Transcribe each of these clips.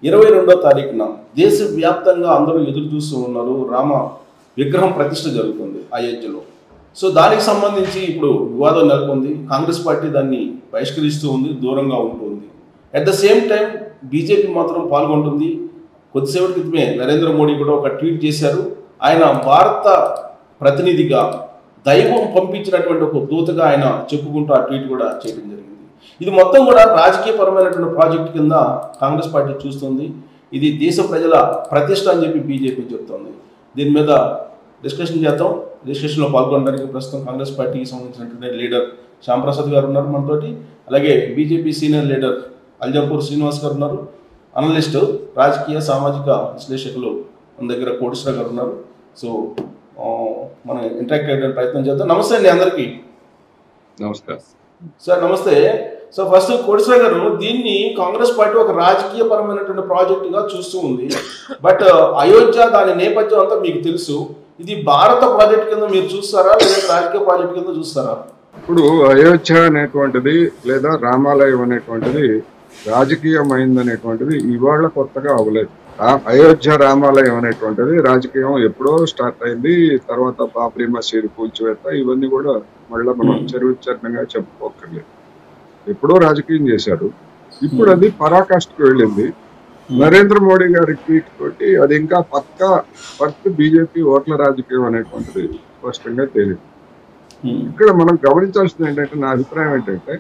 ఇరవై రెండో తారీఖున దేశవ్యాప్తంగా అందరూ ఎదురు చూస్తూ ఉన్నారు రామ విగ్రహం ప్రతిష్ఠ జరుగుతుంది అయోధ్యలో సో దానికి సంబంధించి ఇప్పుడు వివాదం నెలకొంది కాంగ్రెస్ పార్టీ దాన్ని బహిష్కరిస్తూ ఉంది దూరంగా ఉంటుంది at the same time BJP మాత్రం పాల్గొంటుంది కొద్దిసేపటి క్రితమే నరేంద్ర మోడీ కూడా ఒక ట్వీట్ చేశారు ఆయన భారత ప్రతినిధిగా దైవం పంపించినటువంటి ఒక దూతగా ఆయన చెప్పుకుంటూ ఆ ట్వీట్ కూడా చేయడం జరిగింది ఇది మొత్తం కూడా రాజకీయపరమైనటువంటి ప్రాజెక్ట్ కింద కాంగ్రెస్ పార్టీ చూస్తుంది ఇది దేశ ప్రజల ప్రతిష్ట అని చెప్పి బీజేపీ చెప్తోంది దీని మీద డిస్కషన్ చేద్దాం డిస్కషన్లో పాల్గొనడానికి ప్రస్తుతం కాంగ్రెస్ పార్టీకి సంబంధించినటువంటి లీడర్ శ్యాంప్రసాద్ గారు ఉన్నారు మనతోటి అలాగే BJP senior leader Aljapur Srinivas garu ఉన్నారు అనలిస్ట్ రాజకీయ సామాజిక విశ్లేషకులు మన దగ్గర కోటేశ్వర గారు ఉన్నారు సో ఆ, మనం ఇంటరాక్ట్ అయ్యే ప్రయత్నం చేద్దాం నమస్తే అండి అందరికీ నమస్కారం సార్ నమస్తే సో ఫస్ట్ కోటేశ్వర గారు దీన్ని కాంగ్రెస్ పార్టీ ఒక రాజకీయ పరమైనటువంటి ప్రాజెక్టుగా చూస్తూ ఉంది బట్ అయోధ్య దాని నేపథ్యం అంతా మీకు తెలుసు ఇది భారత ప్రాజెక్ట్ కింద మీరు చూస్తారా లేదా రాజకీయ ప్రాజెక్ట్ కింద చూస్తారా ఇప్పుడు అయోధ్య అనేటువంటిది లేదా రామాలయం అనేటువంటిది రాజకీయమైంది అనేటువంటిది ఇవాళ కొత్తగా అవ్వలేదు ఆ అయోధ్య రామాలయం అనేటువంటిది రాజకీయం ఎప్పుడో స్టార్ట్ అయింది తర్వాత బాబ్రీ మసీదు కూల్చివేత ఇవన్నీ కూడా మళ్ళీ మనం Hmm. చరిత్రంగా చెప్పుకోకర్లేదు ఎప్పుడో రాజకీయం చేశారు ఇప్పుడు అది పరాకాష్ఠకు వెళ్ళింది నరేంద్ర మోడీ గారి ట్వీట్ తోటి అది ఇంకా పక్కా వర్త్ బీజేపీ ఓట్ల రాజకీయం అనేటువంటిది స్పష్టంగా తేలింది ఇక్కడ మనం గమనించాల్సింది ఏంటంటే నా అభిప్రాయం ఏంటంటే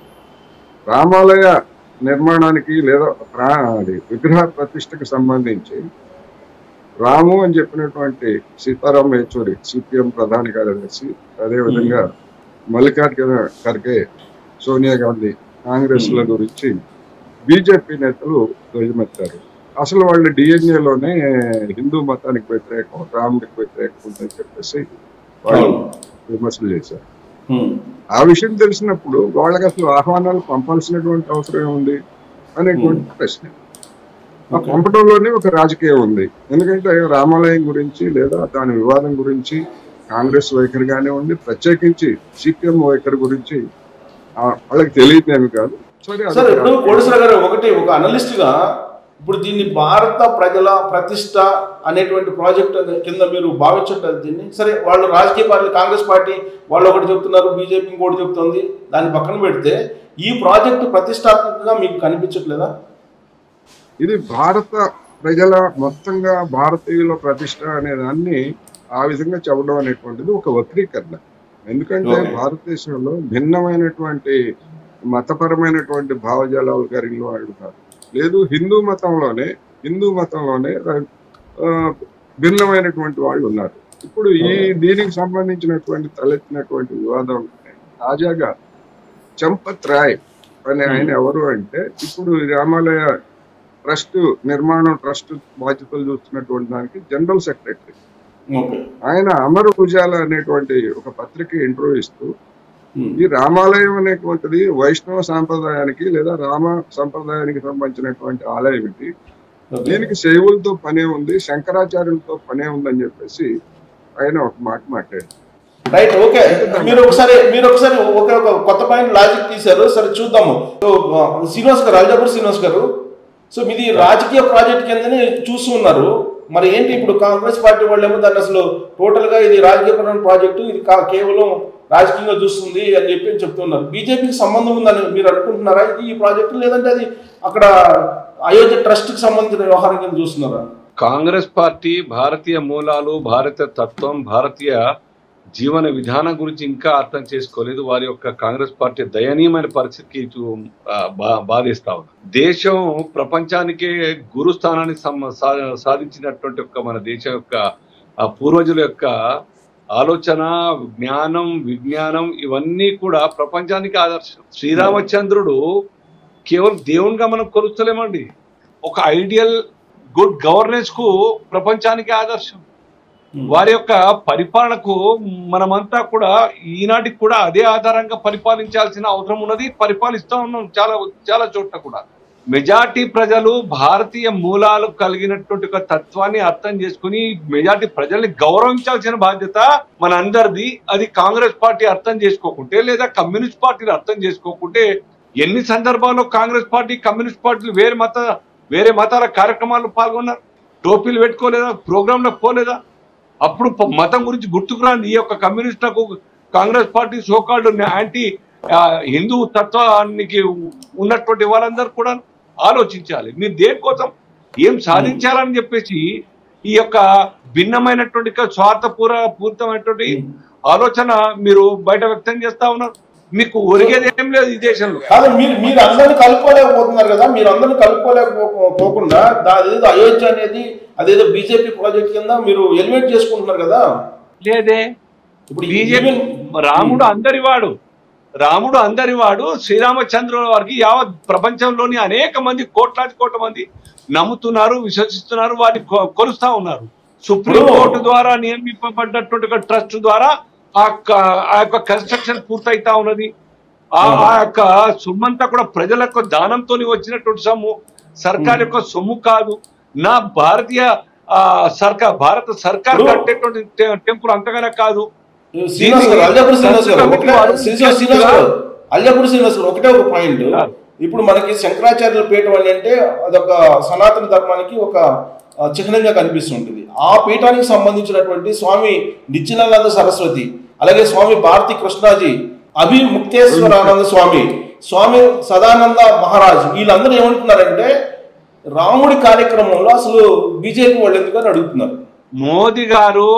రామాలయ నిర్మాణానికి లేదా రా- అది విగ్రహ ప్రతిష్టకు సంబంధించి రాము అని చెప్పినటువంటి సీతారాం యేచూరి సిపిఎం ప్రధాన కార్యదర్శి అదేవిధంగా మల్లికార్జున ఖర్గే సోనియా గాంధీ కాంగ్రెస్ ల గురించి బీజేపీ నేతలు ధ్వజమెత్తారు అసలు వాళ్ళు డిఎన్ఏలోనే హిందూ మతానికి వ్యతిరేకం రాముడికి వ్యతిరేకం ఉందని చెప్పేసి వాళ్ళు విమర్శలు చేశారు Hmm. ఆ విషయం తెలిసినప్పుడు వాళ్ళకి అసలు ఆహ్వానాలు పంపాల్సినటువంటి అవసరం ఏముంది అనేటువంటి ప్రశ్న ఆ Okay. పంపడంలోనే ఒక రాజకీయం ఉంది ఎందుకంటే రామాలయం గురించి లేదా దాని వివాదం గురించి కాంగ్రెస్ వైఖరిగానే ఉంది ప్రత్యేకించి సిపిఎం వైఖరి గురించి ఆ, వాళ్ళకి తెలియదేమి కాదు సరే అది సార్ ఇప్పుడు కోటేశ్వర గారు ఒకటి ఒక అనలిస్ట్ గా ఇప్పుడు దీన్ని భారత ప్రజల ప్రతిష్ట అనేటువంటి ప్రాజెక్ట్ కింద మీరు భావించట్లేదు దీన్ని సరే వాళ్ళు రాజకీయ పార్టీ కాంగ్రెస్ పార్టీ వాళ్ళు ఒకటి చెప్తున్నారు బీజేపీ ఇంకోటి చెప్తుంది దాన్ని పక్కన పెడితే ఈ ప్రాజెక్టు ప్రతిష్టాత్మకంగా మీకు కనిపించట్లేదా ఇది భారత ప్రజల మొత్తంగా భారతీయుల ప్రతిష్ట అనే దాన్ని ఆ విధంగా చెప్పడం అనేటువంటిది ఒక వక్రీకరణ ఎందుకంటే Okay. భారతదేశంలో భిన్నమైనటువంటి మతపరమైనటువంటి భావజాలాలు కలిగిన వాళ్ళు ఉన్నారు లేదు హిందూ మతంలోనే హిందూ మతంలోనే ఆ, భిన్నమైనటువంటి వాళ్ళు ఉన్నారు ఇప్పుడు ఈ దీనికి సంబంధించినటువంటి తలెత్తినటువంటి వివాదం తాజాగా చంపత్ రాయ్ అనే ఆయన ఎవరు అంటే ఇప్పుడు ఈ రామాలయ ట్రస్ట్ నిర్మాణం ట్రస్ట్ బాధ్యతలు చూస్తున్నటువంటి దానికి జనరల్ సెక్రటరీ ఓకే ఆయన అమర్ ఉజాల అనేటువంటి ఒక పత్రిక ఇంటర్వ్యూ ఇస్తూ ఈ రామాలయం అనేటువంటిది వైష్ణవ సాంప్రదాయానికి లేదా రామ సంప్రదాయానికి సంబంధించినటువంటి ఆలయం ఇది దీనికి శైవులతో పనే ఉంది శంకరాచార్యులతో పనే ఉంది అని చెప్పేసి ఆయన ఒక మాట మాట్లాడారు రైట్ ఓకే మీరు ఒకసారి మీరు ఒకసారి ఒకే ఒక కొత్త పాయింట్ లాజిక్ తీశారు సరే చూద్దాము సో ఆ, శ్రీనివాస్ గారు అల్జాపూర్ శ్రీనివాస్ గారు సో మీది రాజకీయ ప్రాజెక్ట్ కిందనే చూస్తూ ఉన్నారు మరి ఏంటి ఇప్పుడు కాంగ్రెస్ పార్టీ వాళ్ళేమో దాన్ని అసలు టోటల్ గా ఇది రాజకీయపరమైన ప్రాజెక్టు ఇది కా- కేవలం రాజకీయంగా చూస్తుంది అని చెప్పి చెప్తున్నారు బీజేపీకి సంబంధం ఉందని మీరు అనుకుంటున్నారా ఇది ఈ ప్రాజెక్టు లేదంటే అది అక్కడ అయోధ్య ట్రస్ట్ కి సంబంధించిన వ్యవహారం కింద చూస్తున్నారా కాంగ్రెస్ పార్టీ భారతీయ మూలాలు భారతీయ తత్వం భారతీయ జీవన విధానం గురించి ఇంకా అర్థం చేసుకోలేదు వారి యొక్క కాంగ్రెస్ పార్టీ దయనీయమైన పరిస్థితికి చూ- ఆ, బా- బాధిస్తా ఉంది దేశం ప్రపంచానికే గురు స్థానాన్ని సమ- సా- సాధించినటువంటి యొక్క మన దేశం యొక్క ఆ పూర్వజుల యొక్క ఆలోచన జ్ఞానం విజ్ఞానం ఇవన్నీ కూడా ప్రపంచానికి ఆదర్శం శ్రీరామచంద్రుడు కేవలం దేవునిగా మనం కొలుస్తలేమండి ఒక ఐడియల్ గుడ్ గవర్నెన్స్ కు ప్రపంచానికి ఆదర్శం వారి యొక్క పరిపాలనకు మనమంతా కూడా ఈనాటికి కూడా అదే ఆధారంగా పరిపాలించాల్సిన అవసరం ఉన్నది పరిపాలిస్తూ ఉన్నాం చాలా చాలా చోట్ల కూడా మెజార్టీ ప్రజలు భారతీయ మూలాలు కలిగినటువంటి ఒక తత్వాన్ని అర్థం చేసుకుని మెజార్టీ ప్రజల్ని గౌరవించాల్సిన బాధ్యత మన అందరిది అది కాంగ్రెస్ పార్టీ అర్థం చేసుకోకుంటే లేదా కమ్యూనిస్ట్ పార్టీలు అర్థం చేసుకోకుంటే ఎన్ని సందర్భాల్లో కాంగ్రెస్ పార్టీ కమ్యూనిస్ట్ పార్టీలు వేరే మత వేరే మతాల కార్యక్రమాల్లో పాల్గొన్నారు టోపీలు పెట్టుకోలేదా ప్రోగ్రాంలకు పోలేదా అప్పుడు ప- మతం గురించి గుర్తుకురాని ఈ యొక్క కమ్యూనిస్టులకు కాంగ్రెస్ పార్టీ సోకాల్డ్ యాంటీ ఆ, హిందూ తత్వానికి ఉన్నటువంటి వాళ్ళందరూ కూడా ఆలోచించాలి మీరు దేనికోసం ఏం సాధించాలని చెప్పేసి ఈ యొక్క భిన్నమైనటువంటి స్వార్థపూర పూరితమైనటువంటి ఆలోచన మీరు బయట వ్యక్తం చేస్తా ఉన్నారు మీకు ఒరిగేది ఏం లేదు ఈ దేశంలో కాదు మీరు మీరు అందరిని కలుపుకోలేకపోతున్నారు కదా మీరు అందరిని కలుపుకోలేకపోకుండా దా- అదేదో అయోధ్య అనేది అదేదో బీజేపీ ప్రాజెక్ట్ కింద మీరు ఎలివేట్ చేసుకుంటున్నారు కదా లేదే ఇప్పుడు బీజేపీ ఈవెన్- రాముడు అందరివాడు రాముడు అందరివాడు శ్రీరామచంద్రుల వారికి యావత్ ప్రపంచంలోని అనేక మంది కోట్లాది కోట్ల మంది నమ్ముతున్నారు విశ్వసిస్తున్నారు వారిని కొ- కొలుస్తా ఉన్నారు సుప్రీం ఇప్పుడు- కోర్టు ద్వారా నియమింపబడ్డటువంటి ఒక ట్రస్ట్ ద్వారా ఆ క- ఆ యొక్క కన్స్ట్రక్షన్ పూర్తయితా ఉన్నది ఆ ఆ యొక్క సొమ్మంతా కూడా ప్రజల యొక్క దానంతో వచ్చినటువంటి సొమ్ము సర్కార్ యొక్క సొమ్ము కాదు నా భారతీయ ఆ, సర్కార్ భారత సర్కార్ ఇప్పుడు- కట్టేటువంటి టె- టెంపుల్ అంతగానే కాదు శ్రీనివాస్ గారు అల్జాపూర్ శ్రీనివాస్ గారు ఒకటే వాళ్ళు శ్రీనివాస్ శ్రీనివాస్ గారు అల్జాపూర్ శ్రీనివాస్ గారు ఒకటే ఒక పాయింట్ సార్. ఇప్పుడు మనకి శంకరాచార్యుల పీఠం అని అంటే అదొక సనాతన ధర్మానికి ఒక ఆ, చిహ్నంగా కనిపిస్తుంటుంది ఆ పీఠానికి సంబంధించినటువంటి స్వామి నిత్యానంద సరస్వతి అలాగే స్వామి భారతి కృష్ణాజీ అభి ముక్తేశ్వరానంద స్వామి స్వామి సదానంద మహారాజ్ వీళ్ళందరూ ఏమంటున్నారంటే రాముడి కార్యక్రమంలో అసలు బీజేపీ వాళ్ళు ఎందుకని అడుగుతున్నారు మోదీ గారు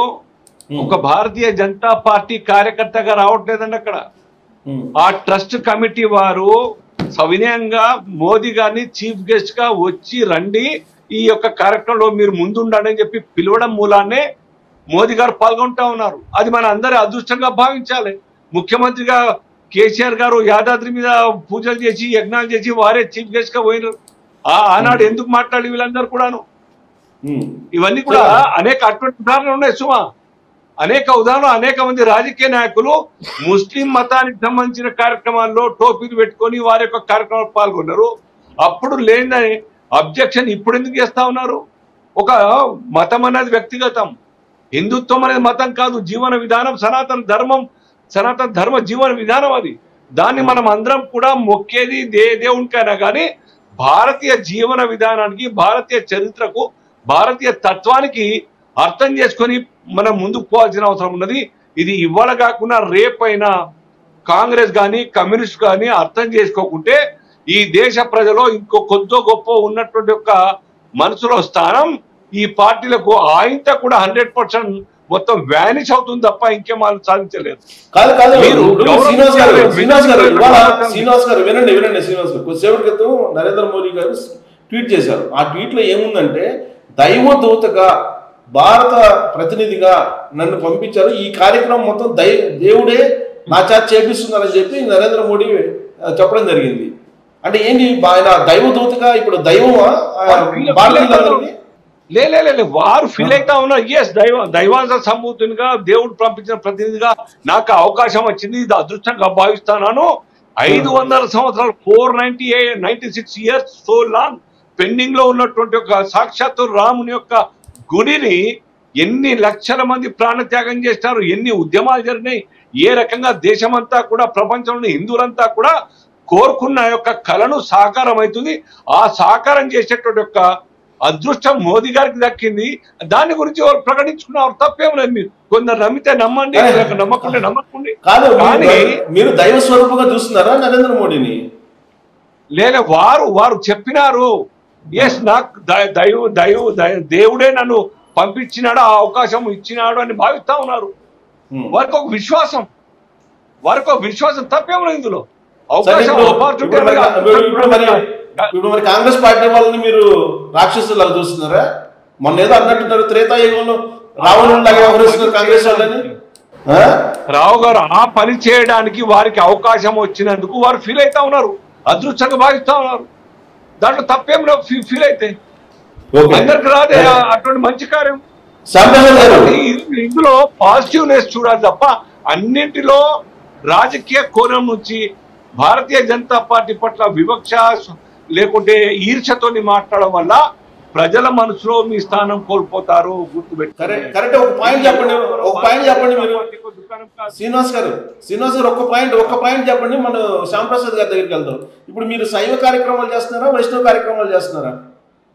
ఒక భారతీయ జనతా పార్టీ కార్యకర్తగా రావట్లేదండి అక్కడ ఉమ్. ఆ ట్రస్ట్ కమిటీ వారు సవినయంగా మోదీ గారిని చీఫ్ గెస్ట్ గా వచ్చి రండి ఈ యొక్క కార్యక్రమంలో మీరు ముందుండండి అని చెప్పి పిలవడం మూలానే మోదీ గారు పాల్గొంటా ఉన్నారు అది మన అందరి అదృష్టంగా భావించాలి ముఖ్యమంత్రిగా కేసీఆర్ గారు యాదాద్రి మీద పూజలు చేసి యజ్ఞాలు చేసి వారే చీఫ్ గెస్ట్ గా పోయినారు ఆ ఆనాడు ఎందుకు మాట్లాడి వీళ్ళందరూ కూడాను ఉమ్. ఇవన్నీ కూడా అనేక అటువంటి ఉదాహరణలు ఉన్నాయి సుమా అనేక ఉదాహరణలు అనేక మంది రాజకీయ నాయకులు ముస్లిం మతానికి సంబంధించిన కార్యక్రమాల్లో టోపీలు పెట్టుకొని వారి యొక్క కార్యక్రమాలు పాల్గొన్నారు అప్పుడు లేని అబ్జెక్షన్ ఇప్పుడు ఎందుకు చేస్తా ఉన్నారు ఒక మతం అనేది వ్యక్తిగతం హిందుత్వం అనేది మతం కాదు జీవన విధానం సనాతన ధర్మం సనాతన ధర్మ జీవన విధానం అది దాన్ని మనం అందరం కూడా మొక్కేది దే దేవునికైనా కానీ భారతీయ జీవన విధానానికి భారతీయ చరిత్రకు భారతీయ తత్వానికి అర్థం చేసుకొని మనం ముందుకు పోవాల్సిన అవసరం ఉన్నది ఇది ఇవాళ కాకుండా రేపైనా కాంగ్రెస్ కానీ కమ్యూనిస్ట్ కానీ అర్థం చేసుకోకుంటే ఈ దేశ ప్రజలో ఇంకో కొద్దో గొప్ప ఉన్నటువంటి ఒక మనసులో స్థానం ఈ పార్టీలకు ఆయంత కూడా హండ్రెడ్ పర్సెంట్ మొత్తం వ్యానిష్ అవుతుంది తప్ప ఇంకేం వాళ్ళు సాధించలేదు కాదు కాదు మీరు ఇప్పుడు గౌరవం శ్రీనివాస్ గారు చేయాలి. శ్రీనివాస్ గారు ఇవాళ మాట్లాడండి. శ్రీనివాస్ గారు వినండి వినండి శ్రీనివాస్ గారు కొద్దిసేపటి క్రితం నరేంద్ర మోదీ గారు ట్వీట్ చేశారు ఆ ట్వీట్ లో ఏముందంటే దైవదూతగా భారత ప్రతినిధిగా నన్ను పంపించారు ఈ కార్యక్రమం మొత్తం దై దేవుడే నా చేత చేపిస్తున్నారని చెప్పి నరేంద్ర మోడీ ఆ, చెప్పడం జరిగింది అంటే ఏంటి బా- ఆయన దైవదూతగా ఇప్పుడు దైవమా ఆ, భారతీయులందరికీ లే లే, లే, లే, వారు ఫీల్ అవుతా ఉన్నారు ఎస్ దైవ దైవాంశ సంభూతునిగా దేవుడు పంపించిన ప్రతినిధిగా నాకు అవకాశం వచ్చింది ఇది అదృష్టంగా భావిస్తున్నాను ఐదు వందల సంవత్సరాలు four ninety ninety six years so long pending లో ఉన్నటువంటి ఒక సాక్షాత్తు రాముని యొక్క గుడిని ఎన్ని లక్షల మంది ప్రాణత్యాగం చేస్తారు ఎన్ని ఉద్యమాలు జరిగినాయి ఏ రకంగా దేశమంతా కూడా ప్రపంచంలోని హిందువులంతా కూడా కోరుకున్న యొక్క కళను సాకారం అవుతుంది ఆ సాకారం చేసేటువంటి యొక్క అదృష్టం మోదీ గారికి దక్కింది దాని గురించి వాళ్ళు ప్రకటించుకున్నారు తప్పేం లేదు మీరు కొందరు నమ్మితే నమ్మండి లేక నమ్మకుంటే నమ్మకండి కాదు మీరు కానీ దై- మీరు దైవ స్వరూపంగా చూస్తున్నారా నరేంద్ర మోడీని లేదా వారు వారు చెప్పినారు ఎస్ నాకు దై- దైవ దైవ దై- దేవుడే నన్ను పంపించినాడు ఆ అవకాశం ఇచ్చినాడు అని భావిస్తా ఉన్నారు ఉమ్. వారికి ఒక విశ్వాసం వారికి ఒక విశ్వాసం తప్పేమో ఇందులో సరే, అవకాశం ఇప్పుడు- opportunity ఇప్పుడు మరి- అనగా- ఇప్పుడు- ఇప్పుడు మరి ఇప్పుడు మరి కాంగ్రెస్ పార్టీ వాళ్ళని మీరు రాక్షసులాగా చూస్తున్నారా మొన్న ఏదో అన్నట్టున్నారు త్రేతాయుగంలో రావణుడు లాగా వ్యవహరిస్తున్నారు కాంగ్రెస్ వాళ్ళని ఆ? రావు గారు ఆ పని చేయడానికి వారికి అవకాశం వచ్చినందుకు వారు ఫీల్ అవుతా ఉన్నారు అదృష్టంగా భావిస్తా ఉన్నారు దాంట్లో తప్పేం లేదు ఫీ- ఫీల్ అయితే ఓకే. అందరికి రాదే ఆ- అటువంటి మంచి కార్యం శ్యాంప్రసాద్ గారు ఈ- ఇందులో పాజిటివ్నెస్ చూడాలి తప్ప అన్నింటిలో రాజకీయ కోణం నుంచి భారతీయ జనతా పార్టీ పట్ల వివక్ష లేకుంటే ఈర్షతోని మాట్లాడడం వల్ల ప్రజల మనసులో మీ స్థానం కోల్పోతారు గుర్తుపెట్టు కరెక్ట్ కరెక్ట్ ఒక పాయింట్ చెప్పండి ఒక పాయింట్ చెప్పండి మీరు శ్రీనివాస్ గారు శ్రీనివాస్ గారు ఒక్క పాయింట్ ఒక్క పాయింట్ చెప్పండి మనం శ్యాంప్రసాద్ గారి దగ్గరికి వెళ్తాం ఇప్పుడు మీరు శైవ కార్యక్రమాలు చేస్తున్నారా వైష్ణవ కార్యక్రమాలు చేస్తున్నారా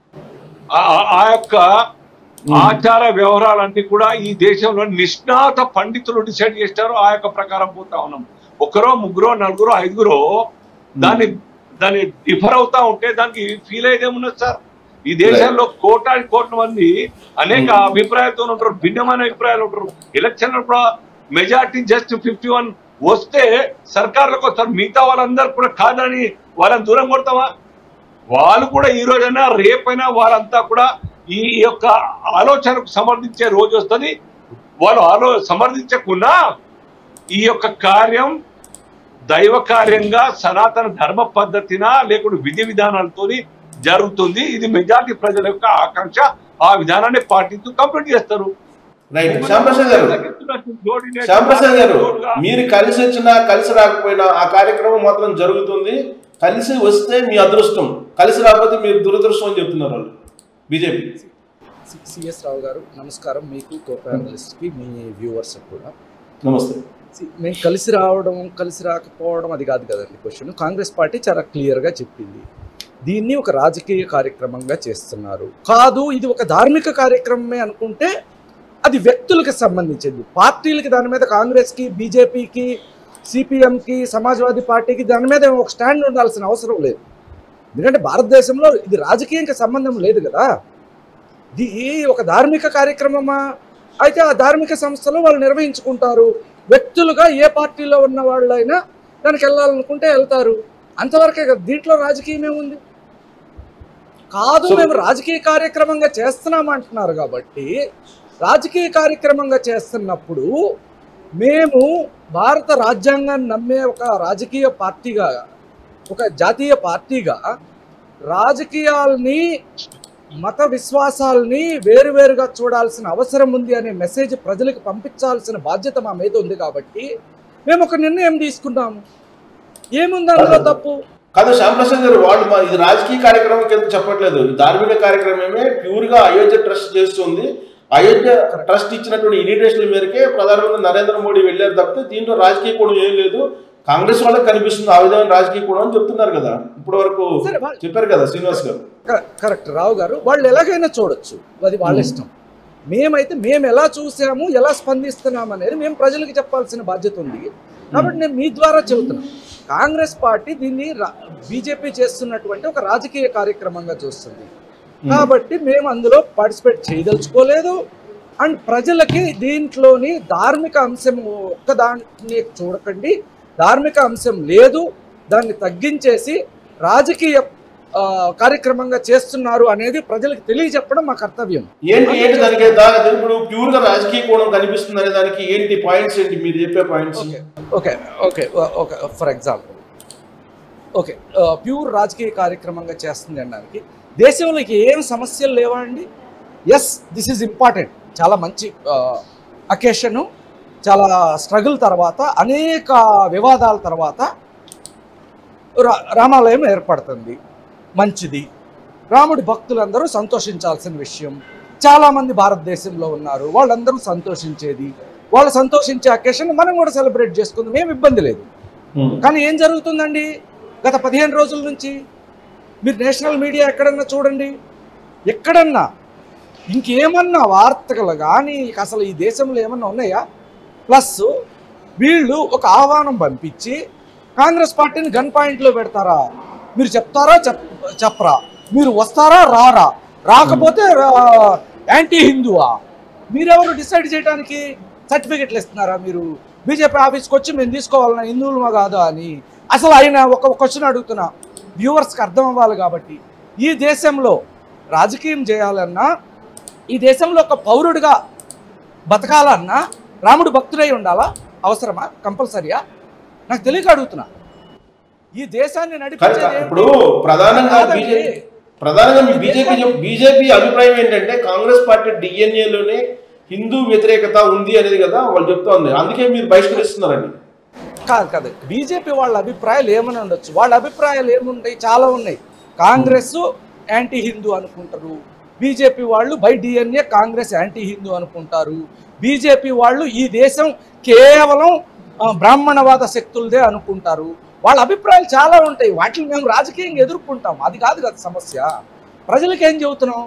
ఆ- ఆ యొక్క ఆచార వ్యవహారాలన్నీ కూడా ఈ దేశంలో నిష్ణాత పండితులు డిసైడ్ చేస్తారు ఆ యొక్క ప్రకారం పోతా ఉన్నాం ఒకరో ముగ్గురో నలుగురో ఐదుగురో దాన్ని దాన్ని డిఫర్ అవుతా ఉంటే దానికి ఫీల్ అయ్యేది ఏమున్నది సార్ ఈ దేశంలో కోటాది కోట్ల మంది అనేక అభిప్రాయాలతో ఉంటారు భిన్నమైన అభిప్రాయాలు ఉంటారు election majority just fifty one వస్తే సర్కార్లకు వస్తారు మిగతా వాళ్ళందరూ కూడా కాదని వాళ్ళని దూరం కొడతావా వాళ్ళు కూడా ఈ రోజైనా రేపైనా వాళ్ళంతా కూడా ఈ యొక్క ఆలోచనకు సమర్థించే రోజు వస్తుంది వాళ్ళు ఆలో సమర్థించకుండా ఈ యొక్క కార్యం దైవ కార్యంగా సనాతన ధర్మ పద్ధతిన లేకుంటే విధి విధానాలతోని జరుగుతుంది ఇది మెజారిటీ ప్రజల యొక్క ఆకాంక్ష ఆ విధానాన్ని పాటిస్తూ కంప్లీట్ చేస్తారు రైట్ శ్యాంప్రసాద్ గారు శ్యాంప్రసాద్ గారు మీరు కలిసి వచ్చినా కలిసి రాకపోయినా ఆ కార్యక్రమం మాత్రం జరుగుతుంది కలిసి వస్తే మీ అదృష్టం కలిసి రాకపోతే మీరు దురదృష్టం అని చెప్తున్నారు వాళ్ళు బీజేపీ సిఎస్ రావు గారు నమస్కారం మీకు కో ప్యానలిస్ట్కి మీ వ్యూవర్స్ కూడా నమస్తే See, మేము కలిసి రావడం కలిసి రాకపోవడం అది కాదు కదండి క్వశ్చన్ కాంగ్రెస్ పార్టీ చాలా క్లియర్గా చెప్పింది దీన్ని ఒక రాజకీయ కార్యక్రమంగా చేస్తున్నారు కాదు ఇది ఒక ధార్మిక కార్యక్రమమే అనుకుంటే అది వ్యక్తులకు సంబంధించింది పార్టీలకి దాని మీద కాంగ్రెస్కి బీజేపీకి సిపిఎంకి సమాజ్వాదీ పార్టీకి దాని మీద ఒక స్టాండ్ ఉండాల్సిన అవసరం లేదు ఎందుకంటే భారతదేశంలో ఇది రాజకీయంకి సంబంధం లేదు కదా ఇది ఒక ధార్మిక కార్యక్రమమా అయితే ఆ ధార్మిక సంస్థలు వాళ్ళు నిర్వహించుకుంటారు వ్యక్తులుగా ఏ పార్టీలో ఉన్న వాళ్ళైనా దానికి వెళ్ళాలనుకుంటే వెళ్తారు అంతవరకే కదా దీంట్లో రాజకీయం ఏముంది కాదు So- మేము రాజకీయ కార్యక్రమంగా చేస్తున్నాం అంటున్నారు కాబట్టి రాజకీయ కార్యక్రమంగా చేస్తున్నప్పుడు మేము భారత రాజ్యాంగాన్ని నమ్మే ఒక రాజకీయ పార్టీగా ఒక జాతీయ పార్టీగా రాజకీయాల్ని మత విశ్వాసాల్ని వేరువేరుగా చూడాల్సిన అవసరం ఉంది అనే మెసేజ్ ప్రజలకు పంపించాల్సిన బాధ్యత మా మీద ఉంది కాబట్టి మేము ఒక నిర్ణయం తీసుకున్నాము ఏముంది అందులో తప్పు కాదు శ్యాంప్రసాద్ గారు వాళ్ళు మా ఇది రాజకీయ కార్యక్రమం కింద చెప్పట్లేదు ఇది ధార్మిక కార్యక్రమమే ప్యూర్ గా అయోధ్య ట్రస్ట్ చేస్తుంది అయోధ్య ట్రస్ట్ ఇచ్చినటువంటి ఇన్విటేషన్ మేరకే ప్రధానమంత్రి నరేంద్ర మోడీ వెళ్ళారు తప్పితే దీంట్లో రాజకీయ కోణం ఏం లేదు కాంగ్రెస్ వాళ్ళకి కనిపిస్తుంది ఆ విధమైన రాజకీయ కోణం అని చెప్తున్నారు కదా ఇప్పటి వరకు సరే, వాళ్ళు- చెప్పారు కదా శ్రీనివాస్ గారు క- కరెక్ట్ రావు గారు వాళ్ళు ఎలాగైనా చూడొచ్చు అది వాళ్ళ ఇష్టం మేమైతే మేము ఎలా చూసాము ఎలా స్పందిస్తున్నాం అనేది మేము ప్రజలకు చెప్పాల్సిన బాధ్యత ఉంది కాబట్టి నేను మీ ద్వారా చెబుతున్నాను కాంగ్రెస్ పార్టీ దీన్ని బీజేపీ చేస్తున్నటువంటి ఒక రాజకీయ కార్యక్రమంగా చూస్తుంది కాబట్టి మేము అందులో పార్టిసిపేట్ చేయదలుచుకోలేదు అండ్ ప్రజలకి దీంట్లోని ధార్మిక అంశం ఒక్కదాన్ని చూడకండి ధార్మిక అంశం లేదు దాన్ని తగ్గించేసి రాజకీయ ఆ, కార్యక్రమంగా చేస్తున్నారు అనేది ప్రజలకు తెలియజెప్పడం మా కర్తవ్యం ఏంటి ఏంటి దానికి దాని ఇప్పుడు ప్యూర్ గా రాజకీయ కోణం కనిపిస్తుంది అనే దానికి ఏంటి పాయింట్స్ ఏంటి మీరు చెప్పే points okay okay okay okay for example okay pure రాజకీయ కార్యక్రమంగా చేస్తుంది అనడానికి దేశంలో ఏం సమస్యలు లేవా అండి ఎస్ దిస్ ఈజ్ ఇంపార్టెంట్ చాలా మంచి అకేషను చాలా స్ట్రగుల్ తర్వాత అనేక వివాదాల తర్వాత రా- రామాలయం ఏర్పడుతుంది మంచిది రాముడి భక్తులందరూ సంతోషించాల్సిన విషయం చాలామంది భారతదేశంలో ఉన్నారు వాళ్ళందరూ సంతోషించేది వాళ్ళు సంతోషించే అకేషన్ మనం కూడా సెలబ్రేట్ చేసుకుందాం ఏం ఇబ్బంది లేదు కానీ ఏం జరుగుతుందండి గత పదిహేను రోజుల నుంచి మీరు నేషనల్ మీడియా ఎక్కడన్నా చూడండి ఎక్కడన్నా ఇంకేమన్నా వార్తలు కానీ అసలు ఈ దేశంలో ఏమన్నా ఉన్నాయా ప్లస్ వీళ్ళు ఒక ఆహ్వానం పంపించి కాంగ్రెస్ పార్టీని గన్ పాయింట్లో పెడతారా మీరు చెప్తారా చెప్ చెప్పరా మీరు వస్తారా రారా రాకపోతే రా- యాంటీ హిందువా మీరెవరు డిసైడ్ చేయడానికి సర్టిఫికెట్లు ఇస్తున్నారా మీరు బీజేపీ ఆఫీస్కి వచ్చి మేము తీసుకోవాలన్నా హిందువులమా కాదా అని అసలు ఆయన ఒక క్వశ్చన్ అడుగుతున్నా వ్యూవర్స్కి అర్థం అవ్వాలి కాబట్టి ఈ దేశంలో రాజకీయం చేయాలన్నా ఈ దేశంలో ఒక పౌరుడిగా బతకాలన్నా రాముడు భక్తుడై ఉండాలా అవసరమా కంపల్సరీయా నాకు తెలియక అడుగుతున్నా ఈ దేశాన్ని కానీ నడిపించేది ఏంటి? ఇప్పుడు ప్రధానంగా కాదండి. బీజేపీ ప్రధానంగా మీ బీజేపీ బీజేపీ అభిప్రాయం ఏంటంటే కాంగ్రెస్ పార్టీ డిఎన్ఏలోనే హిందూ వ్యతిరేకత ఉంది అనేది కదా వాళ్ళు చెప్తోంది అందుకే మీరు బహిష్కరిస్తున్నారండి కాదు కాదు బీజేపీ వాళ్ళ అభిప్రాయాలు ఏమని ఉండొచ్చు వాళ్ళ అభిప్రాయాలు ఏముంటాయి చాలా ఉన్నాయి కాంగ్రెస్ యాంటీ హిందూ అనుకుంటారు బీజేపీ వాళ్ళు by DNA Congress anti Hindu అనుకుంటారు బీజేపీ వాళ్ళు ఈ దేశం కేవలం ఆ, బ్రాహ్మణవాద శక్తులదే అనుకుంటారు వాళ్ళ అభిప్రాయాలు చాలా ఉంటాయి వాటిని మేము రాజకీయంగా ఎదుర్కొంటాం అది కాదు కదా సమస్య ప్రజలకు ఏం చెబుతున్నాం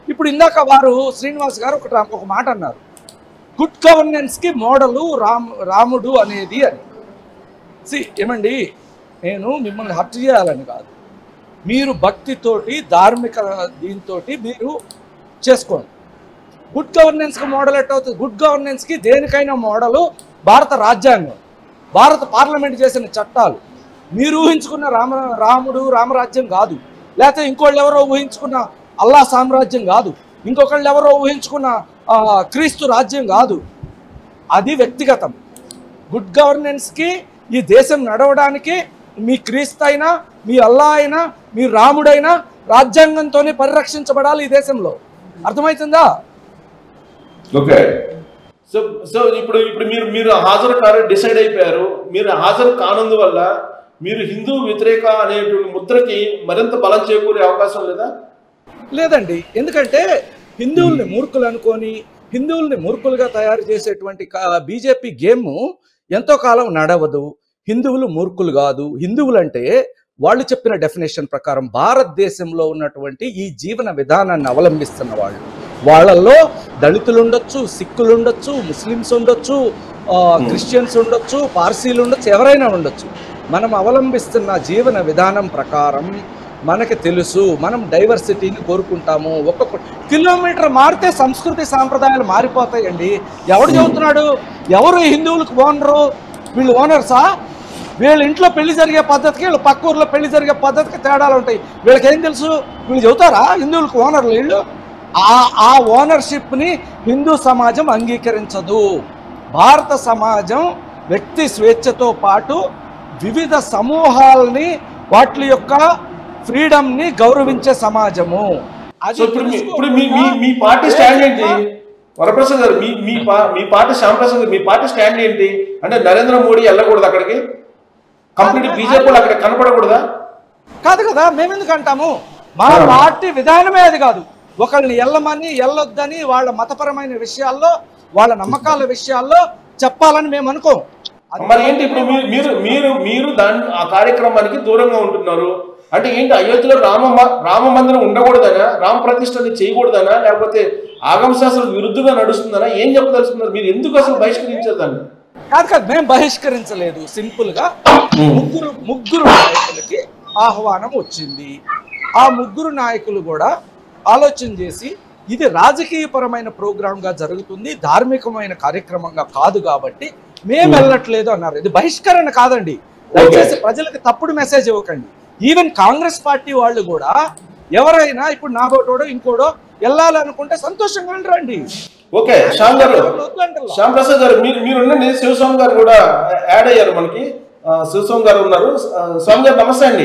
ఇప్పుడు ఇందాక వారు శ్రీనివాస్ గారు ఒక ఒక మాట అన్నారు గుడ్ గవర్నెన్స్కి మోడలు రామ్ రాముడు అనేది అని సి ఏమండి నేను మిమ్మల్ని హర్ట్ చేయాలని కాదు మీరు భక్తితోటి ధార్మిక దీంతో మీరు చేసుకోండి గుడ్ గవర్నెన్స్కి మోడల్ ఎట్ అవుతుంది గుడ్ గవర్నెన్స్కి దేనికైనా మోడలు భారత రాజ్యాంగం భారత పార్లమెంట్ చేసిన చట్టాలు మీరు ఊహించుకున్న రామ రాముడు రామరాజ్యం కాదు లేకపోతే ఇంకోళ్ళు ఎవరో ఊహించుకున్న అల్లా సామ్రాజ్యం కాదు ఇంకొకళ్ళు ఎవరో ఊహించుకున్న ఆ, క్రీస్తు రాజ్యం కాదు అది వ్యక్తిగతం గుడ్ గవర్నెన్స్కి ఈ దేశం నడవడానికి మీ క్రీస్తు అయినా మీ అల్లా అయినా మీ రాముడైనా రాజ్యాంగంతోనే పరిరక్షించబడాలి ఈ దేశంలో అర్థమవుతుందా ఓకే సో సో ఇప్పుడు ఇప్పుడు మీరు మీరు హాజరు కారు డిసైడ్ అయిపోయారు మీరు హాజరు కానందువల్ల మీరు హిందూ వ్యతిరేక అనేటువంటి ముద్రకి మరింత బలం చేకూరే అవకాశం లేదా లేదండి ఎందుకంటే హిందువుల్ని మూర్ఖులు అనుకొని హిందువుల్ని మూర్ఖులుగా తయారు చేసేటువంటి బీజేపీ గేమ్ ఎంతో కాలం నడవదు హిందువులు మూర్ఖులు కాదు హిందువులు అంటే వాళ్ళు చెప్పిన డెఫినేషన్ ప్రకారం భారతదేశంలో ఉన్నటువంటి ఈ జీవన విధానాన్ని అవలంబిస్తున్న వాళ్ళు వాళ్ళల్లో దళితులు ఉండొచ్చు సిక్కులు ఉండొచ్చు ముస్లిమ్స్ ఉండొచ్చు ఆ, క్రిస్టియన్స్ ఉండొచ్చు పార్సీలు ఉండొచ్చు ఎవరైనా ఉండొచ్చు మనం అవలంబిస్తున్న జీవన విధానం ప్రకారం మనకి తెలుసు మనం డైవర్సిటీని కోరుకుంటాము ఒక్కొక్క కిలోమీటర్ మారితే సంస్కృతి సాంప్రదాయాలు మారిపోతాయండి ఎవడు చెబుతున్నాడు ఎవరు ఈ హిందువులకు ఓనరు వీళ్ళు ఓనర్సా వీళ్ళ ఇంట్లో పెళ్లి జరిగే పద్ధతికి వీళ్ళ పక్క ఊర్లో పెళ్లి జరిగే పద్ధతికి తేడాలు ఉంటాయి వీళ్ళకి ఏం తెలుసు వీళ్ళు చెబుతారా హిందువులకు ఓనర్లు వీళ్ళు ఆ ఆ ఓనర్షిప్ని హిందూ సమాజం అంగీకరించదు భారత సమాజం వ్యక్తి స్వేచ్ఛతో పాటు వివిధ సమూహాలని వాటి యొక్క ఫ్రీడమ్ని గౌరవించే సమాజము సో ఇప్పుడు మీ- ఇప్పుడు మీ మీ మీ పార్టీ స్టాండ్ ఏంటి వరప్రసాద్ గారు మీ మీ పా- మీ పార్టీ శ్యాంప్రసాద్ గారు మీ పార్టీ స్టాండ్ ఏంటి అంటే నరేంద్ర మోడీ వెళ్ళకూడదు అక్కడికి కంప్లీట్ బీజేపీ వాళ్ళు అక్కడ కనపడకూడదా కాదు కదా మేమెందుకు అంటాము మా ఆ. పార్టీ విధానమే అది కాదు ఒకళ్ళని ఎల్లమని ఎల్లొద్దని వాళ్ళ మతపరమైన విషయాల్లో వాళ్ళ నమ్మకాల విషయాల్లో చెప్పాలని మేము అనుకోం అది మరి ఏంటి ఇప్పుడు మీరు మీరు మీరు మీరు దాని ఆ కార్యక్రమానికి దూరంగా ఉంటున్నారు అంటే ఏంటి అయోధ్యలో రామ మ- రామ మందిరం ఉండకూడదనా రామ ప్రతిష్టని చేయకూడదనా లేకపోతే ఆగమ శాస్త్రం విరుద్ధంగా నడుస్తుందనా ఏం చెప్పదలుచుకున్నారు మీరు ఎందుకు అసలు బహిష్కరించారు దాన్ని కాదు కాదు మేము బహిష్కరించలేదు సింపుల్ గా ముగ్గురు ముగ్గురు నాయకులకి ఆహ్వానం వచ్చింది ఆ ముగ్గురు నాయకులు కూడా ఆలోచన చేసి ఇది రాజకీయపరమైన ప్రోగ్రామ్ గా జరుగుతుంది ధార్మికమైన కార్యక్రమంగా కాదు కాబట్టి మేము వెళ్ళట్లేదు అన్నారు ఇది బహిష్కరణ కాదండి దయచేసి ప్రజలకు తప్పుడు మెసేజ్ ఇవ్వకండి ఈవెన్ కాంగ్రెస్ పార్టీ వాళ్ళు కూడా ఎవరైనా ఇప్పుడు నాగోటోడో ఇంకోడో వెళ్ళాలనుకుంటే సంతోషంగా రండి ఓకే శ్యామ్ గారు వద్దంటలా. శ్యామ్ ప్రసాద్ గారు మీరు మీరు ఉండండి శివస్వామి గారు కూడా యాడ్ అయ్యారు మనకి ఆ, శివస్వామి గారు ఉన్నారు ఆ, స్వామి గారు నమస్తే అండి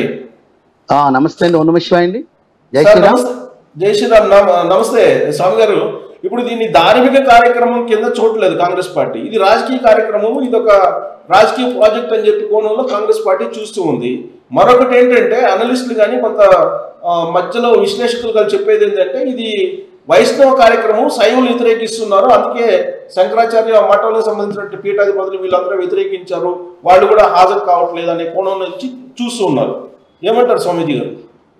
ఆ, నమస్తే అండి ఓం నమ శివాయ అండి జై సార్, శ్రీరామ్ నమస్తే. జై శ్రీరామ్ నమ- నమస్తే స్వామి గారు ఇప్పుడు దీన్ని ధార్మిక కార్యక్రమం కింద చూడలేదు కాంగ్రెస్ పార్టీ ఇది రాజకీయ కార్యక్రమం ఇది ఒక రాజకీయ ప్రాజెక్ట్ అని చెప్పి కోణంలో కాంగ్రెస్ పార్టీ చూస్తూ ఉంది మరొకటి ఏంటంటే అనలిస్టులు కానీ కొంత ఆ, మధ్యలో విశ్లేషకులు కానీ చెప్పేది ఏంటంటే ఇది వైష్ణవ కార్యక్రమం శైవులు వ్యతిరేకిస్తున్నారు అందుకే శంకరాచార్య మఠాలకు సంబంధించిన పీఠాధిపతులు వీళ్ళందరూ వ్యతిరేకించారు వాళ్ళు కూడా హాజరు కావట్లేదు అనే కోణం నుంచి చూస్తూ ఉన్నారు ఏమంటారు స్వామీజీ గారు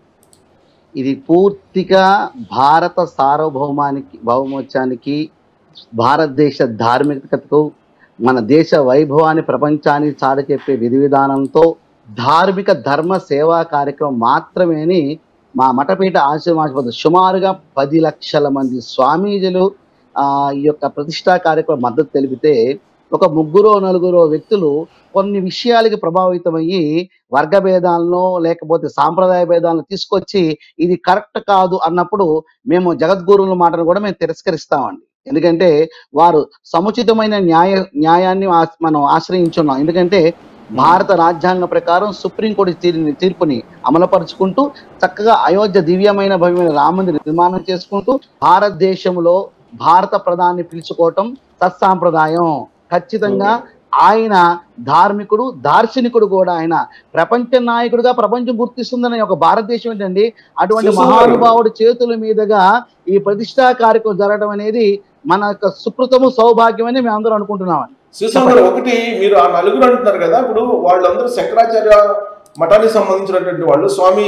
ఇది పూర్తిగా భారత సార్వభౌమానికి భౌమోత్సవానికి భారతదేశ ధార్మికతకు మన దేశ వైభవాన్ని ప్రపంచానికి చాటి చెప్పే విధి విధానంతో ధార్మిక ధర్మ సేవా కార్యక్రమం మాత్రమేని మా మఠపీఠ ఆశ్రమాధిపతి సుమారుగా పది లక్షల మంది స్వామీజులు ఆ, ఈ యొక్క ప్రతిష్టా కార్యక్రమం మద్దతు తెలిపితే ఒక ముగ్గురో నలుగురో వ్యక్తులు కొన్ని విషయాలకి ప్రభావితమయ్యి వర్గ భేదాలను లేకపోతే సాంప్రదాయ భేదాలను తీసుకొచ్చి ఇది కరెక్ట్ కాదు అన్నప్పుడు మేము జగద్గురువుల మాటను కూడా మేము తిరస్కరిస్తామండి ఎందుకంటే వారు సముచితమైన న్యాయ న్యాయాన్ని ఆస్- మనం ఆశ్రయించున్నాం ఎందుకంటే భారత రాజ్యాంగ ప్రకారం సుప్రీంకోర్టు తీర్పుని తీర్పుని అమలుపరుచుకుంటూ చక్కగా అయోధ్య దివ్యమైన భవ్యమైన రామందిర నిర్మాణం చేసుకుంటూ భారతదేశంలో భారత ప్రధాని పిలుచుకోవటం సత్సాంప్రదాయం ఖచ్చితంగా ఆయన ధార్మికుడు దార్శనికుడు కూడా ఆయన ప్రపంచ నాయకుడుగా ప్రపంచం గుర్తిస్తుందని ఒక భారతదేశం ఏంటండి అటువంటి చూస్తున్నారు. మహానుభావుడి చేతుల మీదుగా ఈ ప్రతిష్టా కార్యక్రమం జరగడం అనేది మన యొక్క సుకృతము సౌభాగ్యమని మేము అందరం అనుకుంటున్నామండి శివస్వామి గారు ఒకటి మీరు ఆ నలుగురు అంటున్నారు కదా ఇప్పుడు వాళ్ళందరూ శంకరాచార్య మఠానికి సంబంధించినటువంటి వాళ్ళు స్వామి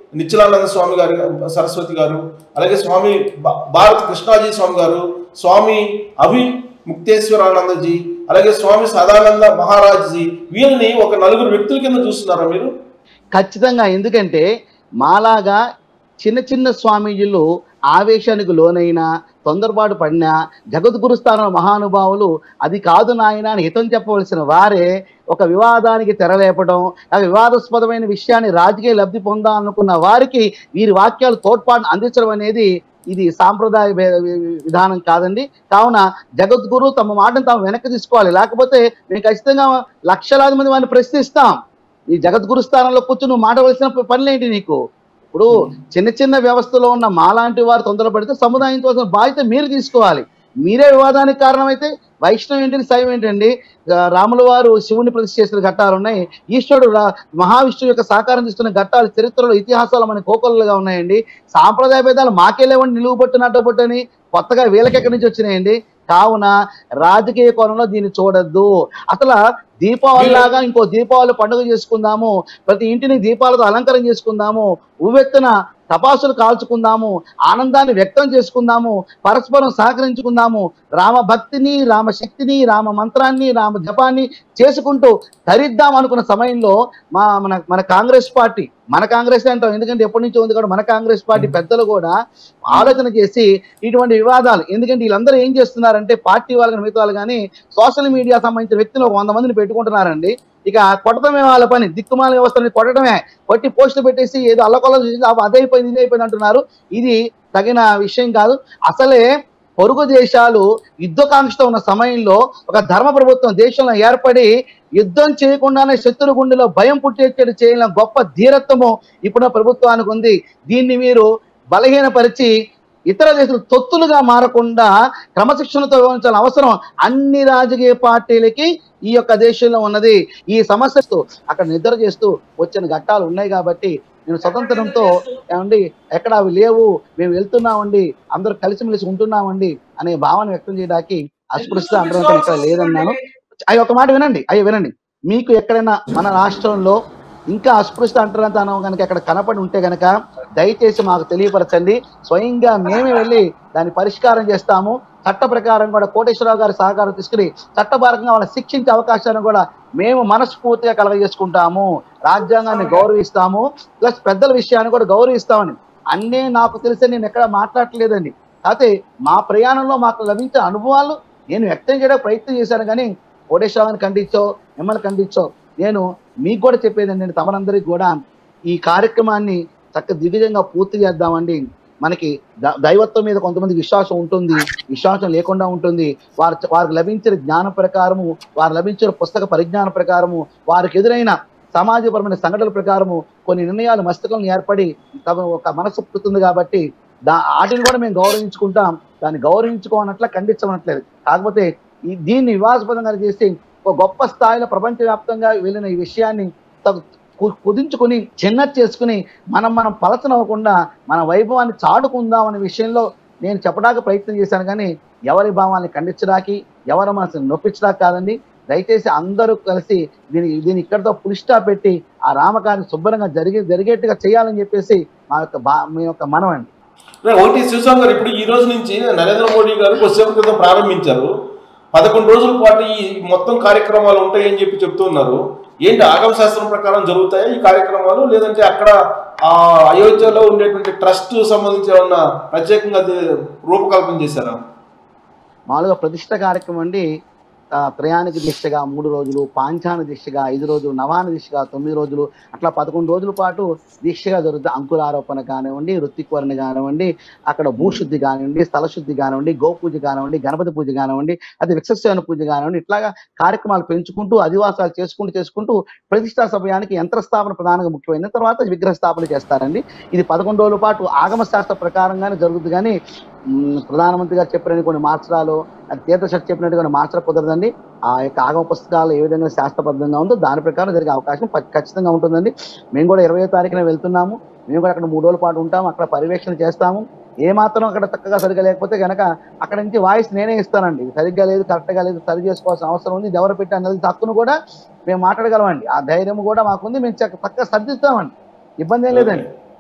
నిత్యలానంద స్వామి గారు సరస్వతి గారు అలాగే స్వామి భా- భారత్ కృష్ణాజీ స్వామి గారు స్వామి అభి ముక్తేశ్వరానందజీ అలాగే స్వామి సదానంద మహారాజ్జీ వీళ్ళని ఒక నలుగురు వ్యక్తుల కింద చూస్తున్నారా మీరు ఖచ్చితంగా ఎందుకంటే మాలాగా చిన్న చిన్న స్వామీజీలు ఆవేశానికి లోనైనా తొందరపాటు పడినా జగద్గురు స్థానం మహానుభావులు అది కాదు నాయన అని హితం చెప్పవలసిన వారే ఒక వివాదానికి తెరలేపడం ఆ వివాదాస్పదమైన విషయాన్ని రాజకీయ లబ్ధి పొందాలనుకున్న వారికి వీరి వాక్యాలు తోడ్పాటును అందించడం అనేది ఇది సాంప్రదాయ వే- వి- విధానం కాదండి కావున జగద్గురు తమ మాటను తాము వెనక్కి తీసుకోవాలి లేకపోతే మేము ఖచ్చితంగా లక్షలాది మంది వారిని ప్రశ్నిస్తాం ఈ జగద్గురు స్థానంలో కూర్చుని నువ్వు మాటవలసిన పనులేంటి నీకు ఇప్పుడు చిన్న చిన్న వ్యవస్థలో ఉన్న మాలాంటి వారు తొందరపడితే సముదాయించవలసిన బాధ్యత మీరు తీసుకోవాలి మీరే వివాదానికి కారణమైతే వైష్ణవం ఏంటండి శైవం ఏంటండి ఆ, రాముల వారు శివుని ప్రతిష్ఠ చేసిన ఘట్టాలు ఉన్నాయి ఈశ్వరుడు రా- మహావిష్ణువు యొక్క సాకారం తీసుకున్న ఘట్టాలు చరిత్రలో ఇతిహాసాలు మన కోకొల్లలుగా ఉన్నాయండి సాంప్రదాయ భేదాలు మాకే లేవండి నిలువు పట్టు నట్టబొట్టు అని కొత్తగా వీళ్ళకి ఎక్కడి నుంచి వచ్చినాయండి కావున రాజకీయ కోణంలో దీన్ని చూడొద్దు అసలు దీపావళి లాగా ఇంకో దీపావళి పండుగ చేసుకుందాము ప్రతి ఇంటిని దీపాలతో అలంకరణ చేసుకుందాము ఉవ్వెత్తున తపాసులు కాల్చుకుందాము ఆనందాన్ని వ్యక్తం చేసుకుందాము పరస్పరం సహకరించుకుందాము రామ భక్తిని రామ శక్తిని రామ మంత్రాన్ని రామ జపాన్ని చేసుకుంటూ ధరిద్దాం అనుకున్న సమయంలో మా మన మన కాంగ్రెస్ పార్టీ మన కాంగ్రెస్ అంటాం ఎందుకంటే ఎప్పటి నుంచో ఉంది కూడా మన కాంగ్రెస్ పార్టీ పెద్దలు కూడా ఆలోచన చేసి ఇటువంటి వివాదాలు ఎందుకంటే వీళ్ళందరూ ఏం చేస్తున్నారంటే పార్టీ వాళ్ళు కానీ మిగతా వాళ్ళు కానీ సోషల్ మీడియా సంబంధించిన వ్యక్తులు ఒక వంద మందిని పెట్టుకుంటున్నారండి ఇక కొట్టడమే వాళ్ళ పని దిక్కుమాల వ్యవస్థని కొట్టడమే కొట్టి పోస్టులు పెట్టేసి ఏదో అల్లకొల్ల చేసి "అబ్బా, అదైపోయింది ఇది అయిపోయింది అంటున్నారు ఇది తగిన విషయం కాదు అసలే పొరుగు దేశాలు యుద్ధకాంక్షతో ఉన్న సమయంలో ఒక ధర్మ ప్రభుత్వం దేశంలో ఏర్పడి యుద్ధం చేయకుండానే శత్రు గుండెలో భయం పుట్టేటట్టు చేయడం గొప్ప ధీరత్వము ఇప్పుడున్న ప్రభుత్వానికి ఉంది దీన్ని మీరు బలహీనపరిచి ఇతర దేశాలు తొత్తులుగా మారకుండా క్రమశిక్షణతో వ్యవహరించాల్సిన అవసరం అన్ని రాజకీయ పార్టీలకి ఈ యొక్క దేశంలో ఉన్నది ఈ సమస్యతో అక్కడ నిద్ర చేస్తూ వచ్చిన ఘట్టాలు ఉన్నాయి కాబట్టి నేను స్వతంత్రంతో ఏమండి ఎక్కడ అవి లేవు మేము వెళ్తున్నామండి అందరూ కలిసిమెలిసి ఉంటున్నామండి అనే భావన వ్యక్తం చేయడానికి అస్పృశ్యత అంతరంతం ఇక్కడ లేదన్నాను అవి ఒక మాట వినండి అయ్యో వినండి మీకు ఎక్కడైనా మన రాష్ట్రంలో ఇంకా అస్పృశ్యత అంటరంతనం కనుక ఎక్కడ కనపడి ఉంటే గనక దయచేసి మాకు తెలియపరచండి స్వయంగా మేమే వెళ్ళి దాన్ని పరిష్కారం చేస్తాము చట్ట ప్రకారం కూడా కోటేశ్వరరావు గారి సహకారం తీసుకుని చట్టపరంగా వాళ్ళని శిక్షించే అవకాశాన్ని కూడా మేము మనస్ఫూర్తిగా కలగజేసుకుంటాము రాజ్యాంగాన్ని గౌరవిస్తాము ప్లస్ పెద్దల విషయాన్ని కూడా గౌరవిస్తామని అన్నీ నాకు తెలిసి నేను ఎక్కడ మాట్లాడట్లేదండి అయితే మా ప్రయాణంలో మాకు లభించిన అనుభవాలు నేను వ్యక్తం చేయడానికి ప్రయత్నం చేశాను కానీ కోటేశ్వరావుని ఖండించో మిమ్మల్ని ఖండించో నేను మీకు కూడా చెప్పేది నేను తమరందరికీ కూడా ఈ కార్యక్రమాన్ని చక్క దివ్యంగా పూర్తి చేద్దామండి మనకి ద- దైవత్వం మీద కొంతమందికి విశ్వాసం ఉంటుంది విశ్వాసం లేకుండా ఉంటుంది వారి వారికి లభించిన జ్ఞానం ప్రకారము వారు లభించిన పుస్తక పరిజ్ఞానం ప్రకారము వారికి ఎదురైన సమాజపరమైన సంఘటనల ప్రకారము కొన్ని నిర్ణయాలు మస్తకంలో ఏర్పడి తమ ఒక మనసు పుట్టుతుంది కాబట్టి దా వాటిని కూడా మేము గౌరవించుకుంటాం దాన్ని గౌరవించుకోనట్ల ఖండించమనట్లేదు కాకపోతే ఈ దీన్ని వివాదాస్పదంగా చేసి ఒక గొప్ప స్థాయిలో ప్రపంచవ్యాప్తంగా వెళ్ళిన ఈ విషయాన్ని తగు- కు- కుదించుకుని చిన్న చేసుకుని మనం మనం పలచనవ్వకుండా మన వైభవాన్ని చాటుకుందాం అనే విషయంలో నేను చెప్పడానికి ప్రయత్నం చేశాను కానీ ఎవరి భావాన్ని ఖండించడానికి ఎవరి మనసుని నొప్పించడానికి కాదండి దయచేసి అందరూ కలిసి దీని దీన్ని ఇక్కడితో పులి స్టాప్ పెట్టి ఆ రామకార్యం శుభ్రంగా జరిగి జరిగేట్టుగా చేయాలని చెప్పేసి మా యొక్క బా మీ యొక్క మనం అండి రే, ఒకటి శివస్వామి గారు ఇప్పుడు ఈ రోజు నుంచి నరేంద్ర మోడీ గారు కొద్దిసేపు క్రితం ప్రారంభించారు పదకొండు రోజుల పాటు ఈ మొత్తం కార్యక్రమాలు ఉంటాయని చెప్పి చెప్తున్నారు ఏంటి ఆగమ శాస్త్రం ప్రకారం జరుగుతాయా ఈ కార్యక్రమాలు లేదంటే అక్కడ ఆ అయోధ్యలో ఉండేటువంటి ట్రస్ట్ సంబంధించి ఏమన్నా ప్రత్యేకంగా అది రూపకల్పన చేశారా మామూలుగా ప్రతిష్ట కార్యక్రమం అండి ఆ, త్రయానికి దీక్షగా మూడు రోజులు పాంచాన దీక్షగా ఐదు రోజులు నవాన దీక్షగా తొమ్మిది రోజులు అట్లా పదకొండు రోజుల పాటు దీక్షగా జరుగుతుంది అంకురారోపణ కానివ్వండి ఋత్విక్వరణ కానివ్వండి అక్కడ భూశుద్ధి కానివ్వండి స్థలశుద్ధి కానివ్వండి గోపూజ కానివ్వండి గణపతి పూజ కానివ్వండి అది విక్షసేన పూజ కానివ్వండి ఇట్లాగా కార్యక్రమాలు పెంచుకుంటూ అధివాసాలు చేసుకుంటూ చేసుకుంటూ ప్రతిష్టా సమయానికి యంత్రస్థాపన ప్రధానంగా ముఖ్యమైన తర్వాత విగ్రహ స్థాపన చేస్తారండి ఇది పదకొండు రోజుల పాటు ఆగమ శాస్త్ర ప్రకారంగానే జరుగుతుంది కానీ మ్, ప్రధానమంత్రి గారు చెప్పినట్టు కొన్ని మార్చడాలు అది తీర్థశక్తి చెప్పినట్టు కొన్ని మార్చడం కుదరదండి ఆ యొక్క ఆగమ పుస్తకాలు ఏ విధంగా శాస్త్రబద్ధంగా ఉందో దాని ప్రకారం జరిగే అవకాశం ప- ఖచ్చితంగా ఉంటుందండి మేము కూడా ఇరవై తారీఖున వెళ్తున్నాము మేము కూడా అక్కడ మూడు రోజుల పాటు ఉంటాము అక్కడ పర్యవేక్షణ చేస్తాము ఏ మాత్రం అక్కడ చక్కగా సరిగా లేకపోతే కనుక అక్కడ నుంచి వాయిస్ నేనే ఇస్తానండి ఇది సరిగ్గా లేదు కరెక్ట్గా లేదు సరి చేసుకోవాల్సిన అవసరం ఉంది ఇది ఎవరు పెట్టి అన్నది తక్కువ కూడా మేము మాట్లాడగలమండి ఆ ధైర్యం కూడా మాకుంది మేము చక్క- చక్కగా సర్దిస్తామండి ఇబ్బంది ఏం లేదండి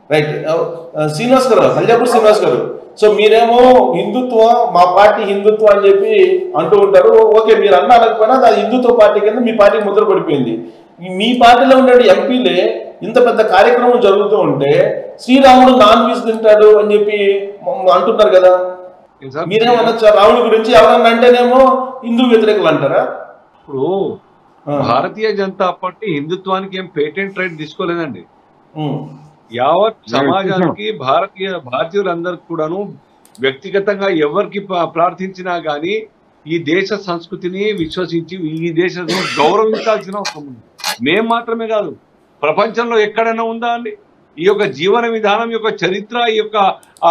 రైట్ శ్రీనివాస్ గారు హల్జాపూర్ శ్రీనివాస్ గారు సో మీరేమో హిందుత్వ మా పార్టీ హిందుత్వ అని చెప్పి అంటూ ఉంటారు ఓకే మీరు అన్న అనకపోయినా అది హిందుత్వ పార్టీ కింద మీ పార్టీ ముద్ర పడిపోయింది మీ పార్టీలో ఉండే ఎంపీలే ఇంత పెద్ద కార్యక్రమం జరుగుతూ ఉంటే శ్రీరాముడు నాన్ వెజ్ తింటాడు అని చెప్పి మ- అంటున్నారు కదా ఏం సార్? మీరేమనొచ్చా రాముడి గురించి ఎవరన్నా అంటేనేమో హిందూ వ్యతిరేకులు అంటారా ఇప్పుడు ఆ. భారతీయ జనతా పార్టీ హిందుత్వానికి ఏం పేటెంట్ రైట్ తీసుకోలేదండి ఉమ్. యావత్ నేను సమాజానికి భారతీయ భారతీయులందరికీ కూడాను వ్యక్తిగతంగా ఎవరికి ప్ర- ప్రార్థించినా గానీ ఈ దేశ సంస్కృతిని విశ్వసించి ఈ దేశంలో గౌరవించాల్సిన అవసరం ఉంది మేం మాత్రమే కాదు ప్రపంచంలో ఎక్కడైనా ఉందా అండి ఈ యొక్క జీవన విధానం యొక్క చరిత్ర ఈ యొక్క ఆ,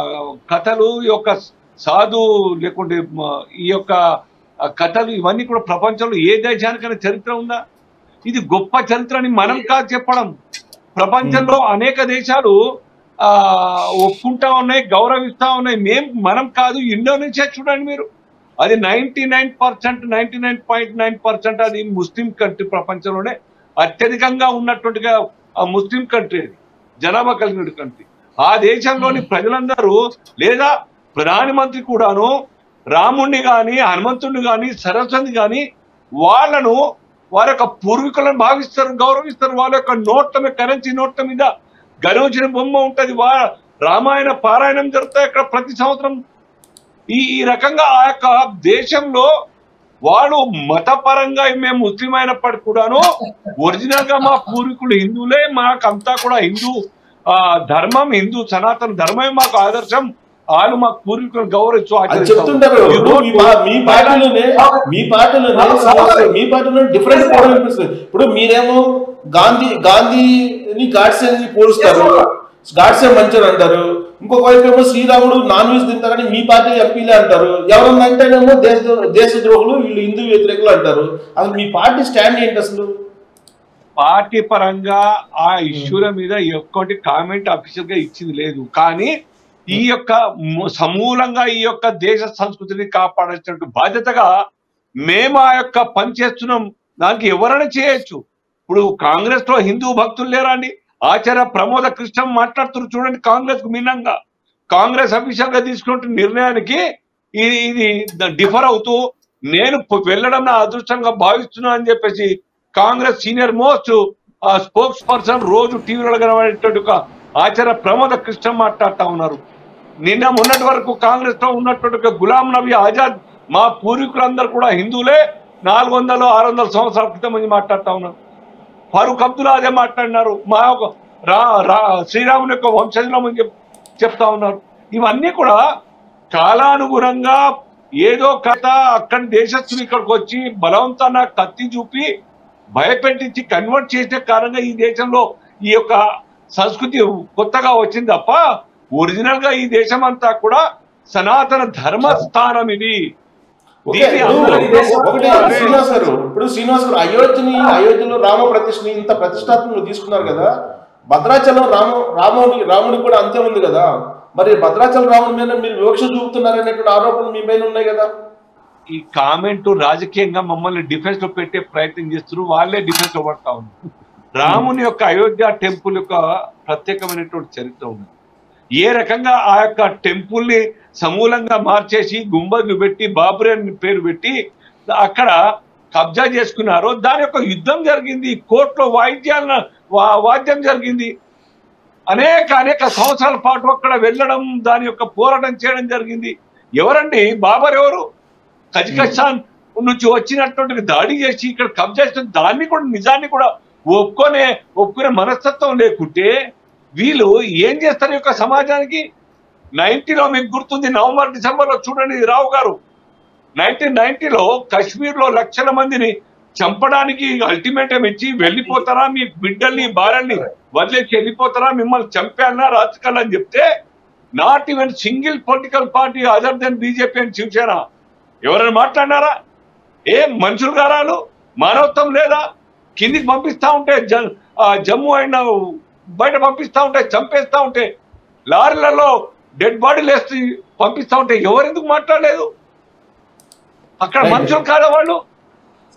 కథలు ఈ యొక్క సాధు లేకుంటే మ- ఈ యొక్క ఆ, కథలు ఇవన్నీ కూడా ప్రపంచంలో ఏ దేశానికైనా చరిత్ర ఉందా ఇది గొప్ప చరిత్రని మనం కాదు చెప్పడం ప్రపంచంలో అనేక దేశాలు ఆ ఒప్పుకుంటా ఉన్నాయి గౌరవిస్తా ఉన్నాయి మేం మనం కాదు ఇండోనేషియా చూడండి మీరు అది ninety nine percent ninety nine point nine percent అది ముస్లిం కంట్రీ ప్రపంచంలోనే అత్యధికంగా ఉన్నట్టుగా ఆ ముస్లిం కంట్రీ అది జనాభా కలిగిన కంట్రీ ఆ దేశంలోని ప్రజలందరూ లేదా ప్రధానమంత్రి కూడాను రాముణ్ణి గాని హనుమంతుడిని గాని సరస్వతిని గాని వాళ్ళను వారి యొక్క పూర్వీకులను భావిస్తారు గౌరవిస్తారు వాళ్ళ యొక్క నోట్ల మీద కరెన్సీ నోట్ల మీద గణోచిన బొమ్మ ఉంటది వా రామాయణ పారాయణం జరుగుతాయి అక్కడ ప్రతి సంవత్సరం ఈ ఈ రకంగా ఆ యొక్క దేశంలో వాళ్ళు మతపరంగా మేము ముస్లిం అయినప్పటికీ కూడాను ఒరిజినల్ గా మా పూర్వీకులు హిందువులే మాకంతా కూడా హిందూ ఆ ధర్మం హిందూ సనాతన ధర్మమే మాకు ఆదర్శం వాళ్ళు మా పూర్వీకులను గౌరవించు అది ఆచరిస్తాం. చెప్తుంటారు You ఇప్పుడు don't మీ పా- మీ పార్టీలోనే మీ పార్టీలోనే శ్రీనివాస్ మీ పార్టీలో డిఫరెంట్ కూడా అనిపిస్తుంది ఇప్పుడు మీరేమో గాంధీ గాంధీని గాడ్సేని పోలుస్తారు గాడ్సే మంచోడు అంటారు ఇంకొక వైపు ఏమో శ్రీరాముడు నాన్ వెజ్ తింటారని మీ పార్టీ ఎంపీలే అంటారు ఎవరన్నా అంటేనేమో దేశ దేశ ద్రోహులు వీళ్ళు హిందూ వ్యతిరేకులు అంటారు అసలు మీ పార్టీ స్టాండ్ ఏంటి అసలు పార్టీ పరంగా ఆ ఇష్యూల మీద ఒక్కటి కామెంట్ అఫీషియల్ గా ఇచ్చింది లేదు కానీ ఈ యొక్క ము- సమూలంగా ఈ యొక్క దేశ సంస్కృతిని కాపాడాల్సిన బాధ్యతగా మేము ఆ యొక్క పని చేస్తున్నాం దానికి ఎవరైనా చేయొచ్చు ఇప్పుడు కాంగ్రెస్ లో హిందూ భక్తులు లేరా అండి ఆచార్య ప్రమోద కృష్ణ మాట్లాడుతున్నారు చూడండి కాంగ్రెస్ కు భిన్నంగా కాంగ్రెస్ అఫీషియల్ గా తీసుకున్న నిర్ణయానికి ఇది ఇది డిఫర్ అవుతూ నేను పొ- వెళ్ళడం నా అదృష్టంగా భావిస్తున్నా అని చెప్పేసి Congress senior most spokesperson రోజు టీవీలో కనబడేటువంటి ఒక ఆచార్య ప్రమోద కృష్ణ మాట్లాడుతా ఉన్నారు నిన్న మొన్నటి వరకు కాంగ్రెస్ లో ఉన్నటువంటి ఒక గులాం నబీ ఆజాద్ మా పూర్వీకులందరూ కూడా హిందువులే నాలుగు వందలు ఆరు వందల సంవత్సరాల క్రితం మంది మాట్లాడుతా ఉన్నారు ఫరూక్ అబ్దుల్లా అదే మాట్లాడినారు మా యొక్క రా రా శ్రీరాముని యొక్క వంశజులం అని చెప్ చెప్తా ఉన్నారు ఇవన్నీ కూడా కాలానుగుణంగా ఏదో కథ అక్కడి దేశస్తులు ఇక్కడికి వచ్చి బలవంతాన కత్తి చూపి భయపెట్టించి కన్వర్ట్ చేసే కారణంగా ఈ దేశంలో ఈ యొక్క సంస్కృతి కొత్తగా వచ్చింది తప్ప ఒరిజినల్ గా ఈ దేశం అంతా కూడా సనాతన ధర్మ స్థానం ఇది ఓకే, దీన్ని ఇప్పుడు అందరూ ఒకటి శ్రీనివాస్ గారు ఇప్పుడు శ్రీనివాస్ గారు అయోధ్యని అయోధ్యలో రామ ప్రతిష్ఠని ఇంత ప్రతిష్టాత్మకంగా తీసుకున్నారు కదా భద్రాచలం రామ రాముడి రాముడికి కూడా అంతే ఉంది కదా మరి భద్రాచలం రాముడి మీద మీరు వివక్ష చూపుతున్నారనేటువంటి ఆరోపణలు మీ పైన ఉన్నాయి కదా ఈ కామెంట్ రాజకీయంగా మమ్మల్ని డిఫెన్స్ లో పెట్టే ప్రయత్నం చేస్తున్నారు వాళ్ళే డిఫెన్స్ లో పడతా ఉన్నారు రాముని యొక్క అయోధ్య టెంపుల్ యొక్క ప్రత్యేకమైనటువంటి చరిత్ర ఉంది ఏ రకంగా ఆ యొక్క టెంపుల్ ని సమూలంగా మార్చేసి గుంబర్లు పెట్టి బాబురే అని పేరు పెట్టి అక్కడ కబ్జా చేసుకున్నారో దాని యొక్క యుద్ధం జరిగింది కోర్టులో వాయిద్యాల వా- వాద్యం జరిగింది అనేక అనేక సంవత్సరాల పాటు అక్కడ వెళ్ళడం దాని యొక్క పోరాటం చేయడం జరిగింది ఎవరండి బాబర్ ఎవరు కజకస్తాన్ నుంచి వచ్చినటువంటి దాడి చేసి ఇక్కడ కబ్జా చేసిన దాన్ని కూడా నిజాన్ని కూడా ఒప్పుకొనే ఒప్పుకునే మనస్తత్వం లేకుంటే వీళ్ళు ఏం చేస్తారు ఈ యొక్క సమాజానికి నైన్టీలో మీకు గుర్తుంది నవంబర్ డిసెంబర్ లో చూడండి రావు గారు నైన్టీన్ నైన్టీలో కాశ్మీర్ లో లక్షల మందిని చంపడానికి అల్టిమేటం ఇచ్చి వెళ్ళిపోతారా మీ బిడ్డల్ని భార్యల్ని వదిలేసి వెళ్ళిపోతారా మిమ్మల్ని చంపేయాలన్నా రాజకీయాలు అని చెప్తే not even single political party other than BJP and Shiv Sena ఎవరైనా మాట్లాడినారా ఏ మనుషులు గారాలు మానవత్వం లేదా కిందికి పంపిస్తా ఉంటే జ- ఆ జమ్మూ అండ్ బయట పంపిస్తా ఉంటే చంపేస్తా ఉంటే లారీలలో డెడ్ బాడీలు వేసి పంపిస్తా ఉంటే ఎవరెందుకు మాట్లాడలేదు అక్కడ Right. మనుషులు కాదా వాళ్ళు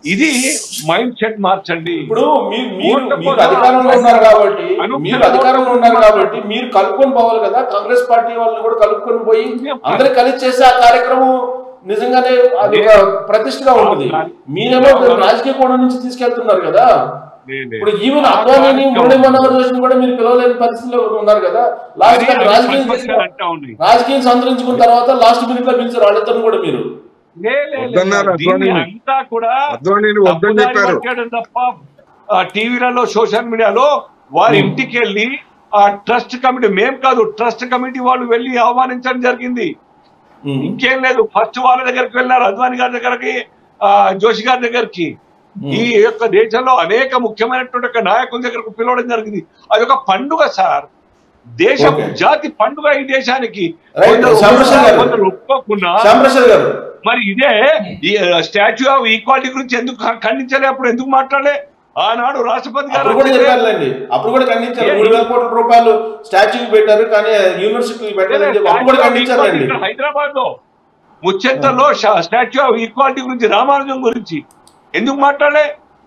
ఇది మైండ్ సెట్ మార్చండి ఇప్పుడు మీరు మీరు ఓట్ల మీరు కోసం అధికారంలో ఉన్నారు కాబట్టి అనుక్షణం మీరు అధికారంలో ఉన్నారు కాబట్టి మీరు కలుపుకొని పోవాలి కదా కాంగ్రెస్ పార్టీ వాళ్ళని కూడా కలుపుకొని పోయి అందరు కలిసి చేసే ఆ కార్యక్రమం నిజంగానే అది ఒక ప్రతిష్టగా ఉంటుంది మీరేమో రాజకీయ కోణం నుంచి తీసుకెళ్తున్నారు కదా ఇప్పుడు ఈవెన్ అద్వానీని మురళీ మనోహర్ జోషిని కూడా మీరు పిలవలేని పరిస్థితిలో ఉన్నారు కదా లాస్ట్ మరి రాజకీయం ప్రతిపక్షాలు అంటా ఉన్నాయి. రాజకీయం సంతరించుకున్న తర్వాత లాస్ట్ మినిట్ లో పిలిచారు వాళ్ళిద్దరు కూడా మీరు లే, లే, లే, వద్దన్నారు దీన్ని అద్వానీని. అంతా కూడా అద్వానీని వద్దని తప్పుదారి చెప్పారు పట్టాడు తప్ప ఆ టీవీలలో సోషల్ మీడియాలో వారి ఇంటికి వెళ్ళి ఆ ట్రస్ట్ కమిటీ మేం కాదు ట్రస్ట్ కమిటీ వాళ్ళు వెళ్ళి ఆహ్వానించడం జరిగింది ఉమ్. ఇంకేం లేదు ఫస్ట్ వాళ్ళ దగ్గరికి వెళ్ళినారు అద్వాని గారి దగ్గరికి ఆ, జోషి గారి దగ్గరికి ఈ యొక్క దేశంలో అనేక ముఖ్యమైనటువంటి ఒక నాయకుల దగ్గరకు పిలవడం జరిగింది అది ఒక పండుగ సార్ దేశ Okay. జాతి పండుగ ఈ దేశానికి Right. కొందరు శ్యామప్రసాద్ గారు. కొందరు ఒప్పుకోకుండా శ్యాంప్రసాద్ గారు మరి ఇదే ఈ స్టాచ్యూ ఆఫ్ ఈక్వాలిటీ గురించి ఎందుకు ఖ- ఖండించలే అప్పుడు ఎందుకు మాట్లాడలే ఆనాడు రాష్ట్రపతి గారు అప్పుడు కూడా అంటే- చెప్పారులేండి అప్పుడు కూడా ఖండించారు ఏ- మూడు వేల కోట్ల రూపాయలు స్టాచ్యూ పెట్టారు కానీ యూనివర్సిటీ పెట్టారని చెప్పి అప్పుడు కూడా ఖండించారండి హైదరాబాద్ లో ముచ్చెత్తలో స్టాచ్యూ ఆఫ్ ఈక్వాలిటీ గురించి రామానుజం గురించి ఎందుకు మాట్లాడలే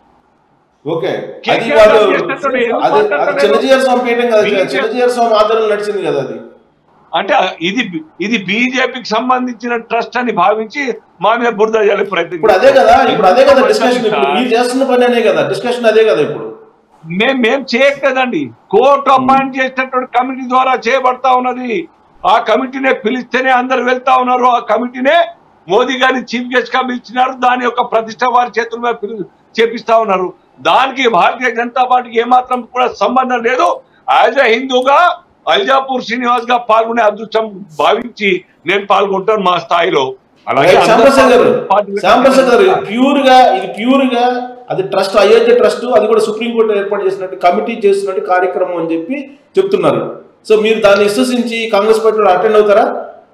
ఓకే అది కేసీఆర్ వాళ్ళు గారు చేసినట్టు ఎందుకు అది అది మాట్లాడలేదు? చిన్నజీఆర్ స్వామి పీఠం కదా బీజేపీ చిన్నజీఆర్ స్వామి ఆధ్వర్యంలో నడిచింది కదా అది అంటే ఇది ఇది బీజేపీకి సంబంధించిన ట్రస్ట్ అని భావించి మా మీద బురద జల్లే ప్రయత్నం ఇప్పుడు అదే కదా ఇప్పుడు అదే కదా ఎందుకు డిస్కషన్ ఇప్పుడు సార్? మీరు చేస్తున్న పని అనే కదా డిస్కషన్ అదే కదా ఇప్పుడు మేం మేం చేయట్లేదండి కోర్టు అపాయింట్ చేసినటువంటి కమిటీ ద్వారా చేయబడతా ఉన్నది ఆ కమిటీనే పిలిస్తేనే అందరు వెళ్తా ఉన్నారు ఆ కమిటీనే మోదీ గారిని చీఫ్ గెస్ట్ గా పిలిచినారు దాని యొక్క ప్రతిష్ట వారి చేతుల మీద పిలి- చేపిస్తా ఉన్నారు దానికి భారతీయ జనతా పార్టీకి ఏమాత్రం కూడా సంబంధం లేదు యాజ్ ఎ హిందూగా అల్జాపూర్ శ్రీనివాస్ గా పాల్గొనే అదృష్టం భావించి నేను పాల్గొంటాను మా స్థాయిలో అలాగే రైట్, అందరూ శ్యాంప్రసాద్ గారు పార్టీలకు శ్యాంప్రసాద్ గారు ఇది ప్యూర్ గా ఇది ప్యూర్ గా అది ట్రస్ట్ అయోధ్య ట్రస్ట్ అది కూడా సుప్రీంకోర్టు ఏర్పాటు చేసినట్టు కమిటీ చేసినట్టు కార్యక్రమం అని చెప్పి చెప్తున్నారు సో మీరు దాన్ని విశ్వసించి కాంగ్రెస్ పార్టీలో అటెండ్ అవుతారా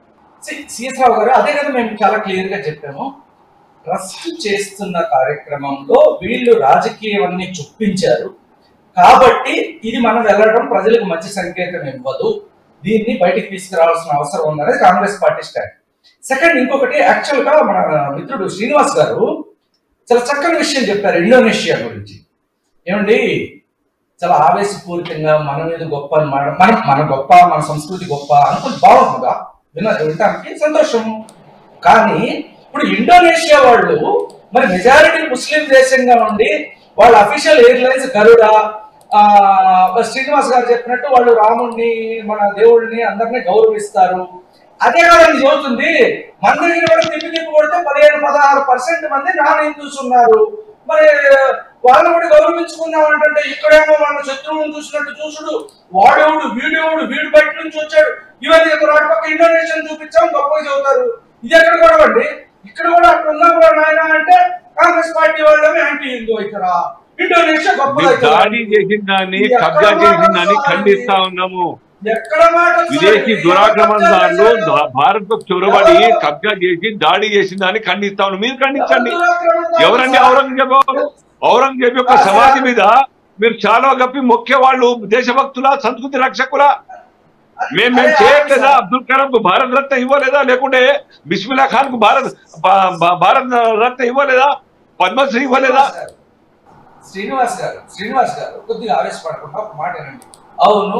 సిఎస్ రావు గారు అదే కదా మేము చాలా క్లియర్ గా చెప్పాము ట్రస్ట్ చేస్తున్న కార్యక్రమంలో వీళ్ళు రాజకీయాన్ని చొప్పించారు కాబట్టి ఇది మనం వెళ్ళడం ప్రజలకు మంచి సంకేతం ఇవ్వదు దీన్ని బయటికి తీసుకురావాల్సిన అవసరం ఉందనేది కాంగ్రెస్ పార్టీ స్టాండ్ సెకండ్ ఇంకొకటి యాక్చువల్ గా మన మిత్రుడు శ్రీనివాస్ గారు చాలా చక్కని విషయం చెప్పారు ఇండోనేషియా గురించి ఏమండి చాలా ఆవేశపూరితంగా మన మీద గొప్ప అని మాట మన మన గొప్ప మన సంస్కృతి గొప్ప అనుకుని బాగుంటుందా విన వినటానికి సంతోషము కానీ ఇప్పుడు ఇండోనేషియా వాళ్ళు మరి మెజారిటీ ముస్లిం దేశంగా ఉండి వాళ్ళ అఫీషియల్ ఎయిర్లైన్స్ గరుడ ఆ, శ్రీనివాస్ గారు చెప్పినట్టు వాళ్ళు రాముణ్ణి మన దేవుడిని అందరినీ గౌరవిస్తారు అదే కాదండి చదువుతుంది మన దగ్గర కూడా తిప్పి తిప్పి కొడితే పదిహేను పదహారు పర్సెంట్ మంది నాన్ హిందూస్ ఉన్నారు మరి వాళ్ళని కూడా గౌరవించుకుందాం అంటే ఇక్కడేమో మన శత్రువులను చూసినట్టు చూసుడు వాడేవుడు వీడేవుడు వీడు బయట నుంచి వచ్చాడు ఇవన్నీ ఇక్కడ వాటి పక్క ఇండోనేషియన్ చూపించాం గొప్పగా చదువుతారు ఇది ఎక్కడ కూడా అండి ఇక్కడ కూడా అక్కడ ఉన్నాం కూడా నాయన అంటే కాంగ్రెస్ పార్టీ వాళ్ళమే యాంటీ హిందూ అవుతారా ఇండోనేషియా గొప్పగా మీరు దాడి చేసిన దాన్ని కబ్జా చేసిన దాన్ని ఖండిస్తా ఉన్నాము ఎక్కడ మాట విదేశీ దురాక్రమణదారులు దా- భారత్ చొరబడి కబ్జా చేసి దాడి చేసిన దాన్ని ఖండిస్తా ఉన్నాం మీరు ఖండించండి ఎవరండి ఔరంగజేబు ఔరంగజేబు యొక్క సమాధి మీద మీరు చాలా గప్పి మొక్కే వాళ్ళు దేశభక్తుల సంస్కృతి రక్షకుల మేము మేము చేయట్లేదా అబ్దుల్ కలాం కు భారత రత్న ఇవ్వలేదా లేకుంటే బిస్మిల్లా ఖాన్ కు భారత్ భా- భా- భారత రత్న ఇవ్వలేదా పద్మశ్రీ ఇవ్వలేదా శ్రీనివాస్ గారు శ్రీనివాస్ గారు కొద్దిగా ఆవేశపడకుండా ఒక మాట వినండి అవును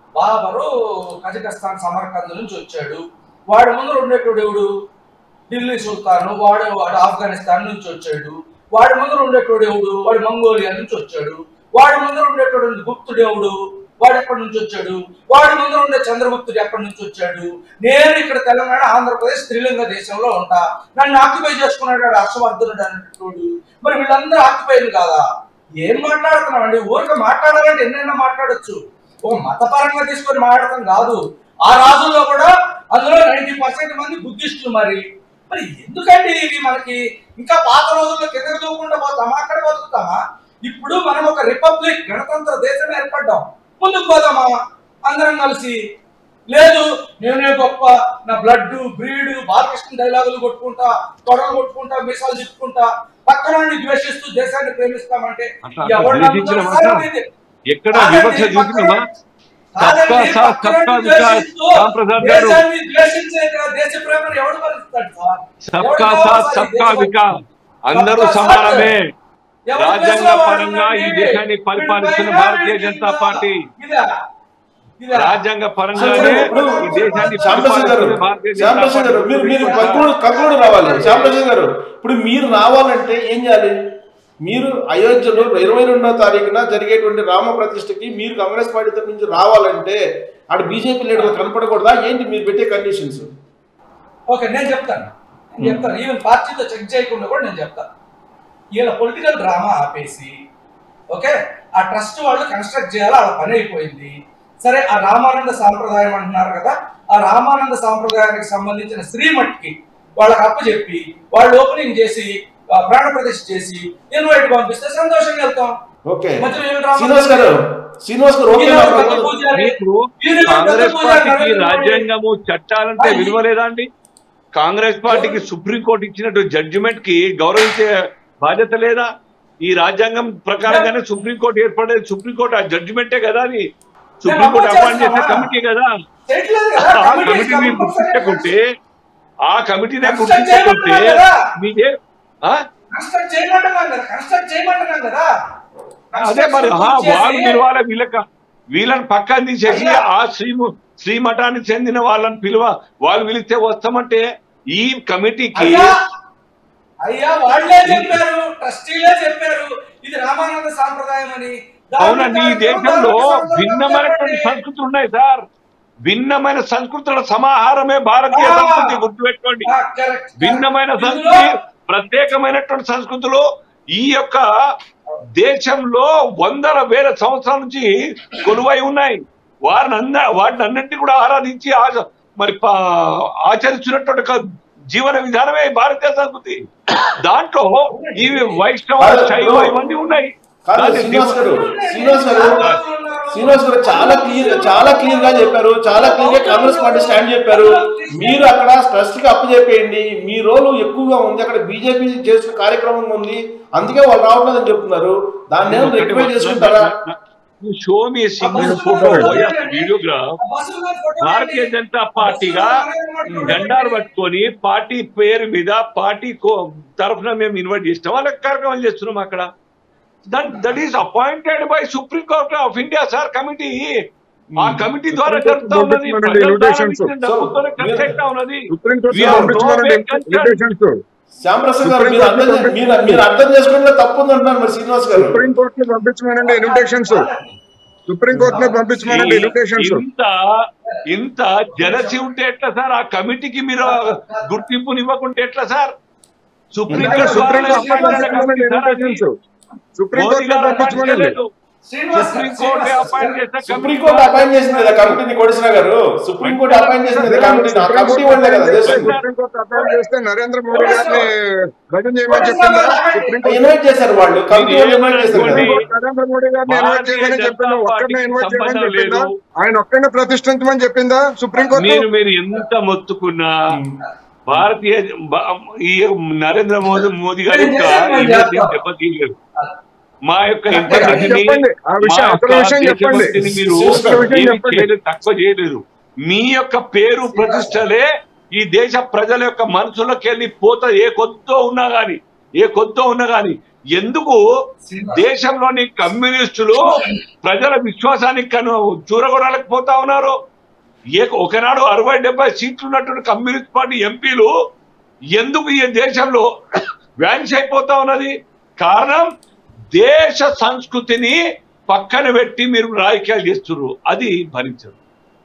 బాబరు కజకస్తాన్ సమర్కంద్ నుంచి వచ్చాడు వాడి ముందు ఉండేటోడు ఎవడు ఢిల్లీ సుల్తాను వాడు వాడు ఆఫ్ఘనిస్తాన్ నుంచి వచ్చాడు వాడి ముందు ఉండేటోడు ఎవడు వాడు మంగోలియా నుంచి వచ్చాడు వాడి ముందు ఉండేటోడు గుప్తుడు ఎవడు వాడు ఎక్కడి నుంచి వచ్చాడు వాడి ముందు ఉండే చంద్రగుప్తుడు ఎక్కడి నుంచి వచ్చాడు నేను ఇక్కడ తెలంగాణ ఆంధ్రప్రదేశ్ త్రిలింగ దేశంలో ఉంటా నన్ను ఆక్యుపై చేసుకున్నాడు వాడు హర్షవర్ధనుడు అనేటోడు మరి వీళ్ళందరూ ఆక్యుపైలు కాదా ఏం మాట్లాడుతున్నామండి ఊరిక మాట్లాడాలంటే ఎన్నైనా మాట్లాడొచ్చు ఒక మతపరంగా తీసుకొని మాట్లాడటం కాదు ఆ రాజుల్లో కూడా అందులో నైన్టీ పర్సెంట్ మంది బుద్ధిస్టులు మరి మరి ఎందుకండి ఇవి మనకి ఇంకా పాత రోజుల్లో కిందకి దూకుండా పోతామా అక్కడ బతుకుతామా ఇప్పుడు మనం ఒక రిపబ్లిక్ గణతంత్ర దేశం ఏర్పడ్డాం ముందుకు పోదామా అందరం కలిసి లేదు నేనే గొప్ప నా బ్లడ్ బ్రీడ్ బాలకృష్ణ డైలాగులు కొట్టుకుంటా తొడలు కొట్టుకుంటా మీసాలు తిప్పుకుంటా పక్కన వాడిని ద్వేషిస్తూ దేశాన్ని ప్రేమిస్తామంటే అట్లా ఎవరు ద్వేషించిన నమ్ముతారు మాట? ఇది? ఎక్కడ కాదండి, వివక్ష చూసినామా కాదండి, సబ్కా సాత్ పక్కన సబ్కా వాడిని వికాస్ ద్వేషిస్తూ రాంప్రసాద్ గారు దేశాన్ని ద్వేషించే దేశ ప్రేమను ఎవడు భరిస్తాడు సార్ సబ్కా ఎవడు సాత్ కావాలి సబ్కా దేశభక్తి? వికాస్ అందరూ సబ్కా సాథ్. సమానమే ఎవరి రాజ్యాంగ ప్లేస్లో వాడు పరంగా ఈ ఉండండి. దేశాన్ని పరిపాలిస్తున్న వీడు భారతీయ పైగా జనతా వీడు పార్టీ ఇదా? ఇదా? రాజ్యాంగ సరే, పరంగానే ఇప్పుడు ఈ దేశాన్ని శ్యాంప్రసాద్ గారు పరిపాలిస్తున్న భారతీయ జనతా శ్యాంప్రసాద్ గారు మీరు మీరు పార్టీ కంక్లూడ్ కంక్లూడ్ రావాలి శ్యాంప్రసాద్ గారు ఇప్పుడు మీరు రావాలంటే ఏం చేయాలి మీరు అయోధ్యలో ఇరవై రెండవ తారీఖున జరిగేటువంటి రామ ప్రతిష్టకి మీరు కాంగ్రెస్ పార్టీ తరఫు నుంచి రావాలంటే అక్కడ బీజేపీ లీడర్లు కనపడకూడదా ఏంటి మీరు పెట్టే కండిషన్స్ ఓకే నేను చెప్తాను నేను చెప్తాను ఈవెన్ పార్టీతో చెక్ చేయకుండా కూడా నేను చెప్తాను ఈయన పొలిటికల్ డ్రామా ఆపేసి ఓకే ఆ ట్రస్ట్ వాళ్ళు కన్స్ట్రక్ట్ చేయాలి వాళ్ళ పని అయిపోయింది సరే ఆ రామానంద సాంప్రదాయం అంటున్నారు కదా ఆ రామానంద సాంప్రదాయానికి సంబంధించిన శ్రీమఠ్కి వాళ్ళకి అప్పు చెప్పి వాళ్ళు ఓపెనింగ్ చేసి ఆ, ప్రాణ ప్రతిష్ఠ చేసి ఇన్వైట్ పంపిస్తే సంతోషంగా వెళ్తాం ఓకే మధ్యలో ఏం డ్రామా శ్రీనివాస్ గారు శ్రీనివాస్ గారు ఓకే ఈయన నాకు పెద్ద పూజారి, మీకు ఈయన పెద్ద కాంగ్రెస్ పూజారి పార్టీకి నరేంద్ర మోడీ. రాజ్యాంగము చట్టాలంటే అది- విలువ లేదా అండి కాంగ్రెస్ పార్టీకి సుప్రీంకోర్టు ఇచ్చినట్టు జడ్జిమెంట్ కి గౌరవించే బాధ్యత లేదా ఈ రాజ్యాంగం ప్రకారంగానే సుప్రీంకోర్టు ఏర్పడేది సుప్రీంకోర్టు ఆ జడ్జిమెంటే కదా అది సుప్రీంకోర్టు అపాయింట్ చేసే కమిటీ కదా చేయట్లేదు కదా ఆ కమిటీ కమిటీని కంపల్సరీ గుర్తించకుంటే ఆ కమిటీనే కన్స్ట్రక్ట్ గుర్తించకుంటే చేయమంటున్నాం కదా. మీకే ఆ? కన్స్ట్రక్ట్ చేయమంటున్నాం కదా కన్స్ట్రక్ట్ చేయమంటున్నాం కదా అదే మరి ఆ, కన్స్ట్రక్షన్ వాళ్ళు చేసి- పిలవాలి వీళ్ళక వీళ్ళని పక్కన తీసేసి అయ్యా. ఆ శ్రీము శ్రీమఠానికి చెందిన వాళ్ళని పిలువ వాళ్ళు పిలిస్తే వస్తామంటే ఈ కమిటీకి అయ్యా అయ్యా వాళ్ళే చెప్పారు ట్రస్టీలే చెప్పారు ఇది రామానంద సాంప్రదాయం అని దాని అవునండి ఈ ప్రకారం దేశంలో దానికి భిన్నమైనటువంటి చెప్పండి. సంస్కృతులు ఉన్నాయి సార్ భిన్నమైన సంస్కృతుల సమాహారమే భారతీయ ఆ. సంస్కృతి గుర్తుపెట్టుకోండి ఆ, correct. భిన్నమైన ఇందులో సంస్కృతి ప్రత్యేకమైనటువంటి సంస్కృతులు ఈ యొక్క దేశంలో వందల వేల సంవత్సరాల నుంచి కొలువై ఉన్నాయి వారిని అన్న వాటిని అన్నింటినీ కూడా ఆరాధించి ఆ- మరి పా- ఆచరిస్తున్నటువంటి ఒక జీవన విధానమే ఈ భారతీయ సంస్కృతి దాంట్లో ఇవి వైష్ణవ కాదు, శైవ ఇప్పుడు- ఇవన్నీ ఉన్నాయి కాదు దాన్ని శ్రీనివాస్ గారు దిగు- శ్రీనివాస్ గారు శ్రీనివాస్ గారు చాలా క్లియర్ చాలా క్లియర్ గా చెప్పారు చాలా క్లియర్ గా కాంగ్రెస్ పార్టీ స్టాండ్ చెప్పారు మీరు అక్కడ ట్రస్ట్ కి అప్పు చెప్పేయండి మీ రోలు ఎక్కువగా ఉంది అక్కడ బీజేపీ చేసిన కార్యక్రమం ఉంది అందుకే వాళ్ళు రావట్లేదని చెప్తున్నారు దాన్ని ఏమైనా రెక్టిఫై చేసుకుంటారా షో మీ సింగిల్ బస్సులో ఫోటో ఫోటో వీడియోగ్రాఫ్ బస్సులో ఫోటో భారతీయ పెట్టండి. జనతా పార్టీగా బస్సులో జెండాలు పట్టుకొని పార్టీ పేరు మీద పార్టీ కో- తరఫున మేము ఇన్వైట్ చేస్తాం వాళ్ళకి కార్యక్రమాలు చేస్తున్నాం అక్కడ that that is appointed by supreme court of India sir committee ఆ కమిటీ ద్వారా Supreme Court జరుగుతా ఉన్నది పంపించమనండి ప్రజల ద్వారా invitations. ఇచ్చిన డబ్బుతోనే ఖర్చు అవుతా ఉన్నది సుప్రీంకోర్టు We are పంపించమనండి no way concerned. Invitations Shyamaprasad garu Supreme మీరు Court అర్థం లో మీరు మీరు అర్థం చేసుకుంటే తప్పు ఉంది అంటున్నారు మరి శ్రీనివాస్ గారు సుప్రీంకోర్టు పంపించమనండి ఇన్విటేషన్స్ సుప్రీంకోర్టునే పంపించమనండి ఈ- ఇన్విటేషన్స్ ఇంత ఇంత జలసి ఉంటే ఎట్లా సార్ ఆ కమిటీకి మీరు గుర్తింపుని ఇవ్వకుంటే ఎట్లా సార్ సుప్రీం ఎందుకంటే కోర్టు సుప్రీం ద్వారా కోర్టునే పంపించమనండి ఇన్విటేషన్స్ సుప్రీం మోదీ కోర్టునే గారు పంపించమనండి Srinivas supreme garu, court Srinivas appoint garu. చేసిన సుప్రీం కోర్టు అపాయింట్ చేసింది కదా కమిటీని కొడిసిన గారు సుప్రీం కోర్టు అపాయింట్ చేసింది కదా కమిటీని ఆ కమిటీ వాళ్ళే కదా చేసింది సుప్రీం కోర్టు అపాయింట్ చేస్తే నరేంద్ర మోడీ గారిని భజన చేయమని చెప్పిందా సుప్రీం కోర్టు ఇన్వైట్ చేశారు వాళ్ళు కమిటీ వాళ్ళు ఇన్వైట్ చేశారు కదా ఏమనుకోండి. నరేంద్ర మోడీ గారిని ఇన్వైట్ చేయమని చెప్పిందా ఒక్కరిని ఇన్వైట్ చేయమని సంబంధం చెప్పిందా లేదు. ఆయన ఒక్కరిని ప్రతిష్ఠించమని చెప్పిందా సుప్రీం కోర్టు మీరు మీరు ఎంత మొత్తుకున్నా భారతీయ బ- ఈ నరేంద్ర మోదీ మోదీ గారి యొక్క ఇమేజ్ని దెబ్బతీయలేదు మా యొక్క అది ఇంటర్నెట్ని చెప్పండి ఆ మా విషయం యొక్క అసలు విషయం చెప్పండి దేశభక్తిని మీరు అసలు విషయం ఏమీ చెప్పండి చేయలేదు తక్కువ చేయలేదు మీ యొక్క పేరు ప్రతిష్టలే ఈ దేశ ప్రజల యొక్క మనసులోకి వెళ్ళి పోత ఏ కొద్దో ఉన్నా గాని ఏ కొద్దో ఉన్నా గాని ఎందుకు దేశంలోని కమ్యూనిస్టులు ప్రజల విశ్వాసానికి కను చూరగొనడానికి పోతా ఉన్నారు ఏ ఒకనాడు అరవై డెబ్బై సీట్లు ఉన్నటువంటి కమ్యూనిస్ట్ పార్టీ ఎంపీలు ఎందుకు ఈ దేశంలో వ్యాన్స్ అయిపోతా ఉన్నది కారణం దేశ సంస్కృతిని పక్కన పెట్టి మీరు రాజకీయాలు చేస్తున్నారు అది భరించరు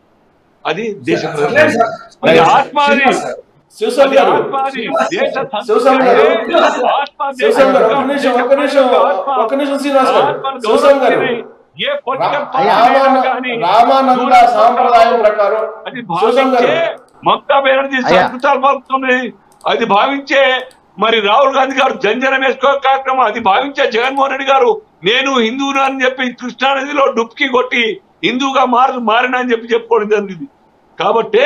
అది దేశ ప్రజలు లేదు సార్. అది ఆత్మ అది శ్రీనివాస్ గారు. శివస్వామి అది గారు ఆత్మ అది దేశ శివస్వామి గారు సంస్కృతి ఆత్మ దేశ శివస్వామి గారు ఒక్క నిమిషం ఒక్క నిమిషం ఆత్మ. ఒక్క నిమిషం శ్రీనివాస్ గారు ఆత్మను శివస్వామి గారు గౌరవించని ఏ పొలిటికల్ రా- పార్టీ అయినా రామాన- కానీ రామానంద సాంప్రదాయం ప్రకారం అది శివస్వామి భావించే గారు మమతా బెనర్జీ అయ్యా. సంస్కృతాలు పలుకుతుంది అది భావించే మరి రాహుల్ గాంధీ గారు జంజనం వేసుకో కార్యక్రమం అది భావించే జగన్మోహన్ రెడ్డి గారు నేను హిందువును అని చెప్పి కృష్ణానదిలో డుప్కి కొట్టి హిందువుగా మారు మారిన అని చెప్పి చెప్పుకోవడం జరిగింది కాబట్టి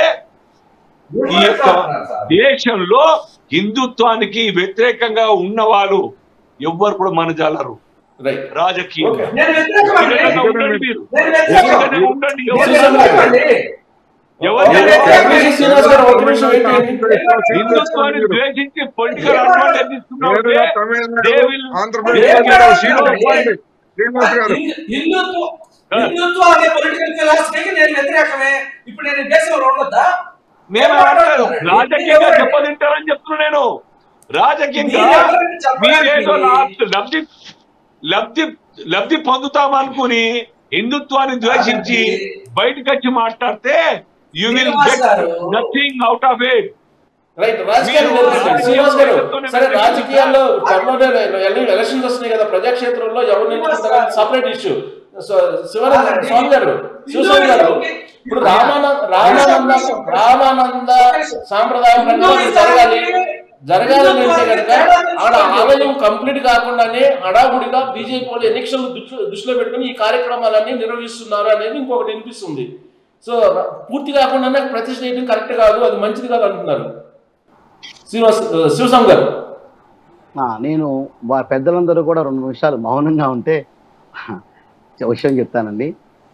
ఈ యొక్క దేశంలో హిందుత్వానికి వ్యతిరేకంగా ఉన్నవాళ్ళు ఎవ్వరు కూడా మనజాలరు రైట్ రాజకీయం ఓకే నేను వ్యతిరేకం అండి. వ్యతిరేకంగా ఉండండి మీరు నేను వ్యతిరేకం. వ్యతిరేకంగా ఉండండి నేను ఎవరు శివస్వామి గారు. వ్యతిరేకం అండి. ఎవరిని ఒక వ్యతిరేకం నిమిషం శ్రీనివాస్ గారు, ఒక నిమిషం వెయిట్ చేయండి. హిందుత్వాన్ని ద్వేషించి పొలిటికల్ అడ్వాంటేజ్ తీసుకున్నావు నేరుగా Tamil Nadu they will- Andhra Pradesh they will- లో సీట్లు ఇవ్వండి. శ్రీనివాస్ గారు హిందూ- హిందుత్వం హిందుత్వం అనే పొలిటికల్ ఫిలాసఫీకి నేను వ్యతిరేకమే ఇప్పుడు నేను ఈ దేశంలో ఉండొద్దా నేను మాట్లాడలేదు రాజకీయంగా దెబ్బతింటారని చెప్తున్నా నేను రాజకీయంగా మీరు ఎవరిని చెప్పడానికి? మీరేదో లాభ- లబ్ధి లబ్ధి లబ్ధి పొందుతామనుకుని హిందుత్వాన్ని ద్వేషించి బయటకు వచ్చి మాట్లాడితే you will Srinivas get garu. Nothing out of it right రాజకీయాలు మీరు వదిలేయండి. శ్రీనివాస్ గారు రాజకీయాలతోనే సరే మీరు రాజకీయాల్లో త్వరలోనే ఎల- ఎలక్షన్స్ వస్తున్నాయి కదా ప్రజాక్షేత్రంలో ఎవరు నిలుచుకుంటారో సపరేట్ ఇష్యూ శివరాజ్ స్వామి గారు శివస్వామి గారు ఇప్పుడు రామానంద రామానంద రామానంద సాంప్రదాయం ప్రకారం జరగాలి జరగాలని అంటే కనుక ఆడ ఆలయం కంప్లీట్ కాకుండానే హడావుడిగా బీజేపీ వాళ్ళు ఎన్నికలు దృష్టిలో పెట్టుకుని ఈ కార్యక్రమాలన్నీ నిర్వహిస్తున్నారు అనేది ఇంకొకటి వినిపిస్తుంది సో పూర్తి కాకుండానే ప్రతిష్ట చేయడం కరెక్ట్ కాదు అది మంచిది కాదు అంటున్నారు శ్రీనివాస్ శివస్వామి గారు ఆ, నేను వా పెద్దలందరూ కూడా రెండు నిమిషాలు మౌనంగా ఉంటే విషయం చెప్తానండి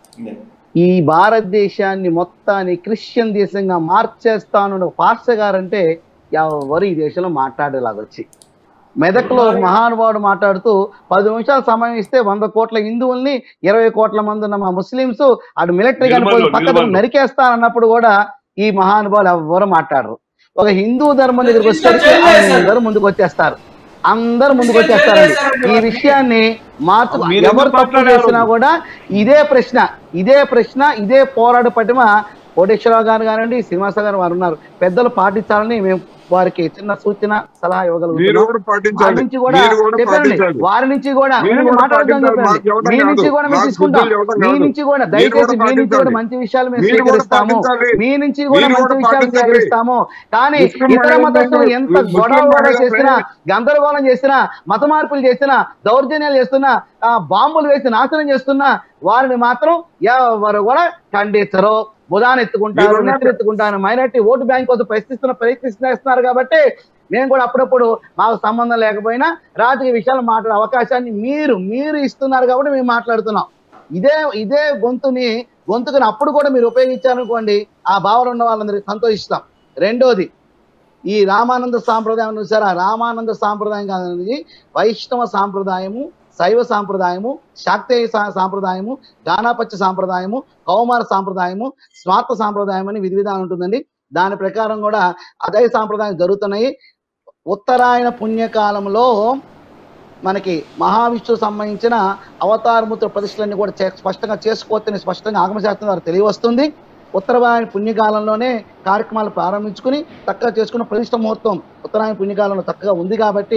ఈ భారతదేశాన్ని మొత్తాన్ని క్రిస్టియన్ దేశంగా మార్చేస్తాను పాస్టర్ గారంటే ఎవరు ఈ దేశంలో మాట్లాడేలాగా వచ్చి మెదక్లో ఒక మహానుభావుడు మాట్లాడుతూ పది నిమిషాలు సమయం ఇస్తే వంద కోట్ల హిందువుల్ని ఇరవై కోట్ల మంది ఉన్న మా ముస్లింస్ అటు మిలిటరీ నిల్వలు, కనుక పక్కన నిల్వలు. నరికేస్తానన్నప్పుడు కూడా ఈ మహానుభావులు ఎవరు మాట్లాడరు ఒక హిందూ ధర్మం దగ్గరికి వచ్చేసరికి అందరూ ముందుకు వచ్చేస్తారు అందరూ ముందుకు వచ్చేస్తారండి ఈ విషయాన్ని మార్చు మీరు ఎవరు ఎందుకు తప్పు మాట్లాడారు? చేసినా కూడా ఇదే ప్రశ్న ఇదే ప్రశ్న ఇదే పోరాట పటిమ కోటేశ్వరరావు గారు కానివ్వండి శ్రీనివాస గారు వారు ఉన్నారు పెద్దలు పాటించాలని మేము వారికి చిన్న సూచన సలహా మీరు ఇవ్వగలుగుతున్నాం కూడా వారి పాటించాలి నుంచి కూడా మీరు కూడా చెప్పండి పాటించాలి వారి నుంచి కూడా మీరు మేము కూడా మాట్లాడదాం పాటించాలి. చెప్పండి మాకు ఇవ్వడం మీ నుంచి కాదు. కూడా మేము మాకు తీసుకుంటాం బుద్ధులు ఇవ్వడం మీ కాదు. నుంచి కూడా మీరు కూడా దయచేసి మీ నుంచి కూడా పాటించాలి. మంచి విషయాలు మేము మీరు కూడా స్వీకరిస్తాము పాటించాలి. మీ నుంచి కూడా మీరు మంచి కూడా విషయాలు పాటించాలి. స్వీకరిస్తాము కానీ ముస్లిం ఇతర మహిళలను మతస్థులు ఎంత ముస్లిం గొడవ గొడవ మహిళలను చేసినా గందరగోళం చేసినా మత మార్పులు చేసినా దౌర్జన్యాలు చేస్తున్నా ఆ, బాంబులు వేసి నాశనం చేస్తున్నా వారిని మాత్రం ఎవరు కూడా ఖండించరు బుధాన్ని ఎత్తుకుంటారు మీరు ఉన్నారు. నెత్తినెత్తుకుంటారు మైనార్టీ ఓటు బ్యాంక్ కోసం ప్రశ్నిస్తున్న ప్రయత్నిస్తున్నారు కాబట్టి మేము కూడా అప్పుడప్పుడు మాకు సంబంధం లేకపోయినా రాజకీయ విషయాలు మాట్లాడే అవకాశాన్ని మీరు మీరు ఇస్తున్నారు కాబట్టి మేము మాట్లాడుతున్నాం ఇదే ఇదే గొంతుని గొంతుకుని అప్పుడు కూడా మీరు ఉపయోగించారనుకోండి ఆ భావన ఉన్న వాళ్ళందరికీ సంతోషిస్తాం రెండోది ఈ రామానంద సాంప్రదాయం చూసారా రామానంద సాంప్రదాయం కాదనేది వైష్ణవ సాంప్రదాయము శైవ సాంప్రదాయము శాక్తేయ సా- సాంప్రదాయము గానాపత్య సాంప్రదాయము కౌమార సాంప్రదాయము స్వార్థ సాంప్రదాయం అని విధి విధానం ఉంటుందండి దాని ప్రకారం కూడా అదే సాంప్రదాయం జరుగుతున్నాయి ఉత్తరాయణ పుణ్యకాలంలో మనకి మహావిష్ణువు సంబంధించిన అవతారముద్ర ప్రతిష్టలన్నీ కూడా చే- స్పష్టంగా చేసుకోవచ్చని స్పష్టంగా ఆగమశాస్త్రం ద్వారా తెలియవస్తుంది ఉత్తరాయణ పుణ్యకాలంలోనే కార్యక్రమాలు ప్రారంభించుకుని చక్కగా చేసుకున్న ప్రతిష్ట ముహూర్తం ఉత్తరాయణ పుణ్యకాలంలో చక్కగా ఉంది కాబట్టి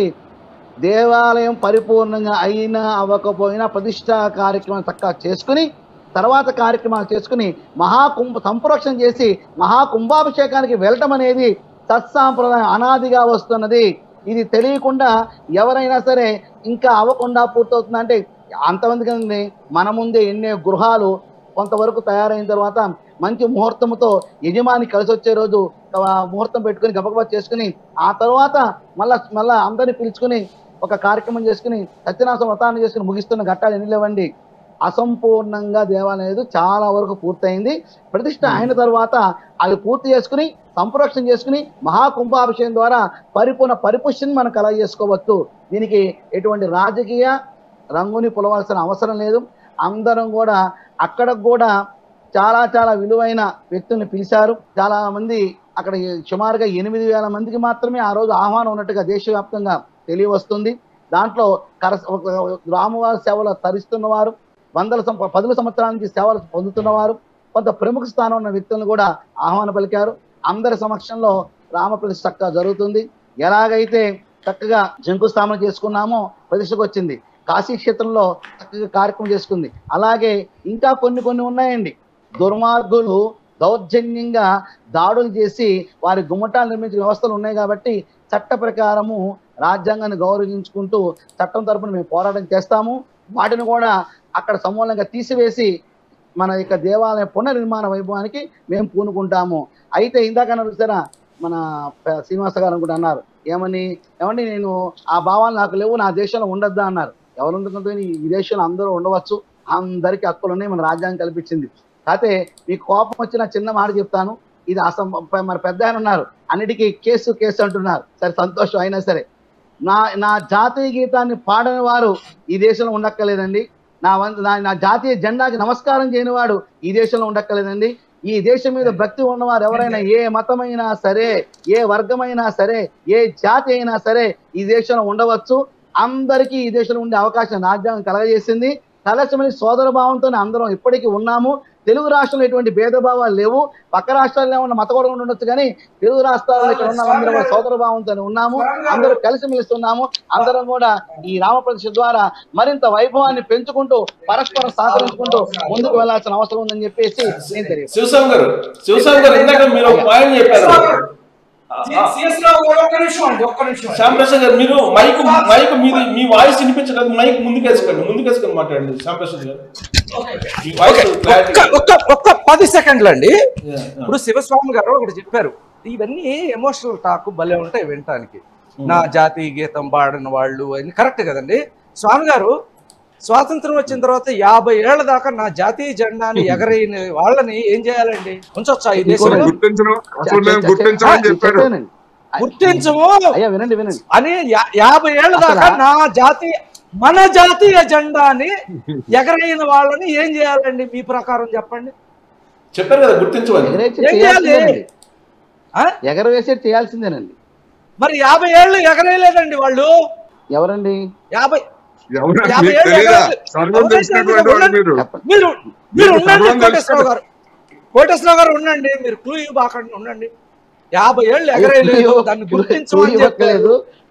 దేవాలయం పరిపూర్ణంగా అయినా అవ్వకపోయినా ప్రతిష్టా కార్యక్రమం చక్కగా చేసుకుని తర్వాత కార్యక్రమాలు చేసుకుని మహాకుంభ సంప్రోక్షణ చేసి మహాకుంభాభిషేకానికి వెళ్ళటం అనేది సత్సాంప్రదాయం అనాదిగా వస్తున్నది ఇది తెలియకుండా ఎవరైనా సరే ఇంకా అవ్వకుండా పూర్తవుతుంది అంటే అంతమంది కదండి మన ముందే ఎన్నో గృహాలు కొంతవరకు తయారైన తర్వాత మంచి ముహూర్తంతో యజమాని కలిసి వచ్చే రోజు ఆ, ముహూర్తం పెట్టుకుని గబగబా చేసుకుని ఆ తర్వాత మళ్ళా మళ్ళా అందరిని పిలుచుకుని ఒక కార్యక్రమం చేసుకుని సత్యనాశ వ్రతాన్ని చేసుకుని ముగిస్తున్న ఘట్టాలు ఎన్ని లేవండి అసంపూర్ణంగా దేవాలయం అనేది చాలా వరకు పూర్తయింది ప్రతిష్ట అయిన తర్వాత అది పూర్తి చేసుకుని సంప్రోక్షణ చేసుకుని మహాకుంభాభిషేకం ద్వారా పరిపూర్ణ పరిపుష్టిని మనం కలగ చేసుకోవచ్చు దీనికి ఎటువంటి రాజకీయ రంగుని పులవాల్సిన అవసరం లేదు అందరం కూడా అక్కడ కూడా చాలా చాలా విలువైన వ్యక్తుల్ని పిలిచారు చాలా మంది అక్కడ సుమారుగా ఎనిమిది వేల మందికి మాత్రమే ఆ రోజు ఆహ్వానం ఉన్నట్టుగా దేశవ్యాప్తంగా తెలియవస్తుంది దాంట్లో కర ఒక రామవారి సేవలు తరిస్తున్నవారు వందల సం- పదుల సంవత్సరాల నుంచి సేవలు పొందుతున్నవారు కొంత ప్రముఖ స్థానం ఉన్న వ్యక్తులను కూడా ఆహ్వాన పలికారు అందరి సమక్షంలో రామప్రతిష్ఠ చక్కగా జరుగుతుంది ఎలాగైతే చక్కగా శంకుస్థాపన చేసుకున్నామో ప్రతిష్టకు వచ్చింది కాశీ క్షేత్రంలో చక్కగా కార్యక్రమం చేసుకుంది అలాగే ఇంకా కొన్ని కొన్ని ఉన్నాయండి దుర్మార్గులు దౌర్జన్యంగా దాడులు చేసి వారి గుమ్మటాలు నిర్మించిన వ్యవస్థలు ఉన్నాయి కాబట్టి చట్ట ప్రకారము రాజ్యాంగాన్ని గౌరవించుకుంటూ చట్టం తరపున మేము పోరాటం చేస్తాము వాటిని కూడా అక్కడ సమూలంగా తీసివేసి మన యొక్క దేవాలయ పునర్నిర్మాణ వైభవానికి మేము పూనుకుంటాము అయితే ఇందాక అన్నారు చూసారా మన ప- శ్రీనివాస గారు అనుకుంటా అన్నారు ఏమని ఏమండి నేను ఆ భావాలు నాకు లేవు నా దేశంలో ఉండొద్దా అన్నారు ఎవరు ఉండకుంటే ఈ దేశంలో అందరూ ఉండవచ్చు అందరికీ హక్కులు ఉన్నాయి మన రాజ్యాంగం కల్పించింది కాకపోతే మీకు కోపం వచ్చిన చిన్న మాట చెప్తాను ఇది అసం మరి పెద్ద ఆయన ఉన్నారు అన్నిటికీ కేసు కేసు అంటున్నారు సరే సంతోషం అయినా సరే నా నా జాతీయ గీతాన్ని పాడని వారు ఈ దేశంలో ఉండక్కర్లేదండి నా వం- నా నా జాతీయ జెండాకి నమస్కారం చేయని వాడు ఈ దేశంలో ఉండక్కర్లేదండి ఈ దేశం మీద భక్తి ఉన్నవారు ఎవరైనా ఏ మతమైనా సరే ఏ వర్గమైనా సరే ఏ జాతి అయినా సరే ఈ దేశంలో ఉండవచ్చు అందరికీ ఈ దేశంలో ఉండే అవకాశం రాజ్యాంగం కలగజేసింది కలసమని సోదర భావంతో అందరం ఇప్పటికీ ఉన్నాము తెలుగు రాష్ట్రంలో ఎటువంటి భేదభావాలు లేవు పక్క రాష్ట్రాల్లో ఉన్న మత గొడవలు ఉండొచ్చు కానీ తెలుగు రాష్ట్రాల్లో ఇక్కడ ఉన్న అందరం కూడా సోదర భావంతో ఉన్నాము అందరూ కలిసి మెలుస్తున్నాము అందరం కూడా ఈ రామప్రతిష్ఠ ద్వారా మరింత వైభవాన్ని పెంచుకుంటూ పరస్పరం సహకరించుకుంటూ ముందుకు వెళ్లాల్సిన అవసరం ఉందని చెప్పేసి నేను తెలియదు శివస్వామి గారు శివస్వామి గారు ఇందాక మీరు ఒక పాయింట్ చెప్పారు ఆ, ఆ, సిఎస్ రావు గారు ఒక్క నిమిషం అండి ఒక్క నిమిషం శ్యాంప్రసాద్ గారు మీరు మైక్ మైక్ మీది మీ వాయిస్ వినిపించడానికి మైక్ ముందుకేసుకోండి ముందుకేసుకొని మాట్లాడండి శ్యాంప్రసాద్ గారు మీ వాయిస్ క్లారిటీ ఒక్క ఒక్క ఒక్క పది సెకండ్లు అండి ఇప్పుడు శివస్వామి గారు ఒకటి చెప్పారు ఇవన్నీ ఎమోషనల్ టాక్ భలే ఉంటాయి వినటానికి నా జాతీయ గీతం పాడిన వాళ్ళు అని కరెక్ట్ కదండి స్వామి గారు స్వాతంత్రం వచ్చిన తర్వాత యాభై ఏళ్ల దాకా నా జాతీయ జెండాని ఎగరైన వాళ్ళని ఏం చేయాలండి ఉంచొచ్చా ఈ దేశంలో గుర్తించడం అసలు మేము గుర్తించమని చెప్పారు చెప్పానండి. గుర్తించము అయ్యా వినండి వినండి అని యా- యాభై ఏళ్ళ దాకా అసలా? నా జాతీయ మన జాతీయ జెండాని ఎగరైన వాళ్ళని ఏం చేయాలండి మీ ప్రకారం చెప్పండి చెప్పారు కదా గుర్తించమని ఎగరేసి ఏం చేయాలి? చేయాల్సిందేనండి ఆ? ఎగరవేసి చేయాల్సిందేనండి మరి యాభై ఏళ్ళు ఎగరేయలేదండి వాళ్ళు ఎవరండి యాభై ఎవరు యాభై మీకు ఏళ్ళు తెలీదా ఎగరేసి- సర్వం ఎవరైతే తెలిసినటువంటి వాళ్ళు ఉండండి. మీరు చెప్పండి మీరు మీరు మీకు ఉండండి సర్వం కోటేశ్వరరావు గారు కోటేశ్వరరావు గారు ఉండండి మీరు క్లూ ఇవ్వకండి ఉండండి యాభై ఏళ్ళు ఎగరేయలేదు దాన్ని గుర్తించమని చెప్పారు ఇవ్వట్లేదు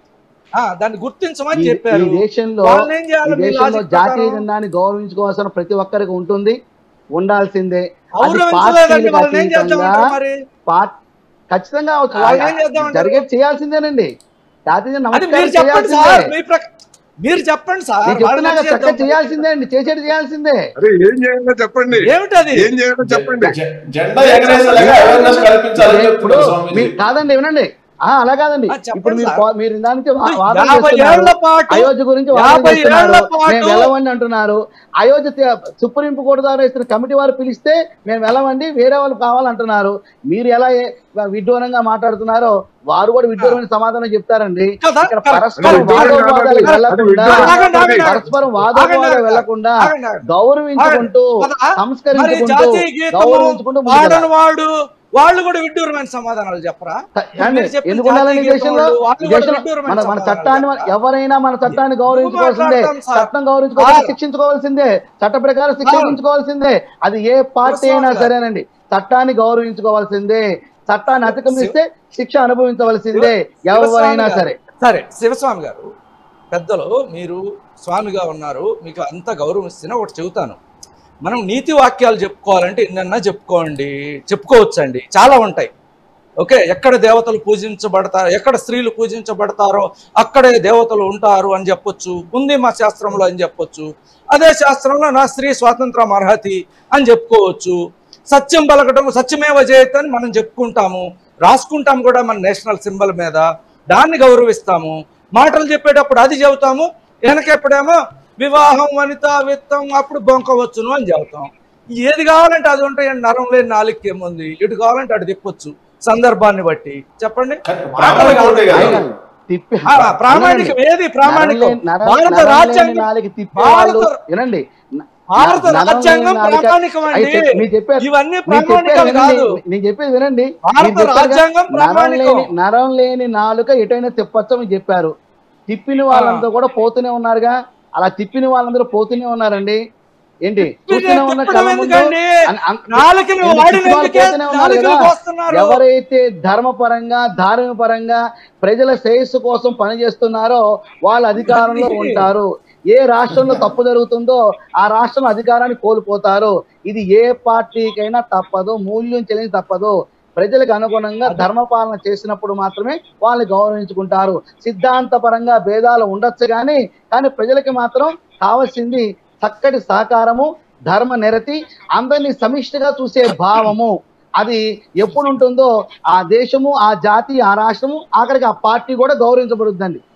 ఆ, దాన్ని గుర్తించమని ఈ- చెప్పారు ఈ దేశంలో వాళ్ళని ఏం ఈ చేయాలి మీ దేశంలో లాజిక్ జాతీయ ప్రకారం? జెండాని గౌరవించుకోవాల్సిన ప్రతి ఒక్కరికి ఉంటుంది ఉండాల్సిందే అది గౌరవించలేదండి పార్టీలకు వాళ్ళని ఏం అతీతంగా చేద్దామంటారు మరి పార్ట్ ఖచ్చితంగా ఒక- వాళ్ళని ఏం చేద్దామంటారు? జరిగేది చేయాల్సిందేనండి జాతీయ జెండా అది మీరు నమస్కారం చెప్పండి సార్ చేయాల్సిందే మీ ప్రక- మీరు చెప్పండి సార్ నేను చెప్తున్నా వాళ్ళని కదా, చక్కగా చేద్దాం. చేయాల్సిందే అండి చేసేది చేయాల్సిందే అరే ఏం చేయాలో చెప్పండి ఏమిటది ఏం చేయాలో చెప్పండి జె- జెండా ఎగరేసేలాగా అవేర్నెస్ కల్పించాలని ఇప్పుడు చెప్తున్నారు స్వామి మీ- కాదండి వినండి ఆ అలా కాదండి ఆ, చెప్పండి ఇప్పుడు మీరు సార్. కో- మీరు దాని నుంచి వా- వాదన యాభై చేస్తున్నారు. ఏళ్ల పాటు అయోధ్య గురించి వాదన యాభై చేస్తున్నారు. ఏళ్ల పాటు మేము వెళ్ళమండి అంటున్నారు అయోధ్య తే- సుప్రీం కోర్టు ద్వారా ఇస్తున్న కమిటీ వారు పిలిస్తే మేము వెళ్ళమండి వేరే వాళ్ళు కావాలంటున్నారు మీరు ఎలా ఏ- విడ్డూరంగా మాట్లాడుతున్నారో వారు కూడా విడ్డూరమైన సమాధానం చెప్తారండి కదా? ఇక్కడ కరెక్ట్. పరస్పరం అది విడ్డూరంగా వాదోపవాదాలకు కాదు. అది వెళ్లకుండా విడ్డూరంగా ఆగండి, ఆగండి, ఆగండి. పరస్పరం ఆగండి, వాదోపవాదాలు ఆగండి. వెళ్లకుండా ఆగండి, ఆగండి. గౌరవించుకుంటూ కదా? మరి సంస్కరించుకుంటూ జాతీయ గీతము గౌరవించుకుంటూ ముందుకు పాడని వాడు వాళ్ళు కూడా విడ్డూరమైన సమాధానాలు చెప్పరా అండి, మీరు చెప్పిన ఎందుకు ఉండాలని ఈ జాతీయ దేశంలో గీతం వాళ్ళు ఈ కూడా దేశంలో విడ్డూరమైన మన మన సమాధానాలు చట్టాన్ని మన- చెప్పరా? ఎవరైనా మన చట్టాన్ని గౌరవించుకోవాల్సిందే మాట్లాడతాం సార్. చట్టం గౌరవించుకోవాలి సార్. శిక్షించుకోవాల్సిందే చట్ట ప్రకారం శిక్షించుకోవాల్సిందే అది ఏ పార్టీ అయినా సార్. సరేనండి చట్టాన్ని గౌరవించుకోవాల్సిందే చట్టాన్ని అతిక్రమిస్తే శిక్ష అనుభవించవలసిందే ఎవరైనా శివస్వామి సరే గారు- సరే శివస్వామి గారు పెద్దలు మీరు స్వామిగా ఉన్నారు మీకు అంత గౌరవం ఇస్తున్నా ఒకటి చెబుతాను మనం నీతి వాక్యాలు చెప్పుకోవాలంటే ఎన్నన్నా చెప్పుకోండి చెప్పుకోవచ్చండి చాలా ఉంటాయి ఓకే ఎక్కడ దేవతలు పూజించబడతారు ఎక్కడ స్త్రీలు పూజించబడతారో అక్కడే దేవతలు ఉంటారు అని చెప్పొచ్చు ఉంది మా శాస్త్రంలో అని చెప్పొచ్చు అదే శాస్త్రంలో నా స్త్రీ స్వాతంత్రం అర్హతి అని చెప్పుకోవచ్చు సత్యం పలకటం సత్యమేవ జయత్ అని మనం చెప్పుకుంటాము రాసుకుంటాం కూడా మన నేషనల్ సింబల్ మీద దాన్ని గౌరవిస్తాము మాటలు చెప్పేటప్పుడు అది చెబుతాము వెనకెప్పుడేమో వివాహం వనిత విత్తం అప్పుడు బొంకవచ్చును అని చెబుతాం ఏది కావాలంటే అది ఉంటాయండి నరం లేని నాలుగుకి ఏముంది ఇటు కావాలంటే అటు తిప్పొచ్చు సందర్భాన్ని బట్టి చెప్పండి కానీ ప్రామాణికం ఉంటాయి కదా ఆయన తిప్పి ఆ, ప్రామాణికం ఏది ప్రామాణికం నరం లేని- నరం- భారత నరం లేని రాజ్యాంగం నాలుగు తిప్పేవాళ్ళు భారత- వినండి న- భారత నరం లేని రాజ్యాంగం నాలుక- ప్రామాణికం అయి అండి చెప్- మీరు చెప్పారు ఇవన్నీ మీరు చెప్పేది ప్రామాణికాలు వినండి. కాదు నేను చెప్పేది వినండి భారత మీరు చెప్పారుగా, రాజ్యాంగం నరం ప్రామాణికం. లేని నరం లేని నాలుక ఎటైనా తిప్పచ్చమని చెప్పారు తిప్పిన వాళ్ళంతా కూడా పోతూనే ఉన్నారుగా అలా తిప్పిన వాళ్ళందరూ పోతూనే ఉన్నారండి ఏంటి చూస్తూనే ఉన్న తిప్పడం కళ్ళ ముందు ఎందుకండి? అన్- అన్- నాలుకని ఏంటి వాడిన తిప్పిన వాళ్ళు ఎందుకే పోతూనే ఉన్నారు నాలుకలు కదా? కోస్తున్నారు? ఎవరైతే ధర్మపరంగా ధార్మిక పరంగా ప్రజల శ్రేయస్సు కోసం పనిచేస్తున్నారో వాళ్ళు అధికారంలో ఉంటారు ఏ రాష్ట్రంలో తప్పు జరుగుతుందో ఆ రాష్ట్రం అధికారాన్ని కోల్పోతారు ఇది ఏ పార్టీకైనా తప్పదు మూల్యం చెల్లించి తప్పదు ప్రజలకు అనుగుణంగా ధర్మపాలన చేసినప్పుడు మాత్రమే వాళ్ళని గౌరవించుకుంటారు సిద్ధాంతపరంగా భేదాలు ఉండొచ్చు కానీ కానీ ప్రజలకి మాత్రం కావాల్సింది చక్కటి సహకారము ధర్మ నిరతి అందరినీ సమిష్టిగా చూసే భావము అది ఎప్పుడు ఉంటుందో ఆ దేశము ఆ జాతి ఆ రాష్ట్రము ఆఖరికి ఆ పార్టీ కూడా గౌరవించబడుద్దండి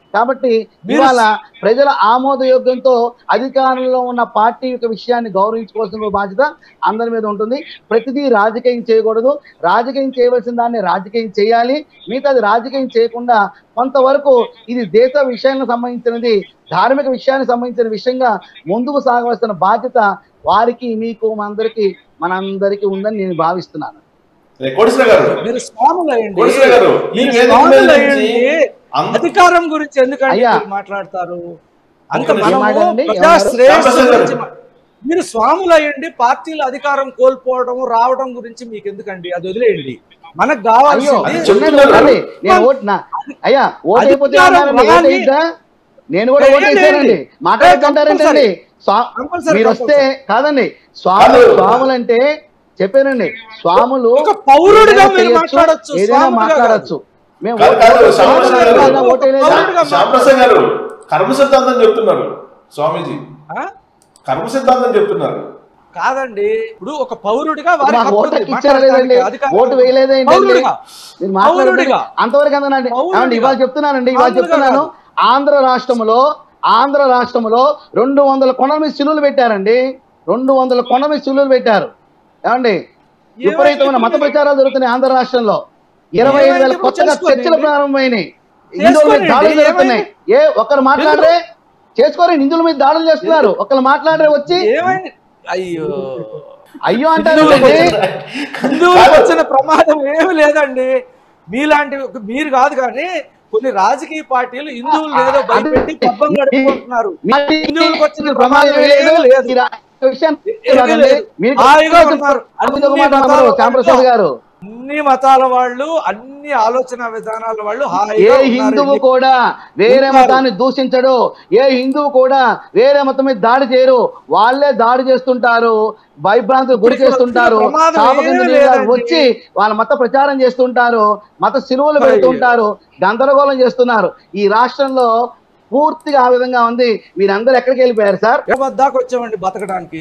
కాబట్టి మీరు- ఇవాళ ప్రజల ఆమోదయోగ్యంతో అధికారంలో ఉన్న పార్టీ యొక్క విషయాన్ని గౌరవించుకోవాల్సిన బాధ్యత అందరి మీద ఉంటుంది ప్రతిదీ రాజకీయం చేయకూడదు రాజకీయం చేయవలసిన దాన్ని రాజకీయం చేయాలి మిగతాది రాజకీయం చేయకుండా కొంతవరకు ఇది దేశ విషయానికి సంబంధించినది ధార్మిక విషయానికి సంబంధించిన విషయంగా ముందుకు సాగవలసిన బాధ్యత వారికి మీకు మనందరికీ మనందరికీ ఉందని నేను భావిస్తున్నాను రే, కోటేశ్వర గారు మీరు స్వాములు అయ్యండి కోటేశ్వర గారు ఈ మీరు వేదిక స్వాములు మీద అయ్యండి నుంచి అంత- అధికారం గురించి ఎందుకంటే అయ్యా. మీరు మాట్లాడతారు అంత ఒక్క నిమిషం మనము మాట్లాడండి. ప్రజా ఏమన్నారు? శ్రేయస్సు రామప్రసాద్ గారు. గురించి మా- మీరు స్వాములు అయ్యండి పార్టీల అధికారం కోల్పోవడం రావడం గురించి మీకు ఎందుకండి అది వదిలేయండి మనకు అయ్యో కావాల్సింది అది ఉన్నది చెప్తున్నారు. ఉన్నది. నేను ఓట్ నా అయ్యా ఓట్ అయిపోతే అధికారం ఏమన్నారండి? ఓట్ రాని- వేయద్దా? నేను కూడా ఓట్ వేయండి, వేసానండి వేయండి. మాట్లాడుకుంటారేంటండి కంపల్సరీ. స్వా- కంపల్సరీ, మీరు వస్తే కాదండి స్వాములు కాదు. స్వాములు అంటే చెప్పానండి స్వాములు ఒక పౌరుడిగా ఏదైనా మీరు చేయొచ్చు, మాట్లాడొచ్చు, ఏదైనా స్వాములుగా మాట్లాడచ్చు మేము కాదు ఓట్ కాదు వేయలేదు, శ్యామప్రసాద్ గారు ఓట్ వేయలేదు, ఓట్ వేయలేదు. పౌరుడిగా శ్యామప్రసాద్ గారు కర్మ సిద్ధాంతం చెప్తున్నారు స్వామీజీ ఆ? కర్మ సిద్ధాంతం చెప్తున్నారు కాదండి ఇప్పుడు ఒక పౌరుడిగా వారికి మాకు హక్కు ఓటు ఉంది, ఇచ్చారా లేదండి మాట్లాడడానికి అధికారం ఓటు వేయలేదా ఏంటండి పౌరుడిగా మీరు మాట్లాడుతున్నారు పౌరుడిగా. అంతవరకు అందనండి పౌరుడిగా. ఏమండి ఇవాళ చెప్తున్నానండి ఇవాళ మామూలుగా చెప్తున్నాను కాదు. ఆంధ్ర రాష్ట్రంలో ఆంధ్ర రాష్ట్రంలో రెండు వందల కొండల మీద సిలువలు పెట్టారండి రెండు వందల కొండల మీద సిలువలు పెట్టారు ఏమండి విపరీతమైన మత ప్రచారాలు జరుగుతున్నాయి ఆంధ్ర రాష్ట్రంలో ఇరవై ఐదు వేల ఏమైంది కొత్తగా చేసుకోండి. చర్చలు ప్రారంభమైనాయి హిందువుల మీద చేసుకోండి. దాడులు జరుగుతున్నాయి ఏ ఒక్కరు మాట్లాడరే చేసుకోరే హిందువుల మీద దాడులు చేస్తున్నారు ఒకరు మాట్లాడరే వచ్చి ఏమైంది అయ్యో అయ్యో అంటారు హిందువులకు ఏంటి? హిందువులకు వచ్చిన ప్రమాదం ఏమి లేదండి మీలాంటి మీరు కాదు కానీ కొన్ని రాజకీయ పార్టీలు హిందువులు ఏదో భయపెట్టి పబ్బం గడుపుకుంటున్నారు మరి హిందువులకు వచ్చిన ప్రమాదం ప్రమాదం లేదు ఏమీ లేదు. ఈ రా- విషయాన్ని ఏమీ కాదండి. లేదు. మీకు హాయిగా ఉన్నారు. అమిత అన్ని కుమార్ మతాల అన్నారు శ్యాంప్రసాద్ వాళ్ళు, గారు అన్ని మతాల వాళ్ళు అన్ని ఆలోచన విధానాల వాళ్ళు ఏ హాయిగా హిందువు ఉన్నారండి. కూడా వేరే ఉన్నారు. మతాన్ని దూషించడు ఏ హిందువు కూడా వేరే మతం మీద దాడి చేయరు వాళ్ళే దాడి చేస్తుంటారు భయభ్రాంతులు గురి ఇప్పుడు చేస్తుంటారు వచ్చిన ప్రమాదం శాపకింద ఏమీ నీళ్ళ లేదండి. వచ్చి వాళ్ళ మత ప్రచారం చేస్తుంటారు మత సిలువలు అయ్యో. పెడుతుంటారు గందరగోళం చేస్తున్నారు ఈ రాష్ట్రంలో పూర్తిగా ఆ విధంగా ఉంది మీరందరూ ఎక్కడికి వెళ్ళిపోయారు సార్ ఎవరి దాకా వచ్చామండి బతకడానికి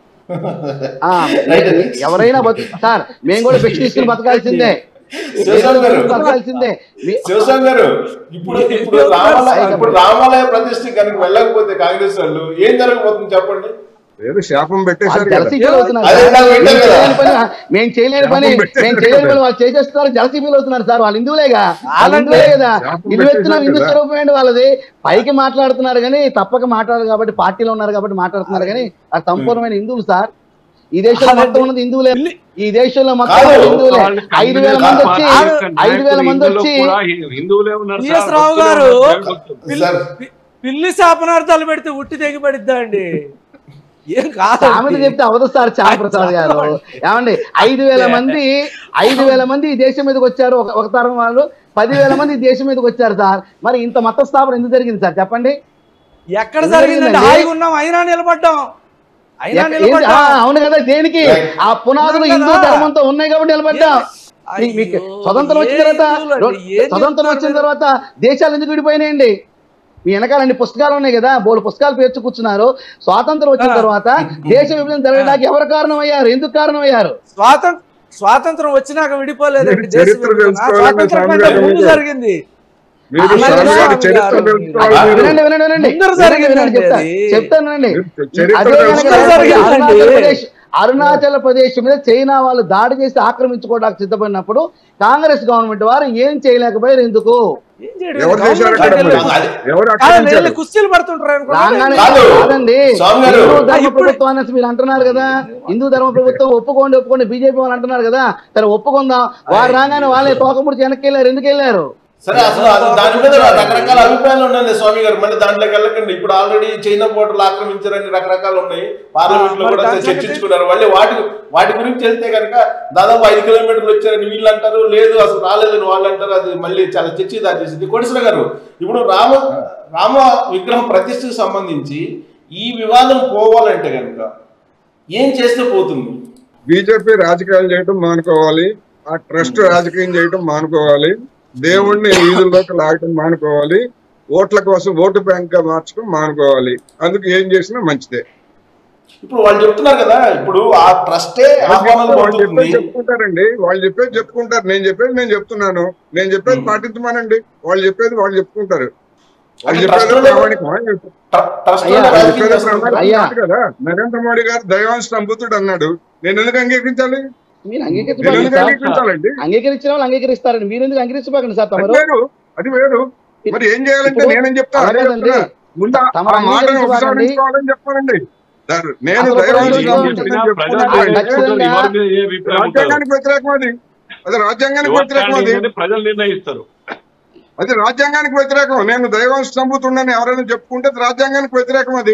ఆ, ఎవరైనా బతు సార్ మేము కూడా భిక్ష తీసుకుని బతకాల్సిందే శివస్వామి గారు బతకాల్సిందే మీ- శివస్వామి గారు ఇప్పుడు ఇప్పుడు రామాలయ ఇప్పుడు రామాలయ ప్రతిష్ఠ కనుక వెళ్ళకపోతే కాంగ్రెస్ వాళ్ళు ఏం జరగబోతుంది చెప్పండి ఏదో శాపం వాళ్ళు పెట్టేశారు కదా జలసీపీలు అవుతున్నారు అదే సార్. నాకు మేము వింటారు కదా. చేయలేని పని మేము చేయలేని పని శాపం పెట్టేశారు మేము చేయలేని కదా. పని వాళ్ళు చేసేస్తున్నారు జలసీపీలు అవుతున్నారు సార్ వాళ్ళు హిందువులేగా వాళ్ళు వాళ్ళంటే హిందువులే కదా శాపం నిలువెత్తున పెట్టేశారు హిందూ కదా. స్వరూపమైన వాళ్ళది పైకి మాట్లాడుతున్నారు కానీ తప్పక మాట్లాడారు కాబట్టి పార్టీలో ఉన్నారు కాబట్టి మాట్లాడుతున్నారు కానీ అది సంపూర్ణమైన హిందువులు సార్ ఈ దేశంలో అలాంటి- మొత్తం ఉన్నది హిందువులే ఇల్లి- ఈ దేశంలో మొత్తం కాదు. ఉన్నది హిందువులే వాళ్ళు ఐదు వేల మంది వచ్చి కమ్యూనిస్ట్ ఐదు వేల మంది నాయకులు వచ్చి కూడా హి- హిందువులే ఉన్నారు పిఎస్ సార్, రావు భక్తులే గారు ఉన్నారు, భక్తులు. పిల్లి- సార్. పి- పిల్లి శాపనార్థాలు పెడితే ఉట్టి తెగిపడిద్దా అండి ఏం సామెత కాదు చెప్తే అవదు సార్ శ్యామప్రసాద్ గారు ఏమండి ఐదు వేల మంది ఐదు వేల మంది ఈ దేశం మీదకి వచ్చారు ఒక ఒక తరం వాళ్ళు పదివేల మంది ఈ దేశం మీదకి వచ్చారు సార్ మరి ఇంత మత స్థాపన ఎందుకు జరిగింది సార్ చెప్పండి ఎక్కడ ఎందుకు జరిగిందండి జరిగిందండి? హాయిగా ఉన్నాం అయినా నిలబడ్డాం అయినా ఎక్క- ఏంది? ఆ, నిలబడ్డాం అవును కదా దేనికి Right. ఆ పునాదులు ఉన్నాం హిందూ కదా. ధర్మంతో ఉన్నాయి కాబట్టి నిలబడ్డాం అయ్యో, మీ- మీకు స్వతంత్రం వచ్చిన ఏ తర్వాత హిందువులండి? రో- ఏం స్వతంత్రం చెప్తారు వచ్చిన మీరు? తర్వాత దేశాలు ఎందుకు విడిపోయినాయండి మీ వెనకాల అన్ని పుస్తకాలు ఉన్నాయి కదా బోడు పుస్తకాలు పేర్చి కూర్చున్నారు స్వాతంత్రం వచ్చిన ఆ. తర్వాత దేశ విభజన జరగడానికి ఎవరు కారణం అయ్యారు ఎందుకు కారణం అయ్యారు స్వాతంత్రం స్వాతంత్రం వచ్చినాక విడిపోలేదండి మీరు దేశం చరిత్ర విభజన. తెలుసుకోవాలంటే స్వాతంత్రం స్వామి కంటే గారు ముందు మీరు. జరిగింది మీరు అలాగే స్వామి గారి స్వామి చరిత్ర గారు. తెలుసుకోవాలి ఆ, మీరు. వినండి వినండి వినండి ముందర వినండి, జరిగిందండి వినండి, చెప్తా అది. చెప్తానండి మీరు చరిత్ర అదే కనుక తెలుసుకోవాలి. జరిగిందండి. అరుణాచల్ ప్రదేశ్ అరుణాచల్ ప్రదేశ్ మీద చైనా వాళ్ళు దాడి చేసి ఆక్రమించుకోవడానికి సిద్ధపడినప్పుడు కాంగ్రెస్ గవర్నమెంట్ వారు ఏం చేయలేకపోయారు ఎందుకు ఏం చేయడం? ఎవరు చేశారు గవర్నమెంట్ అక్కడ వెళ్ళి- మరి? అది- ఎవరు కాదండి, ఆక్రమించారు వెళ్ళి కుస్తీలు పడుతుంటారు రాగానే అనుకోండి. కాదు. కాదండి స్వామి గారు. హిందూ ధర్మ ఇప్పుడు- ప్రభుత్వం అనేసి మీరు అంటున్నారు కదా హిందూ ధర్మ ప్రభుత్వం ఒప్పుకోండి ఒప్పుకోండి బీజేపీ వాళ్ళు అంటున్నారు కదా సరే ఒప్పుకుందాం వారు రాగానే వాళ్ళే తోకముడిచి వెనక్కి వెళ్ళారు ఎందుకు వెళ్ళారు సరే అసలు అది దాని మీద రకరకాల అభిప్రాయాలు ఉన్నాయి స్వామి గారు మళ్ళీ దాంట్లోకి వెళ్ళకండి ఇప్పుడు ఆల్రెడీ చైనా బోర్డర్లు ఆక్రమించారని రకరకాలు ఉన్నాయి పార్లమెంట్ లో మరి కూడా దాని సంగతి- చర్చించుకున్నారు మళ్ళీ వాటి వాటి గురించి వెళ్తే కనుక దాదాపు ఐదు కిలోమీటర్లు వచ్చారని వీళ్ళు అంటారు లేదు అసలు రాలేదని వాళ్ళు అంటారు అది మళ్ళీ చాలా చర్చి దాచేసింది కోటేశ్వర గారు ఇప్పుడు రామ రామ విగ్రహం ప్రతిష్టకు సంబంధించి ఈ వివాదం పోవాలంటే కనుక ఏం చేస్తే పోతుంది బీజేపీ రాజకీయాలు చేయటం మానుకోవాలి ఆ ట్రస్ట్ రాజకీయం చేయటం మానుకోవాలి దేవుణ్ణి వీధుల్లోకి లాగటం మానుకోవాలి ఓట్ల కోసం ఓటు బ్యాంక్ గా మార్చడం మానుకోవాలి అందుకు ఏం చేసినా మంచిదే ఇప్పుడు వాళ్ళు చెప్తున్నారు కదా ఇప్పుడు ఆ ట్రస్టే ఆహ్వానాలు వాళ్ళు చెప్పేది పంపుతుంది చెప్పుకుంటారండి వాళ్ళు చెప్పేది చెప్పుకుంటారు నేను చెప్పేది నేను చెప్తున్నాను నేను చెప్పేది పాటించమానండి వాళ్ళు చెప్పేది వాళ్ళు చెప్పుకుంటారు అది అంటే చెప్పేది ట్రస్టులో- ప్రామాణికమా? ట్ర- ట్రస్ట్ అయ్యా, లో అది రాజకీయం చెప్పేది చేస్తున్నారు. ప్రామాణికం అయ్యా. కాదు కదా నరేంద్ర మోడీ గారు దైవాంశ సంబుతుడు అన్నాడు నేను ఎందుకు అంగీకరించాలి మీరు నేను అంగీకరించబాకండి ఎందుకు సార్ అంగీకరించాలండి అంగీకరించిన వాళ్ళు అంగీకరిస్తారండి మీరు ఎందుకు అంగీకరించబాకండి సార్ అది తమరు వేరు అది వేరు మరి ఏం చేయాలంటే ఇప్పుడు నేనేం చెప్తా అదే అలాగేనండి. చెప్తున్నా. ముందు ఆ- తమరు ఆ మాటను అంగీకరించబాకండి. ఉపసంహరించుకోవాలని చెప్పానండి సార్, నేను అసలు దైవాంశ ప్రజలు సంబుతుడని చెప్పినా చెప్పుకున్నాను ప్రజలు అంటే నిర్ణయించుకుంటారు. ఎవరి మీద ఏ అభిప్రాయం ఉంటుందో. రాజ్యాంగానికి వ్యతిరేకం అది అది రాజ్యాంగానికి వ్యతిరేకం అది ఎవరిని ప్రజలు నిర్ణయిస్తారు అది రాజ్యాంగానికి వ్యతిరేకం నేను దైవాంశ సంబుతుండని ఎవరైనా చెప్పుకుంటే అది రాజ్యాంగానికి వ్యతిరేకం అది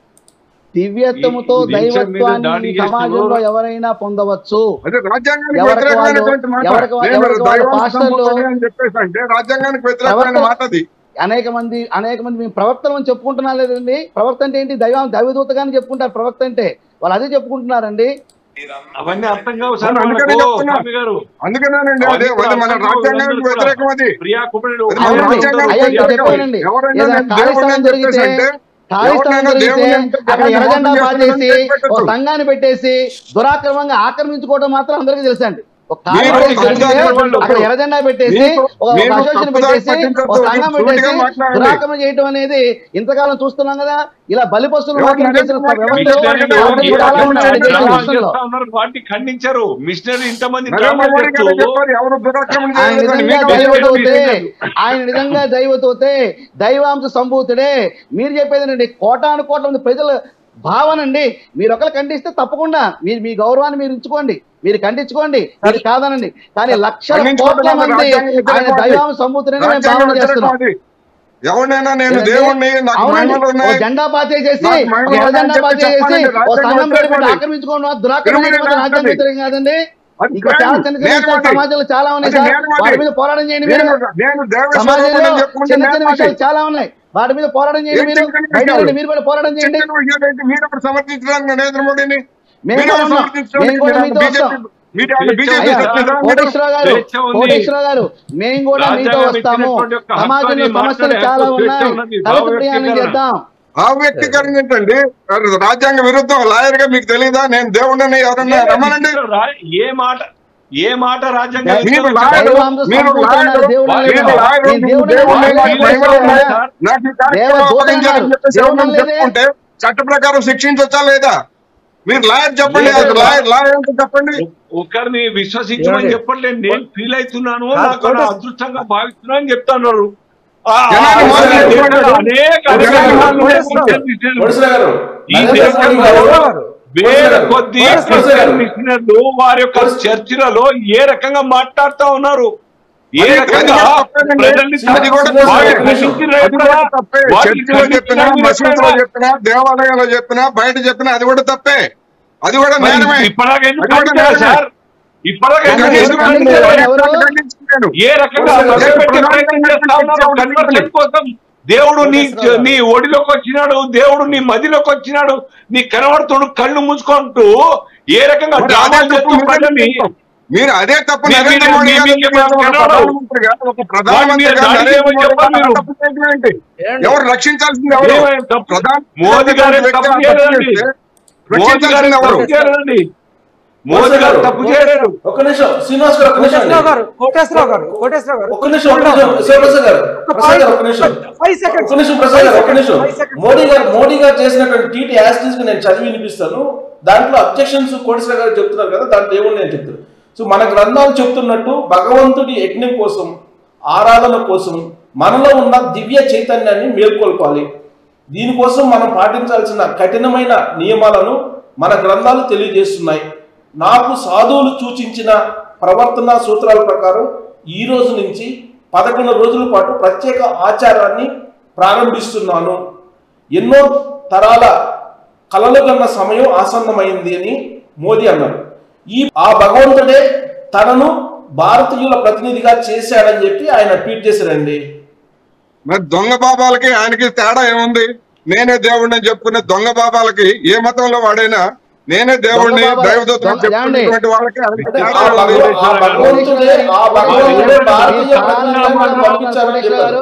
దివ్యత్వముతో ఈ దేశం మీద దాడి దైవత్వాన్ని చేసిన సమాజంలో ఎవరైనా పొందవచ్చు అది రాజ్యాంగానికి ఎవరికి వ్యతిరేకమైనటువంటి వాళ్ళు- మాట ఎవరికి వాళ్ళు- నేను ఎవరికి వాళ్ళు దైవాంశ పాస్టర్లు- సంబుతుడని అని చెప్పేసి అంటే రాజ్యాంగానికి వ్యతిరేకమైన ప్రవర్తన- మాట అది అనేక మంది అనేక మంది మేము ప్రవక్తలు అని చెప్పుకుంటున్నా లేదండి ప్రవక్త అంటే ఏంటి దైవ దైవదూతగాని చెప్పుకుంటారు ప్రవక్త అంటే వాళ్ళు అదే చెప్పుకుంటున్నారండి అవన్నీ అర్థం కావు సార్ అవును, అందుకనే మనకు, చెప్తున్నా. స్వామి గారు అందుకేనండి అదే అది మన రాజ్యాంగానికి వ్యతిరేకం అది ప్రియా కుమారుడు అది మన అవునండి. రాజ్యాంగానికి అయ్యా, ఇంకా వ్యతిరేకం. చెప్పానండి. ఎవరైనా ఏదైనా నేను దేవుడిని కార్యక్రమం అని చెప్పేసి జరిగితే అంటే ఖాళీ స్థలం ఎవరినైనా జరిగితే దేవుడిని అంటే అక్కడ ఎవరిని ఎర్రజెండా మోసం పాతేసి చేస్తున్నారని ఓ చెప్పేసి సంఘాన్ని పెట్టేసి దురాక్రమంగా ఆక్రమించుకోవడం మాత్రం అందరికీ తెలుసండి ఒక ఖాళీ మీరు ప్లేస్ తప్పుదారి జరిగితే పట్టించొద్దు. అక్కడ ఎర్రజెండా పెట్టేసి మీరు- ఒక మీరు అసోసియేషన్ తప్పుదారి పెట్టేసి పట్టించొద్దు. ఒక సంఘం సూటిగా పెట్టేసి మాట్లాడండి. దురాక్రమణ చేయడం అనేది ఇంతకాలం చూస్తున్నాం కదా ఇలా బలిపశువులు ఎవరు మాత్రం చేసిన నరేంద్ర మోడీ వ్యవస్థలు మిషనరీలు ఆల్రెడీ ఎవరు చాలా ఉన్నాయండి దేశ డ్రామా రాష్ట్రంలో. వాటిని ఖండించారు మిషనరీ ఇంతమంది నరేంద్ర డ్రామాలు మోడీ గారు చేస్తూ చెప్పారు ఎవరు దురాక్రమణ ఆయన చేయలేదని నిజంగా మీకు దైవతోతే తెలియదు. ఆయన నిజంగా దైవతోతే దైవాంశ సంభూతుడే మీరు చెప్పేదేనండి కోటాను కోట్ల మంది ప్రజల భావనండి మీరు ఒకరు ఖండిస్తే తప్పకుండా మీరు మీ గౌరవాన్ని మీరు ఉంచుకోండి మీరు ఖండించుకోండి మీరు కాదనండి కానీ లక్షల ఖండించుకోవడం కోట్ల కాదు, మంది రాజ్యాంగం వ్యతిరేకం ఆయన అది. దైవాంశ సంభూతుడని మేము రాజ్యాంగ భావన వ్యతిరేకం చేస్తున్నాం అది. ఎవరినైనా నేను ఏంటంటే, దేవుణ్ణి నాకు అవునండి మహిమలు ఓ ఉన్నాయి జెండా పాతేసేసి నాకు ఒక మహిమలు ఎర్ర జెండా ఉన్నాయని చెప్పి పాతేసేసి చెప్పాలండి, ఓ రాజ్యాంగం సంఘం పెట్టి వ్యతిరేకం అది. ఆక్రమించుకోవడం దురాక్రమణ తిరుమల చేయడం రాజ్యాంగ రాజ్యాంగం వ్యతిరేకం కాదండి అది ఇంకా చాలా కాదు. చిన్న చిన్న నేను విషయాలు అది. సమాజంలో చాలా ఉన్నాయి అది సార్ నేను అది. వాటి మీద పోరాటం చేయండి మీరు నేను నేను దేవ సమాజంలో స్వరూపుడని చెప్పుకుంటే చిన్న నేను చిన్న అది. విషయాలు చాలా ఉన్నాయి వాటి మీద పోరాటం చేయండి ఏం మీరు చిన్న చిన్న బయట విషయాలు? రండి, మీరు కూడా పోరాటం చేయండి చిన్న విషయాలు ఏంటి? మీరు ఒకటి సమర్థించడానికి నరేంద్ర మోడీని మేము మీరు కూడా ఒకటి ఉన్నాం. సమర్థించడానికి మేము కూడా మీరు మీతో బీజేపీ వస్తాం. మీరు ఏమన్నా బీజేపీ అయ్యా, చెప్తుందా? మీరు- కోటేశ్వరరావు గారు స్వేచ్ఛ ఉంది. కోటేశ్వరరావు గారు మేము కూడా మీతో రాజ్యాంగం వస్తాము ఇచ్చినటువంటి యొక్క సమాజంలో హక్కుని సమస్యలు మాట్లాడే చాలా హక్కు స్వేచ్ఛ ఉన్నాయి ఉన్నది. కలిసి ప్రయాణం భావ చేద్దాం ఆ వ్యక్తీకరణ ఏంటండి రాజ్యాంగ విరుద్ధం లాయర్ గా మీకు తెలియదా నేను దేవుడిని ఎవరన్నా రమ్మనండి రా- ఏ మాట ఏ మాట రాజ్యాంగం మీరు ఇస్తుందో లాయరు, చెప్పండి. దైవాంశ మీరు సంపూర్ణ లాయరు, దేవుడు మీరు లేడు. లాయరు, నేను దేవుడిని దేవుడిని లేడు. నాకు మహిమలు ఉన్నాయి. సార్. నాకు ఈ కార్యక్రమం దేవ దూత అప్పగించాలని అన్నారు. చెప్పేసి దేవుడు ఎవరన్నా లేదే. చెప్పుకుంటే చట్ట ప్రకారం శిక్షించవచ్చా లేదా మీరు లాయర్ చెప్పండి లేదు. అది లాయర్ లాయర్ అంటే చెప్పండి ఒకరిని విశ్వసించమని ఏమండి? చెప్పట్లేదు నేను ఫీల్ అవుతున్నాను కాదు, నాకు నా కోటేశ్వర- అదృష్టంగా భావిస్తున్నాను అని చెప్తున్నారు ఆ, జనాన్ని ఆ, మోసం అనేక చేయకూడదు. అనేక జనాన్ని అనేక మోసం మిషనరీలు. వడిసరా గారు ఈ నరేంద్ర మోడీ దేశంలో గారు వేల కొద్ది వడిసరా గారు మిషనర్లు వారి యొక్క చర్చిలలో ఏ రకంగా మాట్లాడుతా ఉన్నారు ఏ అది- రకంగా అది తప్పేనండి. ప్రజల్ని అది కూడా వారిని తప్పే. ఖండించిన అది కూడా తప్పే వాటిని చర్చిలో చెప్పినా ఖండించిన మసీదులో ఎప్పుడైనా- చెప్పినా దేవాలయంలో చెప్పినా బయట చెప్పినా అది కూడా తప్పే అది కూడా నేరమే ఇప్పటిదాకా ఎందుకు అది కూడా ఖండించారు నేరమే. సార్ ఇప్పటిదాకా ఎందుకు ఖండించారు. ఎందుకు ఖండించారు. ఖండించారు? ఎవరు? ఖండించలేను. ఏ రకంగా కోటేశ్వర మభ్యపెట్టే గారు ప్రయత్నం చేస్తా ఉన్నారు కన్వర్షన్ కోసం దేవుడు నీ కోటేశ్వర గారు. నీ ఒడిలోకి వచ్చినాడు దేవుడు నీ మదిలోకి వచ్చినాడు నీ కనబడుతుడు కళ్ళు మూసుకుంటూ ఏ రకంగా మరి డ్రామాలు అదే చేస్తూ తప్పు ప్రజల్ని మీరు- మీరు అదే తప్పు మీ- నరేంద్ర మీ- మోడీ మీ- గారు మీకు చెప్పారు, ఒక కనబడవు. ప్రధానమంత్రిగా ఒక ప్రధానమంత్రిగా దాడి నరేంద్ర చేయమని మోడీ చెప్పాలి గారు మీరు. తప్పు చేయడం ఏంటి? ఏమండి? ఎవరు రక్షించాల్సింది ఎవరు ఏమైనా తప్పు? ప్రధాన మోదీ గారు వ్యక్తి తప్పు ఆ చేయలేదండి. చేస్తే మోదీ గారు రక్షించాల్సింది ఎవరు తప్పు చేయలేదండి మోదీ గారు తప్పు చేయలేరు ఒక్క నిమిషం శ్రీనివాస్ గారు ఒక్క నిమిషం కోటేశ్వరరావు అండి. గారు కోటేశ్వరరావు గారు కోటేశ్వరరావు గారు ఒక్క నిమిషం ఒక్క నిమిషం శివప్రసాద్ గారు ప్రసాద్ గారు ఒక్క నిమిషం ఫైవ్ సెకండ్స్ ఒక్క నిమిషం ప్రసాద్ గారు ఒక్క నిమిషం ఫైవ్ సెకండ్స్ మోడీ గారు మోడీ గారు చేసినటువంటి టీటీ యాస్టిస్ నేను చదివి వినిపిస్తాను దాంట్లో అబ్జెక్షన్స్ కోటేశ్వర గారు చెప్తున్నారు కదా దాంట్లో ఏముంది నేను చెప్తాను సో మన గ్రంథాలు చెప్తున్నట్టు భగవంతుడి యజ్ఞం కోసం ఆరాధన కోసం మనలో ఉన్న దివ్య చైతన్యాన్ని మేల్కొల్పాలి దీనికోసం మనం పాటించాల్సిన కఠినమైన నియమాలను మన గ్రంథాలు తెలియజేస్తున్నాయి నాకు సాధువులు సూచించిన ప్రవర్తన సూత్రాల ప్రకారం ఈ రోజు నుంచి పదకొండు రోజుల పాటు ప్రత్యేక ఆచారాన్ని ప్రారంభిస్తున్నాను ఎన్నో తరాల కలలు కన్న సమయం ఆసన్నమైంది అని మోదీ అన్నారు ఈ ఆ భగవంతుడే తనను భారతీయుల ప్రతినిధిగా చేశాడని చెప్పి ఆయన ట్వీట్ చేశారండి మరి దొంగ బాబాలకి ఆయనకి తేడా ఏముంది నేనే దేవుడిని అని చెప్పుకునే దొంగ బాబాలకి ఏ మతంలో వాడైనా నేనే దేవుడిని దొంగ బాబా- దైవదూతని దొంగ- చెప్పుకునేటువంటి వాళ్ళకి ఆయనకి అంటే తేడా ఆ ఏముంది? భగవ- ఆ భగవంతుడే ఆ భగవంతుడే భారతీయ ప్రతినిధిగా పంపించారని కోటేశ్వర గారు చెప్పారు